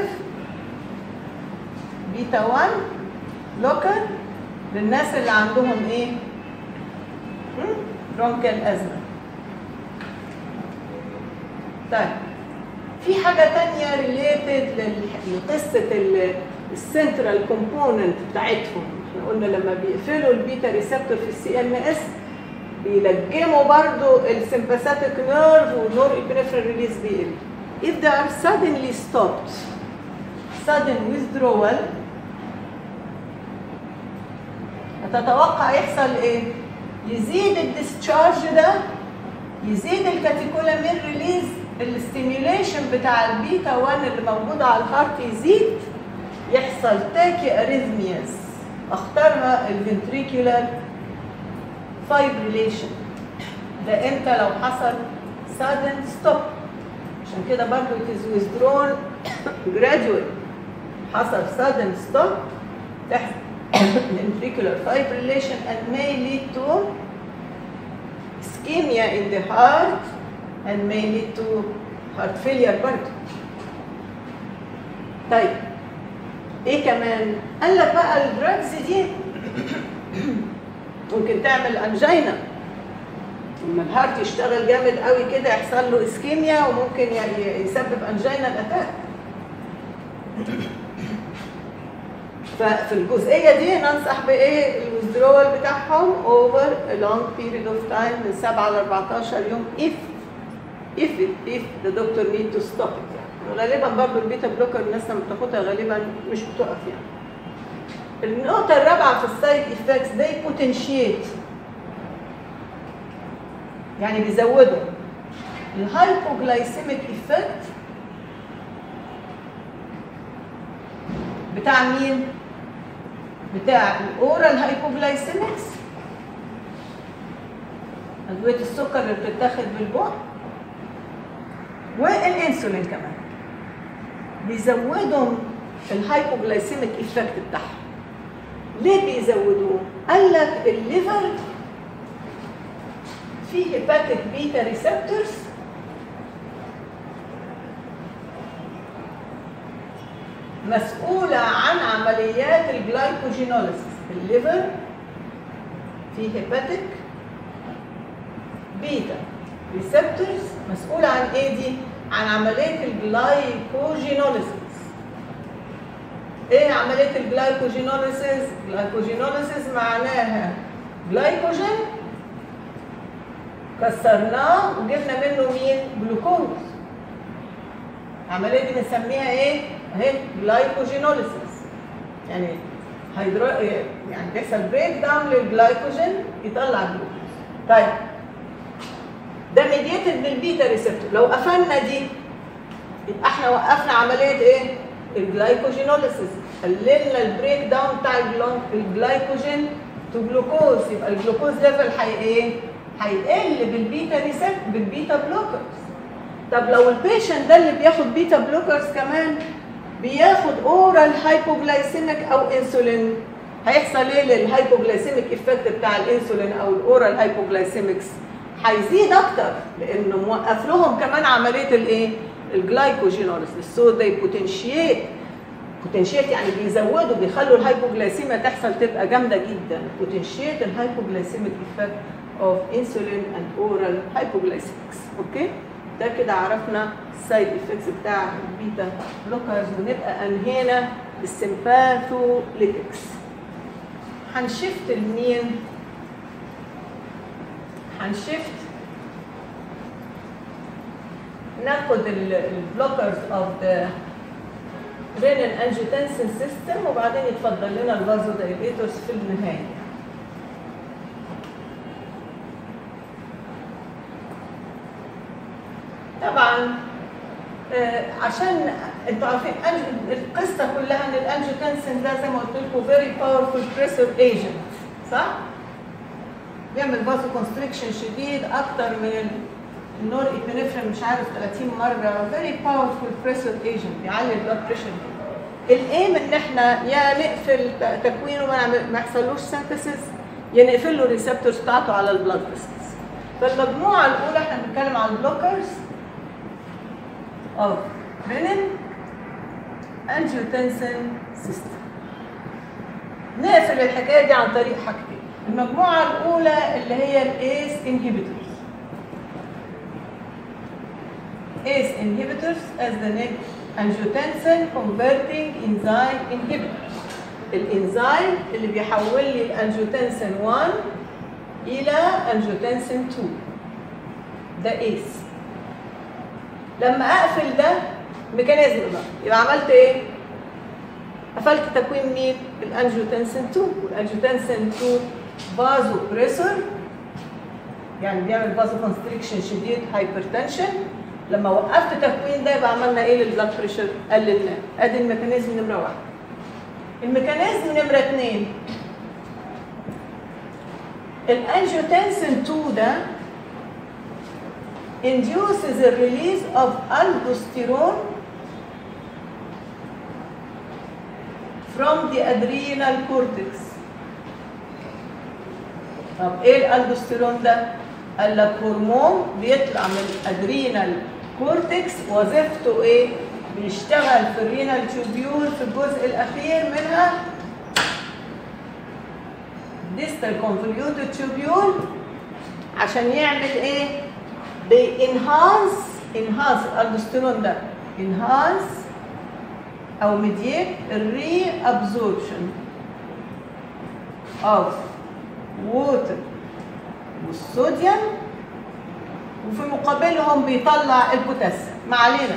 [SPEAKER 1] بيتا 1 لوكال للناس اللي عندهم ايه؟ برونكال ازمه طيب في حاجه تانية ريليتد لقصه السنترال كومبوننت بتاعتهم احنا قلنا لما بيقفلوا البيتا ريسبتور في السي ان اس بيلجموا برضو السمباثيك نيرف والنور ابنفرين ريليز بيقل if they are suddenly stopped sudden withdrawal هتتوقع يحصل ايه يزيد الديسشارج ده يزيد الكاتيكولامين ريليز الاستيميوليشن بتاع البيتا 1 اللي موجوده على الهارت يزيد يحصل تاكي اريثمياز اختارها الفنتريكولار فايبريليشن ده امتى لو حصل sudden stop عشان كده برضو it is withdrawn gradually حصل sudden stop تحت ventricular fibrillation and may lead to ischemia in the heart and may lead to heart failure برضو طيب ايه كمان؟ قال لك بقى الدراجز دي ممكن تعمل انجينا لما الهارت يشتغل جامد قوي كده يحصل له اسكيميا وممكن ي- ي- يسبب انجينا اتاك ففي الجزئيه دي ننصح بايه الويزدرول بتاعهم اوفر لونج بيريد اوف تايم من 7 ل 14 يوم if if it, if the doctor need to stop it يعني غالبا برضه البيتا بلوكر الناس لما بتاخدها غالبا مش بتقف يعني النقطة الرابعة في السايد افكتس they potentiate يعني بيزودوا الهايبوجلايسيميك افكت بتاع مين؟ بتاع الاورال هايبوجلايسيمكس ادويه السكر اللي بتتاخد بالبق والانسولين كمان بيزودوا الهايبوجلايسيميك افكت بتاعهم ليه بيزودوه؟ قال لك الليفر فيه هيباتيك بيتا ريسبتورز مسؤولة عن عمليات الجلايكوجينوليسيس الليفر فيه هيباتيك بيتا ريسبتورز مسؤولة عن ايه دي؟ عن عملية الجلايكوجينوليسيس ايه عملية الجلايكوجينوليسيس؟ جلايكوجينوليسيس معناها جلايكوجين كسرناه وجبنا منه مين؟ جلوكوز العملية دي بنسميها ايه؟ اهي جلايكوجينوليسيس يعني هيدرو يعني بيحصل بريك داون للجلايكوجين يطلع جلوكوز طيب ده ميديتد بالبيتا ريسبتور لو قفلنا دي يبقى احنا وقفنا عمليه ايه؟ الجلايكوجينوليسيس قللنا البريك داون بتاع الجلو- الجلايكوجين تو جلوكوز يبقى الجلوكوز ليفل هي ايه؟ هيقل بالبيتا ريسبتور بالبيتا بلوكرز طب لو البيشنت ده اللي بياخد بيتا بلوكرز كمان بياخد اورال هايبوجلايسيميك او انسولين هيحصل ايه للهايبوجلايسيميك افكت بتاع الانسولين او الاورال هايبوجلايسيميكس هيزيد اكتر لانه موقف لهم كمان عمليه الايه الجلايكوجينوليسيس سو they potentiate potentiate يعني بيزودوا بيخلوا الهايبوجلايسيميا تحصل تبقى جامده جدا potentiate الهايبوجلايسيميك effect of insulin and oral hypoglycemics اوكي ده كده عرفنا السايد افكتس بتاع البيتا بلوكرز ونبقى انهينا السمباثوليتكس هنشفت لمين هنشفت ناخد البلوكرز اوف ذا رينين انجيوتنسين سيستم وبعدين يتفضل لنا الفازو دايليتورز في النهايه طبعا آه، عشان انتوا عارفين أنج- القصه كلها ان الانجيوتنسين ده زي ما قلت لكم فيري باورفول بريسر ايجنت صح؟ بيعمل فازو كونستريكشن شديد اكتر من النور ابنفرين مش عارف 30 مره فيري باورفول بريسر ايجنت بيعلي البلاد بريشر الايم ان احنا يا نقفل ت- تكوينه ما نعمل- ما يحصلوش سينثيسيس يا نقفل له الريسبتورز بتاعته على البلاد فيسلز فالمجموعه الاولى احنا بنتكلم عن البلوكرز of renin angiotensin system نقفل الحكايه دي عن طريق حاجتين المجموعه الاولى اللي هي الايس inhibitors ACE inhibitors as the name angiotensin converting enzyme inhibitors الانزيم اللي بيحول لي الانجيوتنسين 1 الى انجيوتنسين 2 ده ايس لما اقفل ده ميكانيزم بقى يبقى عملت ايه؟ قفلت تكوين مين؟ الانجيوتنسين 2 والانجيوتنسين 2 فازو بريسور يعني بيعمل فازو كونستريكشن شديد هايبرتنشن لما وقفت تكوين ده يبقى عملنا ايه للبلاد بريشر؟ قللناه ادي الميكانيزم نمره واحد الميكانيزم نمره اثنين الانجيوتنسين 2 ده induces the release of aldosterone from the adrenal cortex. طب ايه الالدوستيرون ده؟ قال لك هرمون بيطلع من الادرينال كورتكس وظيفته ايه؟ بيشتغل في الرينال تيوبيول في الجزء الاخير منها distal convoluted tubule عشان يعمل ايه بينهانس انهانس الالدوستيرون ده انهانس او ميديت الري ابزوربشن اوف ووتر والصوديوم وفي مقابلهم بيطلع البوتاسيوم ما علينا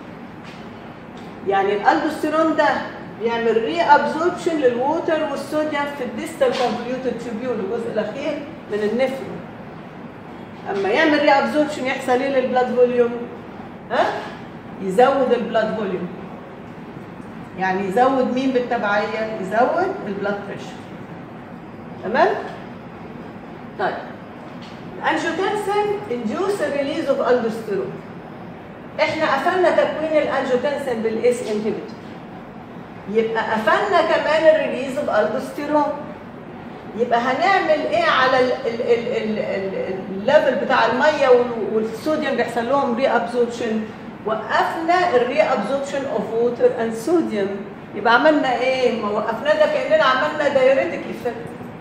[SPEAKER 1] يعني الالدوستيرون ده بيعمل ري ابزوربشن للووتر والصوديوم في الديستال كونفوليوتد تيوبيول الجزء الاخير من النفرون اما يعمل ري ابزوربشن يحصل ايه للبلاد فوليوم ها يزود البلاد فوليوم يعني يزود مين بالتبعيه يزود البلاد بريشر تمام طيب الانجيوتنسين induce the release of aldosterone احنا قفلنا تكوين الانجيوتنسين بالاس انهبيتور يبقى قفلنا كمان الريليز اوف الدوستيرون يبقى هنعمل ايه على الليفل بتاع الميه وال- والصوديوم بيحصل لهم ري ابزوربشن وقفنا الري ابزوربشن اوف ووتر اند صوديوم يبقى عملنا ايه؟ ما وقفنا ده كاننا عملنا دايوريتك افكت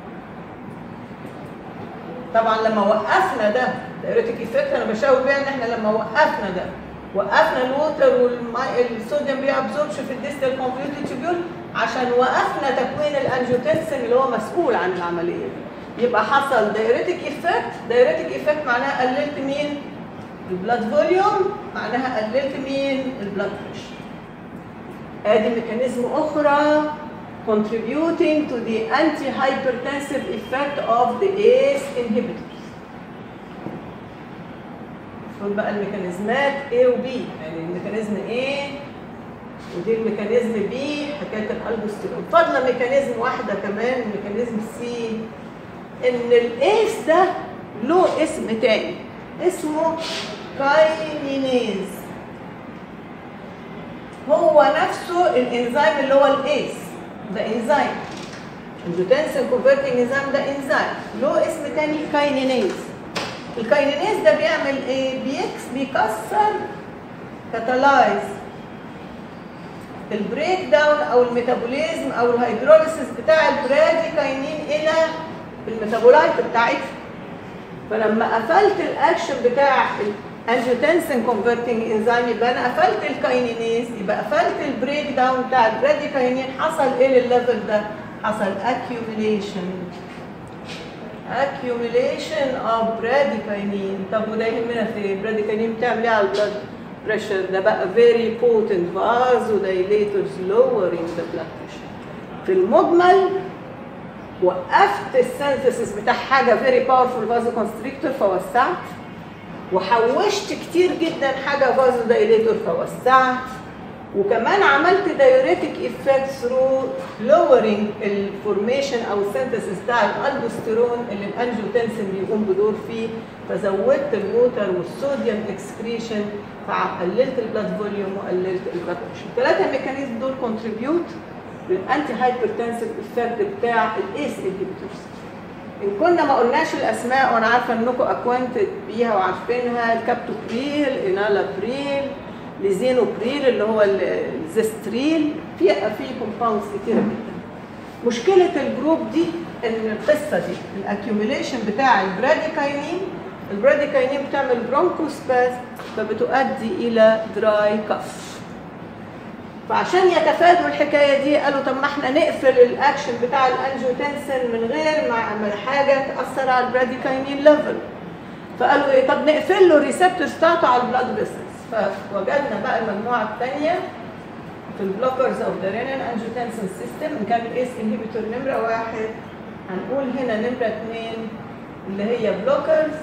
[SPEAKER 1] طبعا لما وقفنا ده دايوريتك افكت انا بشاور بيها ان احنا لما وقفنا ده وقفنا الووتر والصوديوم ري ابزوربشن في الديستال كونفيوتد تيوبيول عشان وقفنا تكوين الانجيوتنسين اللي هو مسؤول عن العمليه دي يبقى حصل دايوريتك افكت دايوريتك افكت معناها قللت مين البلاد فوليوم معناها قللت مين البلاد بريشر ادي ميكانيزم اخرى contributing to the antihypertensive effect of the ACE inhibitors المفروض بقى الميكانيزمات A و B يعني الميكانيزم A ودي الميكانيزم B حكايه الالبوستيرون فاضله ميكانيزم واحده كمان ميكانيزم C ان الايس ده له اسم تاني اسمه كاينينيز هو نفسه الانزيم اللي هو الايس ده انزيم الجوتنسين كونفرتنج انزيم ده انزيم له اسم تاني كاينينيز الكاينينيز ده بيعمل ايه بيكس بيكسر كاتالايز البريك داون او الميتابوليزم او الهيدروليسيس بتاع البراديكاينين الى الميتابولايت بتاعتها فلما قفلت الاكشن بتاع الانجيوتنسين كونفرتنج انزيم يبقى انا قفلت الكاينينيز يبقى قفلت البريك داون بتاع البراديكاينين حصل ايه للليفل ده؟ حصل accumulation accumulation of bradykinin طب وده يهمنا في ايه؟ bradykinin بتعمل ايه على البلاد بريشر ده بقى very potent vasodilators lowering the blood pressure في المجمل وقفت السينثيسيس بتاع حاجه فيري باورفول فازو كونستريكتور فوسعت وحوشت كتير جدا حاجه فازو دايليتور فوسعت وكمان عملت دايوريتك افكت ثرو لورنج الفورميشن او السينثيسيس بتاع الالبوستيرون اللي الانجيوتنسين بيقوم بدور فيه فزودت الووتر والصوديوم اكسكريشن فقللت البلاد فوليوم وقللت البلاد بريشر الثلاثه ميكانيزم دول كونتريبيوت للانتي هايبرتنسيف افكت بتاع الايس انهبيتورز ان كنا ما قلناش الاسماء وانا عارفه انكم اكوانتد بيها وعارفينها الكابتوبريل انالابريل لزينوبريل اللي هو الزستريل في في كومباوندز كتيره جدا مشكله الجروب دي ان القصه دي الاكيوميليشن بتاع البراديكاينين البراديكاينين بتعمل برونكوسباز فبتؤدي الى دراي كف فعشان يتفادوا الحكايه دي قالوا طب ما احنا نقفل الاكشن بتاع الانجيوتنسين من غير ما حاجه تاثر على البراديكاينين ليفل فقالوا ايه طب نقفل له الريسبتورز بتاعته على البلاد فيسلز فوجدنا بقى المجموعه الثانيه في البلوكرز اوف ذا رينين انجيوتنسين سيستم ان كان الايس انهبيتور نمره واحد هنقول هنا نمره اثنين اللي هي بلوكرز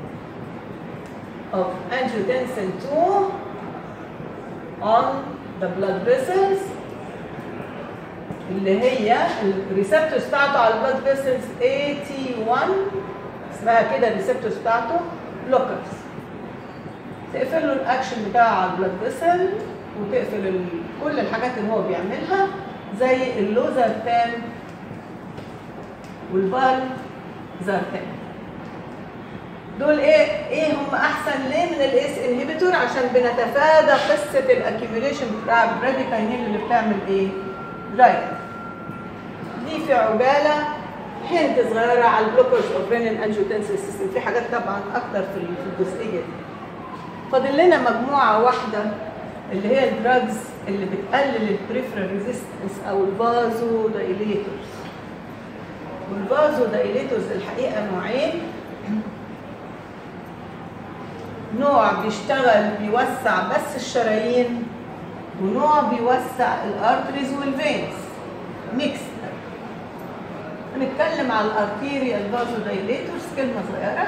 [SPEAKER 1] of angiotensin 2 on the blood vessels اللي هي الريسبتورز بتاعته على البلاد فيسلز AT1 اسمها كده الريسبتورز بتاعته بلوكرز تقفل له الاكشن بتاعه على البلاد فيسل وتقفل ال... كل الحاجات اللي هو بيعملها زي اللوزارتان والفال زارتان دول ايه ايه هم احسن ليه من الاس انهبيتور عشان بنتفادى قصه الاكيوميليشن بتاع البراديكاينين اللي بتعمل ايه درايف دي في عجاله هنت صغيره على البلوكرز اوف رينين انجيوتنسين سيستم في حاجات طبعا اكتر في في الجزئيه دي فاضل لنا مجموعه واحده اللي هي الدراجز اللي بتقلل البريفرال ريزيستنس او الفازو دايليتورز والفازو دايليتورز الحقيقه نوعين نوع بيشتغل بيوسع بس الشرايين ونوع بيوسع الارتريز والفينز ميكس هنتكلم على الارتيريال فازو دايليتورز كلمه صغيره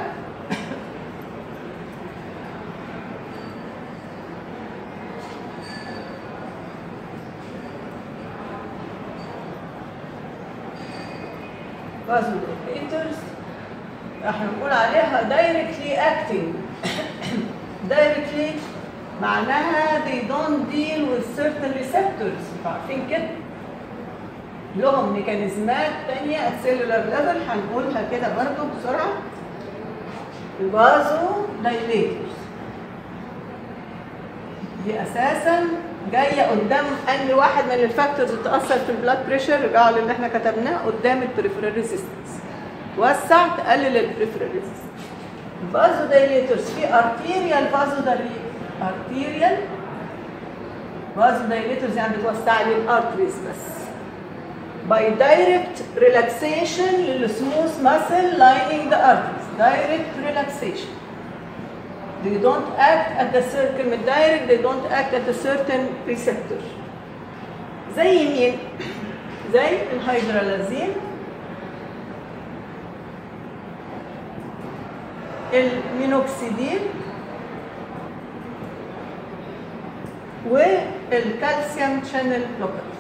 [SPEAKER 1] فازو دايليتورز راح نقول عليها دايركتلي اكتنج دايركتلي معناها they don't deal with certain receptors عارفين كده لهم ميكانيزمات تانية at cellular level هنقولها كده برضو بسرعة الفازو دايليتورز دي اساسا جايه قدام انهي واحد من الفاكتورز اللي تاثر في البلاد بريشر رجعوا للي احنا كتبناه قدام البريفرال ريزيستنس وسع تقلل البريفرال ريزيستنس الفازو دايليتورز في ارتيريال فازو ارتيريال فازو دايليتورز يعني بتوسع لي الارتريز بس by direct relaxation للسموث muscle lining the arteries direct relaxation they don't act at the certain direct they don't act at a certain receptor زي مين زي الهيدرالازين المينوكسيدين والكالسيوم شانل بلوكرز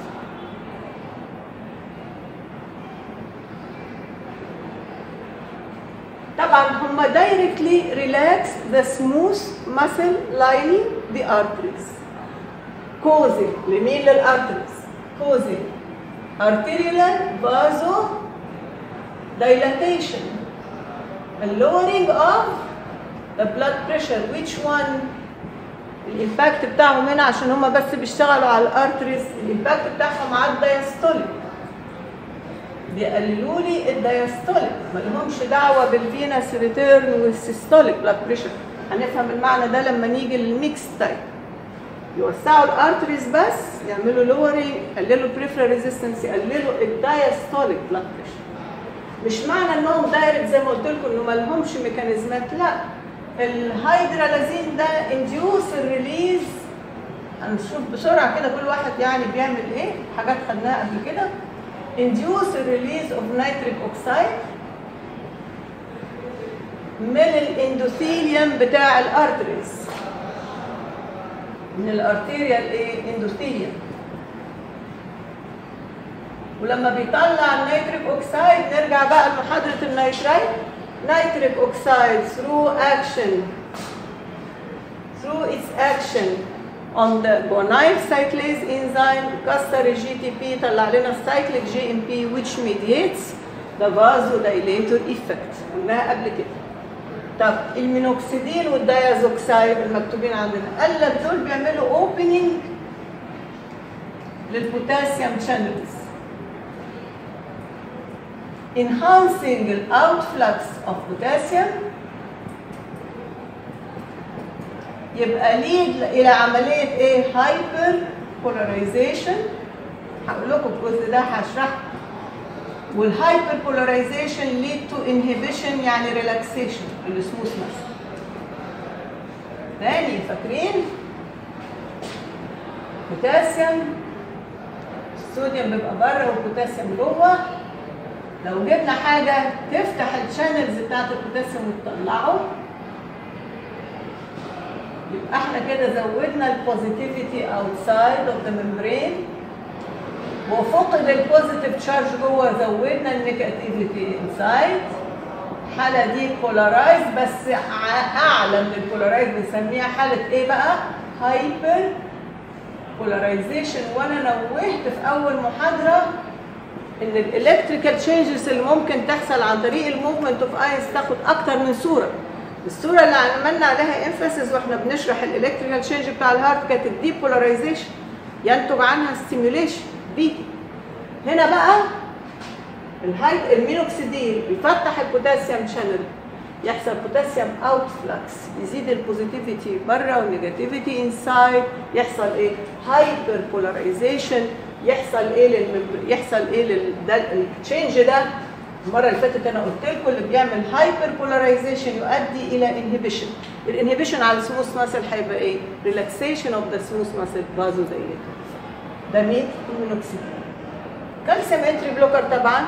[SPEAKER 1] طبعا هم directly relax the smooth muscle lining the arteries causing لمين للارتريز causing arterial vaso dilatation a lowering of the blood pressure which one الامباكت بتاعهم هنا عشان هم بس بيشتغلوا على الارتريز الامباكت بتاعهم على الدايستوليك بيقللوا لي الدايستوليك ما لهمش دعوه بالفينس ريتيرن والسيستوليك بلاد بريشر هنفهم المعنى ده لما نيجي للميكس تايب يوسعوا الارتريز بس يعملوا لوري يقللوا البريفرال ريزيستنس يقللوا الدايستوليك بلاد بريشر مش معنى انهم دايركت زي ما قلت لكم انه ما لهمش ميكانيزمات لا الهيدرالازين ده انديوس الريليز هنشوف بسرعه كده كل واحد يعني بيعمل ايه حاجات خدناها قبل كده induce the release of nitric oxide من الاندوثيليوم بتاع الارتريز من الارتيريال ايه اندوثيليوم ولما بيطلع النيتريك اوكسايد نرجع بقى لمحاضره النيترايت nitric oxide through action through its action on the guanyl cyclase enzyme كسر الجي تي بي طلع لنا السايكليك جي ام بي which mediates the vasodilator effect قلناها قبل كده طب المينوكسيدين والدايازوكسايد المكتوبين عندنا قال لك دول بيعملوا opening للبوتاسيوم channels enhancing the outflux of potassium يبقى ليد الى عمليه ايه هايبر بولاريزيشن هقول لكم الجزء ده هشرحه والهايبر بولاريزيشن ليد تو انهبيشن يعني ريلاكسيشن السموث مثلا تاني فاكرين بوتاسيوم الصوديوم بيبقى بره والبوتاسيوم جوه لو جبنا حاجه تفتح الشانلز بتاعت البوتاسيوم وتطلعه يبقى احنا كده زودنا البوزيتيفيتي اوتسايد اوف ذا ممبرين وفقد البوزيتيف تشارج جوه زودنا النيجاتيفيتي انسايد الحاله دي بولارايز بس اعلى من البولارايز بنسميها حاله ايه بقى؟ هايبر بولارايزيشن وانا نوهت في اول محاضره ان الالكتريكال تشينجز اللي ممكن تحصل عن طريق الموفمنت اوف اينز تاخد اكتر من صوره الصوره اللي عملنا عليها انفاسيس واحنا بنشرح الالكتريكال تشينج بتاع الهارت كانت الديبولاريزيشن ينتج عنها ستيميوليشن بي هنا بقى الهاي المينوكسيديل بيفتح البوتاسيوم شانل يحصل بوتاسيوم اوت فلكس يزيد البوزيتيفيتي بره والنيجاتيفيتي انسايد يحصل ايه هايبر بولاريزيشن يحصل ايه للمب... يحصل ايه لل التشينج ده المره اللي فاتت انا قلت لكم اللي بيعمل هايبر بولاريزيشن يؤدي الى انهبيشن الانهبيشن على السموث ماسل هيبقى ايه ريلاكسيشن اوف ذا سموث ماسل فازو دايليتور ده مين المينوكسيديل كالسيوم انتري بلوكر طبعا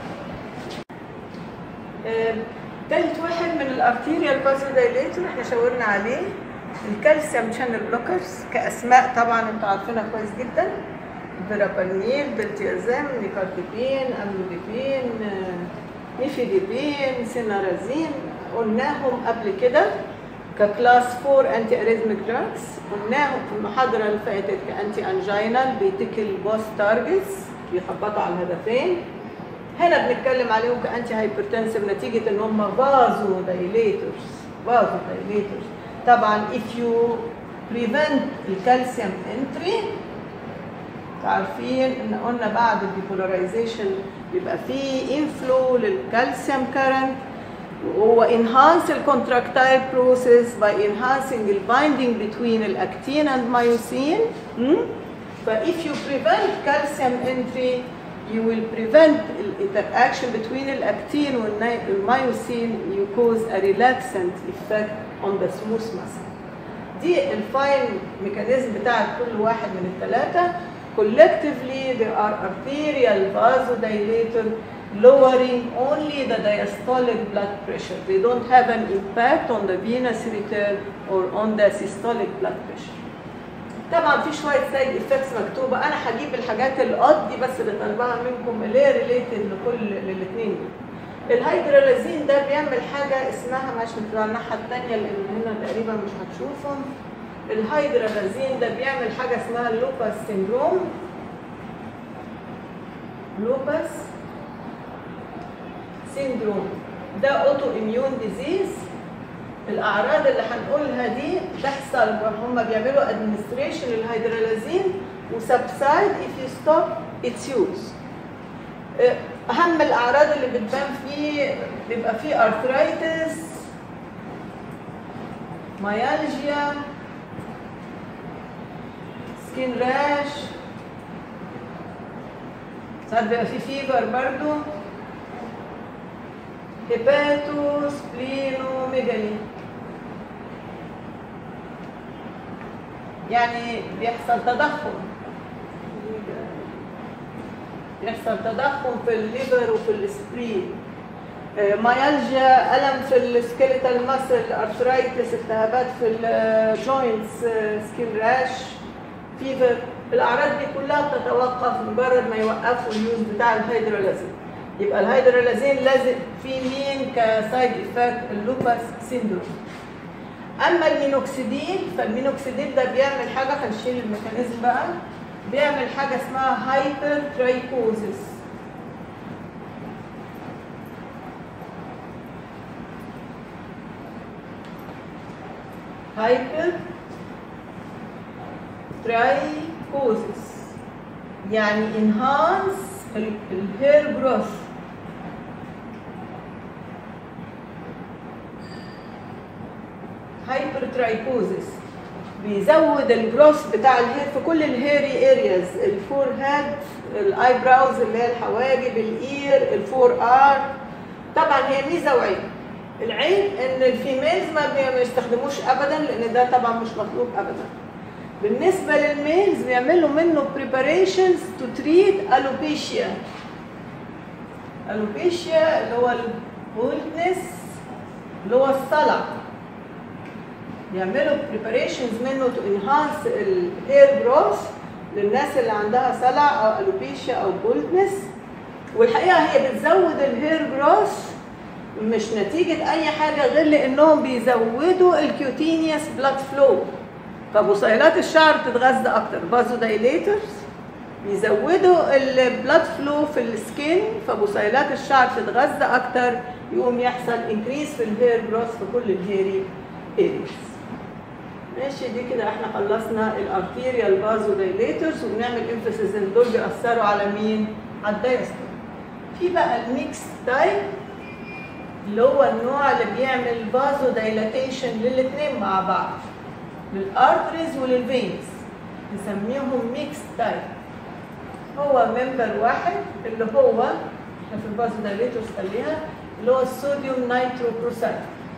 [SPEAKER 1] آه، تالت واحد من الارتيريال بازو دايليتور احنا شاورنا عليه الكالسيوم شانل بلوكرز كاسماء طبعا انتوا عارفينها كويس جدا فيرابانيل بلتيازام نيكارتيبين املوديبين آه، نيفيديبين سينارازين قلناهم قبل كده ككلاس 4 انتي اريزميك دراجز قلناهم في المحاضره اللي فاتت كانتي انجينال بيتكل بوست تارجتس بيخبطوا على الهدفين هنا بنتكلم عليهم كانتي هايبرتنسيف نتيجه ان هم فازو دايليتورز فازو دايليتورز طبعا if you prevent الكالسيوم entry عارفين ان قلنا بعد الديبولاريزيشن بيبقى فيه انفلو للكالسيوم كارنت وهو enhance الكونتراكتايل process by enhancing the binding between الاكتين and myosin hmm? ف if you prevent calcium entry you will prevent the interaction between الاكتين والميوسين you cause a relaxant effect on the smooth muscle دي الفاين ميكانيزم بتاع كل واحد من الثلاثه collectively they are arterial vasodilator lowering only the diastolic blood pressure they don't have an impact on the venous return or on the systolic blood pressure طبعا في شويه سايد افكتس مكتوبه انا هجيب الحاجات القط دي بس اللي طالباها منكم اللي هي ريليتد لكل للاثنين دول الهيدرالازين ده بيعمل حاجه اسمها مش مكتوبه على الناحيه الثانيه لان هنا تقريبا مش هتشوفهم الهيدرالازين ده بيعمل حاجه اسمها اللوباس سيندروم لوباس سيندروم ده اوتو اميون ديزيز الاعراض اللي هنقولها دي تحصل وهم بيعملوا ادمنستريشن للهيدرالازين وسبسايد if you stop its use اهم الاعراض اللي بتبان فيه بيبقى فيه ارثرايتس مايالجيا سكين راش ساعات بيبقى فيه فيفر برضو هيباتو سبلينو ميجالي يعني بيحصل تضخم بيحصل تضخم في الليفر وفي السبرين مايالجيا الم في السكيليتال ماسل ارثرايتس التهابات في الجوينتس سكين راش فيفر الاعراض دي كلها بتتوقف مجرد ما يوقفوا اليوز بتاع الهيدرولازين يبقى الهيدرولازين لازق في مين كسايد افكت اللوباس سيندروم اما المينوكسيديل فالمينوكسيديل ده بيعمل حاجه هنشيل الميكانيزم بقى بيعمل حاجه اسمها هايبر ترايكوزيس هايبر ترايكوزيس يعني انهانس الهير جروث هايبر ترايكوزيس بيزود الجروث بتاع الهير في كل الهيري ارياز الفور هاد الاي براوز اللي هي الحواجب الاير الفور ار طبعا هي ميزه وعيب العيب ان الفيميلز ما بيستخدموش ابدا لان ده طبعا مش مطلوب ابدا بالنسبه للميلز بيعملوا منه preparations to treat alopecia alopecia اللي هو البولدنس اللي هو الصلع بيعملوا preparations منه to enhance الهير جروث للناس اللي عندها صلع او الوبيشيا او بولدنس والحقيقه هي بتزود الهير جروث مش نتيجه اي حاجه غير لانهم بيزودوا الكيوتينيوس بلاد فلو فبصيلات الشعر تتغذى اكتر بازو دايليترز بيزودوا البلاد فلو في السكين فبصيلات الشعر تتغذى اكتر يقوم يحصل انكريس في الهير جروث في كل الهيري اريز ماشي دي كده احنا خلصنا الارتيريال بازو دايليترز وبنعمل انفاسيس ان دول بيأثروا على مين؟ على الدايستول في بقى الميكس تايب اللي هو النوع اللي بيعمل فازو دايلاتيشن للاثنين مع بعض للارتريز وللفينز نسميهم ميكس تايب هو ممبر واحد اللي هو احنا في الفازو دايليتورز خليها اللي هو الصوديوم نيتروبروسايد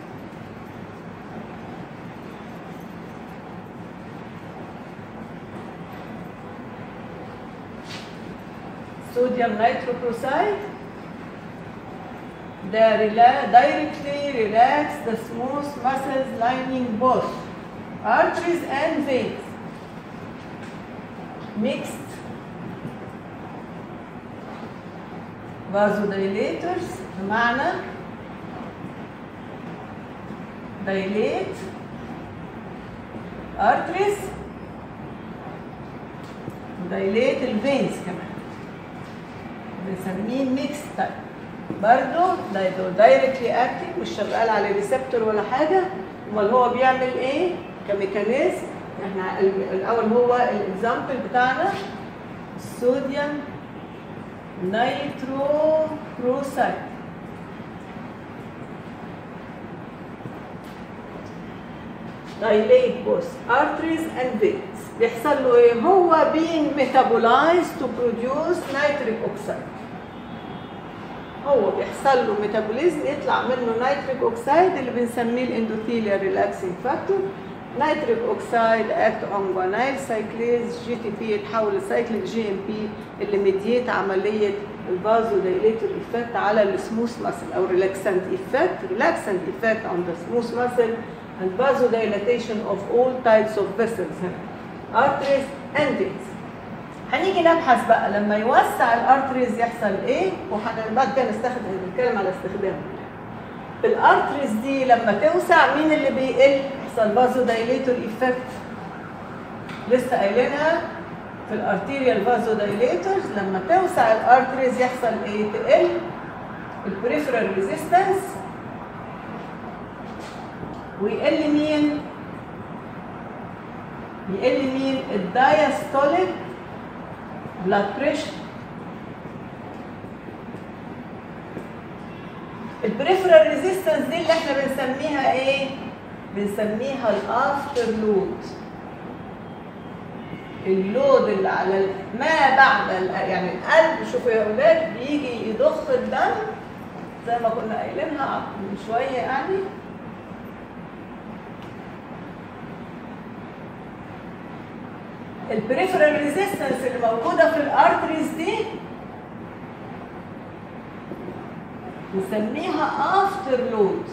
[SPEAKER 1] sodium nitroprusside they rela- directly relax the smooth muscles lining both arteries and veins mixed vasodilators بمعنى dilate arteries dilate الفينز كمان بنسميه ميكس تايب برضه ده دايركتلي اكتنج مش شغال على ريسبتور ولا حاجه امال هو بيعمل ايه كميكانيزم احنا ال- الاول هو الاكزامبل بتاعنا الصوديوم نيتروبروسايد dilate both arteries and veins بيحصل له ايه هو being metabolized to produce nitric oxide هو بيحصل له ميتابوليزم يطلع منه نيتريك اوكسايد اللي بنسميه الاندوثيليا ريلاكسنج فاكتور نيتريك اوكسايد اكت اون جوانايل سايكليز جي تي بي يتحول لسايكليك جي ام بي اللي مديت عمليه الفازو دايليتور افكت على السموث ماسل او ريلاكسنت افكت ريلاكسنت افكت اون ذا سموث ماسل and vasodilation of all types of vessels arteries and veins هنيجي نبحث بقى لما يوسع الارتريز يحصل ايه وبعد كده نستخدم نتكلم على استخدامه الارتريز دي لما توسع مين اللي بيقل يحصل فازو دايليتور ايفكت لسه قايلينها في الارتيريال فازو دايليتورز لما توسع الارتريز يحصل ايه تقل البريفرال ريزيستنس ويقل مين يقل مين الدايستوليك بلاد بريشر البريفرال ريزيستنس دي اللي احنا بنسميها ايه بنسميها الافتر لود اللود اللي على ال- ما بعد ال- يعني القلب شوفوا يا اولاد بيجي يضخ الدم زي ما كنا قايلينها من شويه يعني البريفرال ريزيستنس اللي موجوده في الارتريز دي نسميها افتر لود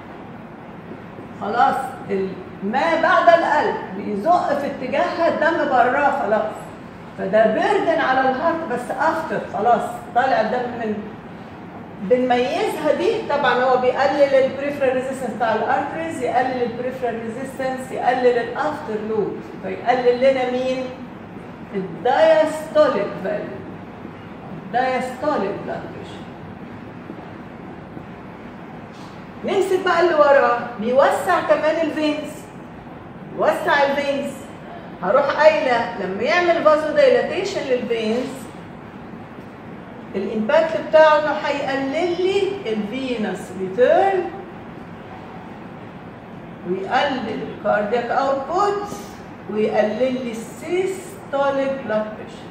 [SPEAKER 1] خلاص ال- ما بعد القلب بيزق في اتجاهها الدم براه خلاص فده بيردن على الهارت بس افتر خلاص طالع الدم من بنميزها دي طبعا هو بيقلل البريفرال ريزيستنس بتاع الارتريز يقلل البريفرال ريزيستنس يقلل الافتر لود فيقلل لنا مين الدايستوليك فاليو الدايستوليك بلاد بريشر نمسك بقى اللي وراه بيوسع كمان الفينز يوسع الفينز هروح قايله لما يعمل فازو دايلاتيشن للفينز الامباكت بتاعه انه هيقلل لي الفينس ريتيرن ويقلل الكاردياك اوتبوت ويقلل لي السيستوليك بلاد بريشر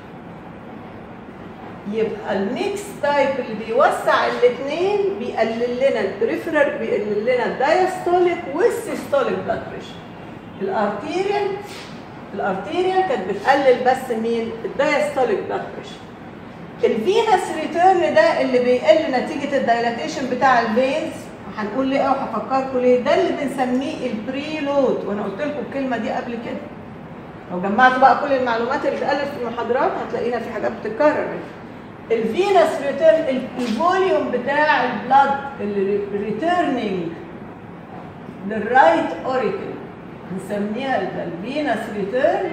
[SPEAKER 1] يبقى الميكس تايب اللي بيوسع الاثنين بيقلل لنا البريفرال بيقلل لنا الدايستوليك والسيستوليك بلاد بريشر الارتيريال الارتيريال كانت بتقلل بس مين الدايستوليك بلاد بريشر الفينس ريتيرن ده اللي بيقل نتيجه الدايلاتيشن بتاع الفينز هنقول ليه او هفكركم ليه ده اللي بنسميه البري لود وانا قلت لكم الكلمه دي قبل كده لو جمعتوا بقى كل المعلومات اللي اتقالت في المحاضرات هتلاقينا في حاجات بتتكرر الفينس ريتيرن الفوليوم بتاع البلاد الريتيرنينج للرايت اوريكل بنسميها الفينس ريتيرن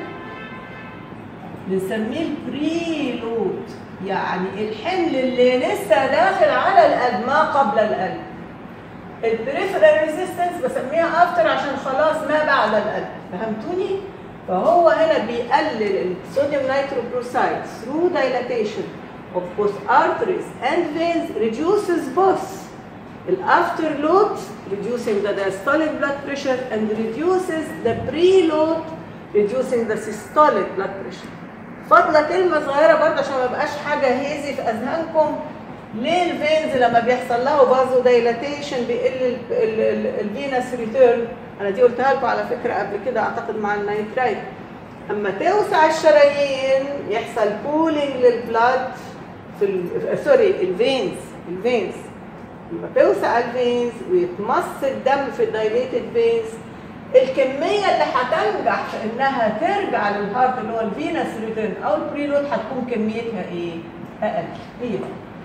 [SPEAKER 1] بنسميه البري لود يعني الحمل اللي لسه داخل على القلب ما قبل القلب البريفرال ريزيستنس بسميها افتر عشان خلاص ما بعد القلب فهمتوني فهو هنا بيقلل الصوديوم نيتروبروسايد ثرو دايلاتيشن of both arteries and veins reduces both الافterload reducing the diastolic blood pressure and reduces the preload reducing the systolic blood pressure فاضله كلمه صغيره برضه عشان ما يبقاش حاجه هيزي في اذهانكم ليه الفينز لما بيحصل له بازو دايلاتيشن بيقل الفينس ريتيرن انا دي قلتها لكم على فكره قبل كده اعتقد مع النيترايت اما توسع الشرايين يحصل بولينج للبلاد في ال- سوري الفينز الفينز لما توسع الفينز ويتمص الدم في الدايليتد فينز الكميه اللي هتنجح في انها ترجع للهارت اللي هو الفينس ريتيرن او البريلود هتكون كميتها ايه؟ اقل هي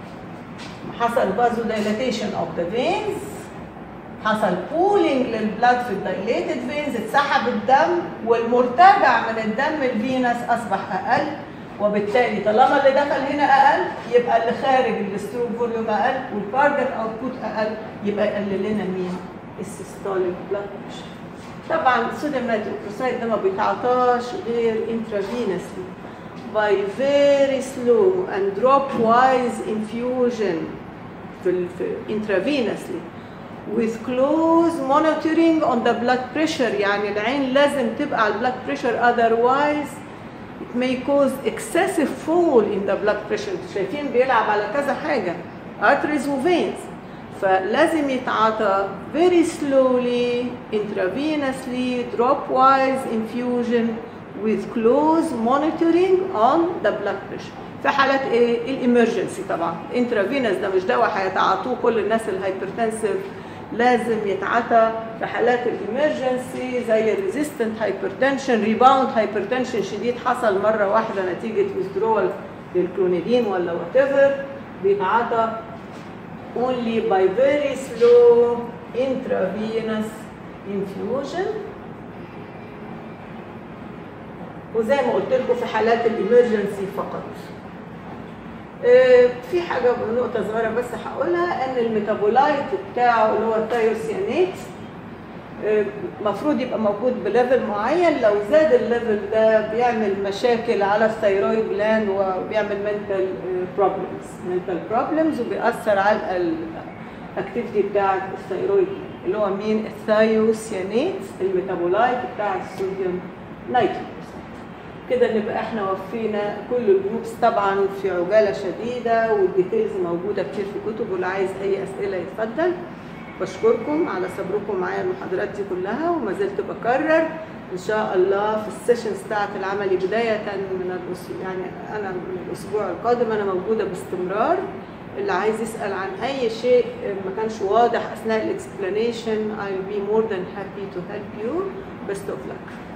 [SPEAKER 1] حصل بازو دايلاتيشن اوف ذا فينز حصل بولينج للبلاد في الدايليتد فينز اتسحب الدم والمرتجع من الدم الفينس اصبح اقل وبالتالي طالما اللي دخل هنا اقل يبقى اللي خارج الستروك فوليوم اقل والكاردياك اوتبوت اقل يبقى يقلل لنا مين؟ السيستوليك بلاد بريشر طبعا الصوديوم نيتروكلوسايد ده ما بيتعطاش غير intravenously by very slow and drop-wise infusion في ال- في intravenously with close monitoring on the blood pressure يعني العين لازم تبقى على البلاد بريشر otherwise it may cause excessive fall in the blood pressure انتوا شايفين بيلعب على كذا حاجة arteries و veins فلازم يتعاطى very slowly intravenously drop-wise infusion with close monitoring on the blood pressure في حالات ايه الامرجنسي طبعا انترافينس ده مش دواء هيتعاطوه كل الناس الهايبرتنسيف لازم يتعاطى في حالات الامرجنسي زي الريزيستنت هايبرتنشن ريباوند هايبرتنشن شديد حصل مره واحده نتيجه withdrawal للكلونيدين ولا وات ايفر بيتعاطى only by very slow intravenous infusion وزي ما قلت لكم في حالات الامرجنسي فقط آه، في حاجه نقطه صغيره بس هقولها ان الميتابولايت بتاعه اللي هو التايروسيانات المفروض يبقى موجود بليفل معين لو زاد الليفل ده بيعمل مشاكل على الثيرويد جلاند وبيعمل منتال بروبلمز منتال بروبلمز وبيأثر على الاكتيفيتي بتاع الثيرويد اللي هو مين الثايوسيانات الميتابولايت بتاع الصوديوم نيتروكسيد كده نبقى احنا وفينا كل الجروبس طبعا في عجاله شديده والديتيلز موجوده كتير في كتب واللي عايز اي اسئله يتفضل بشكركم على صبركم معايا المحاضرات دي كلها وما زلت بكرر ان شاء الله في السيشنز بتاعت العملي بدايه من الاسبوع يعني انا من الاسبوع القادم انا موجوده باستمرار اللي عايز يسال عن اي شيء ما كانش واضح اثناء الاكسبلانيشن I'll be more than happy to help you best of luck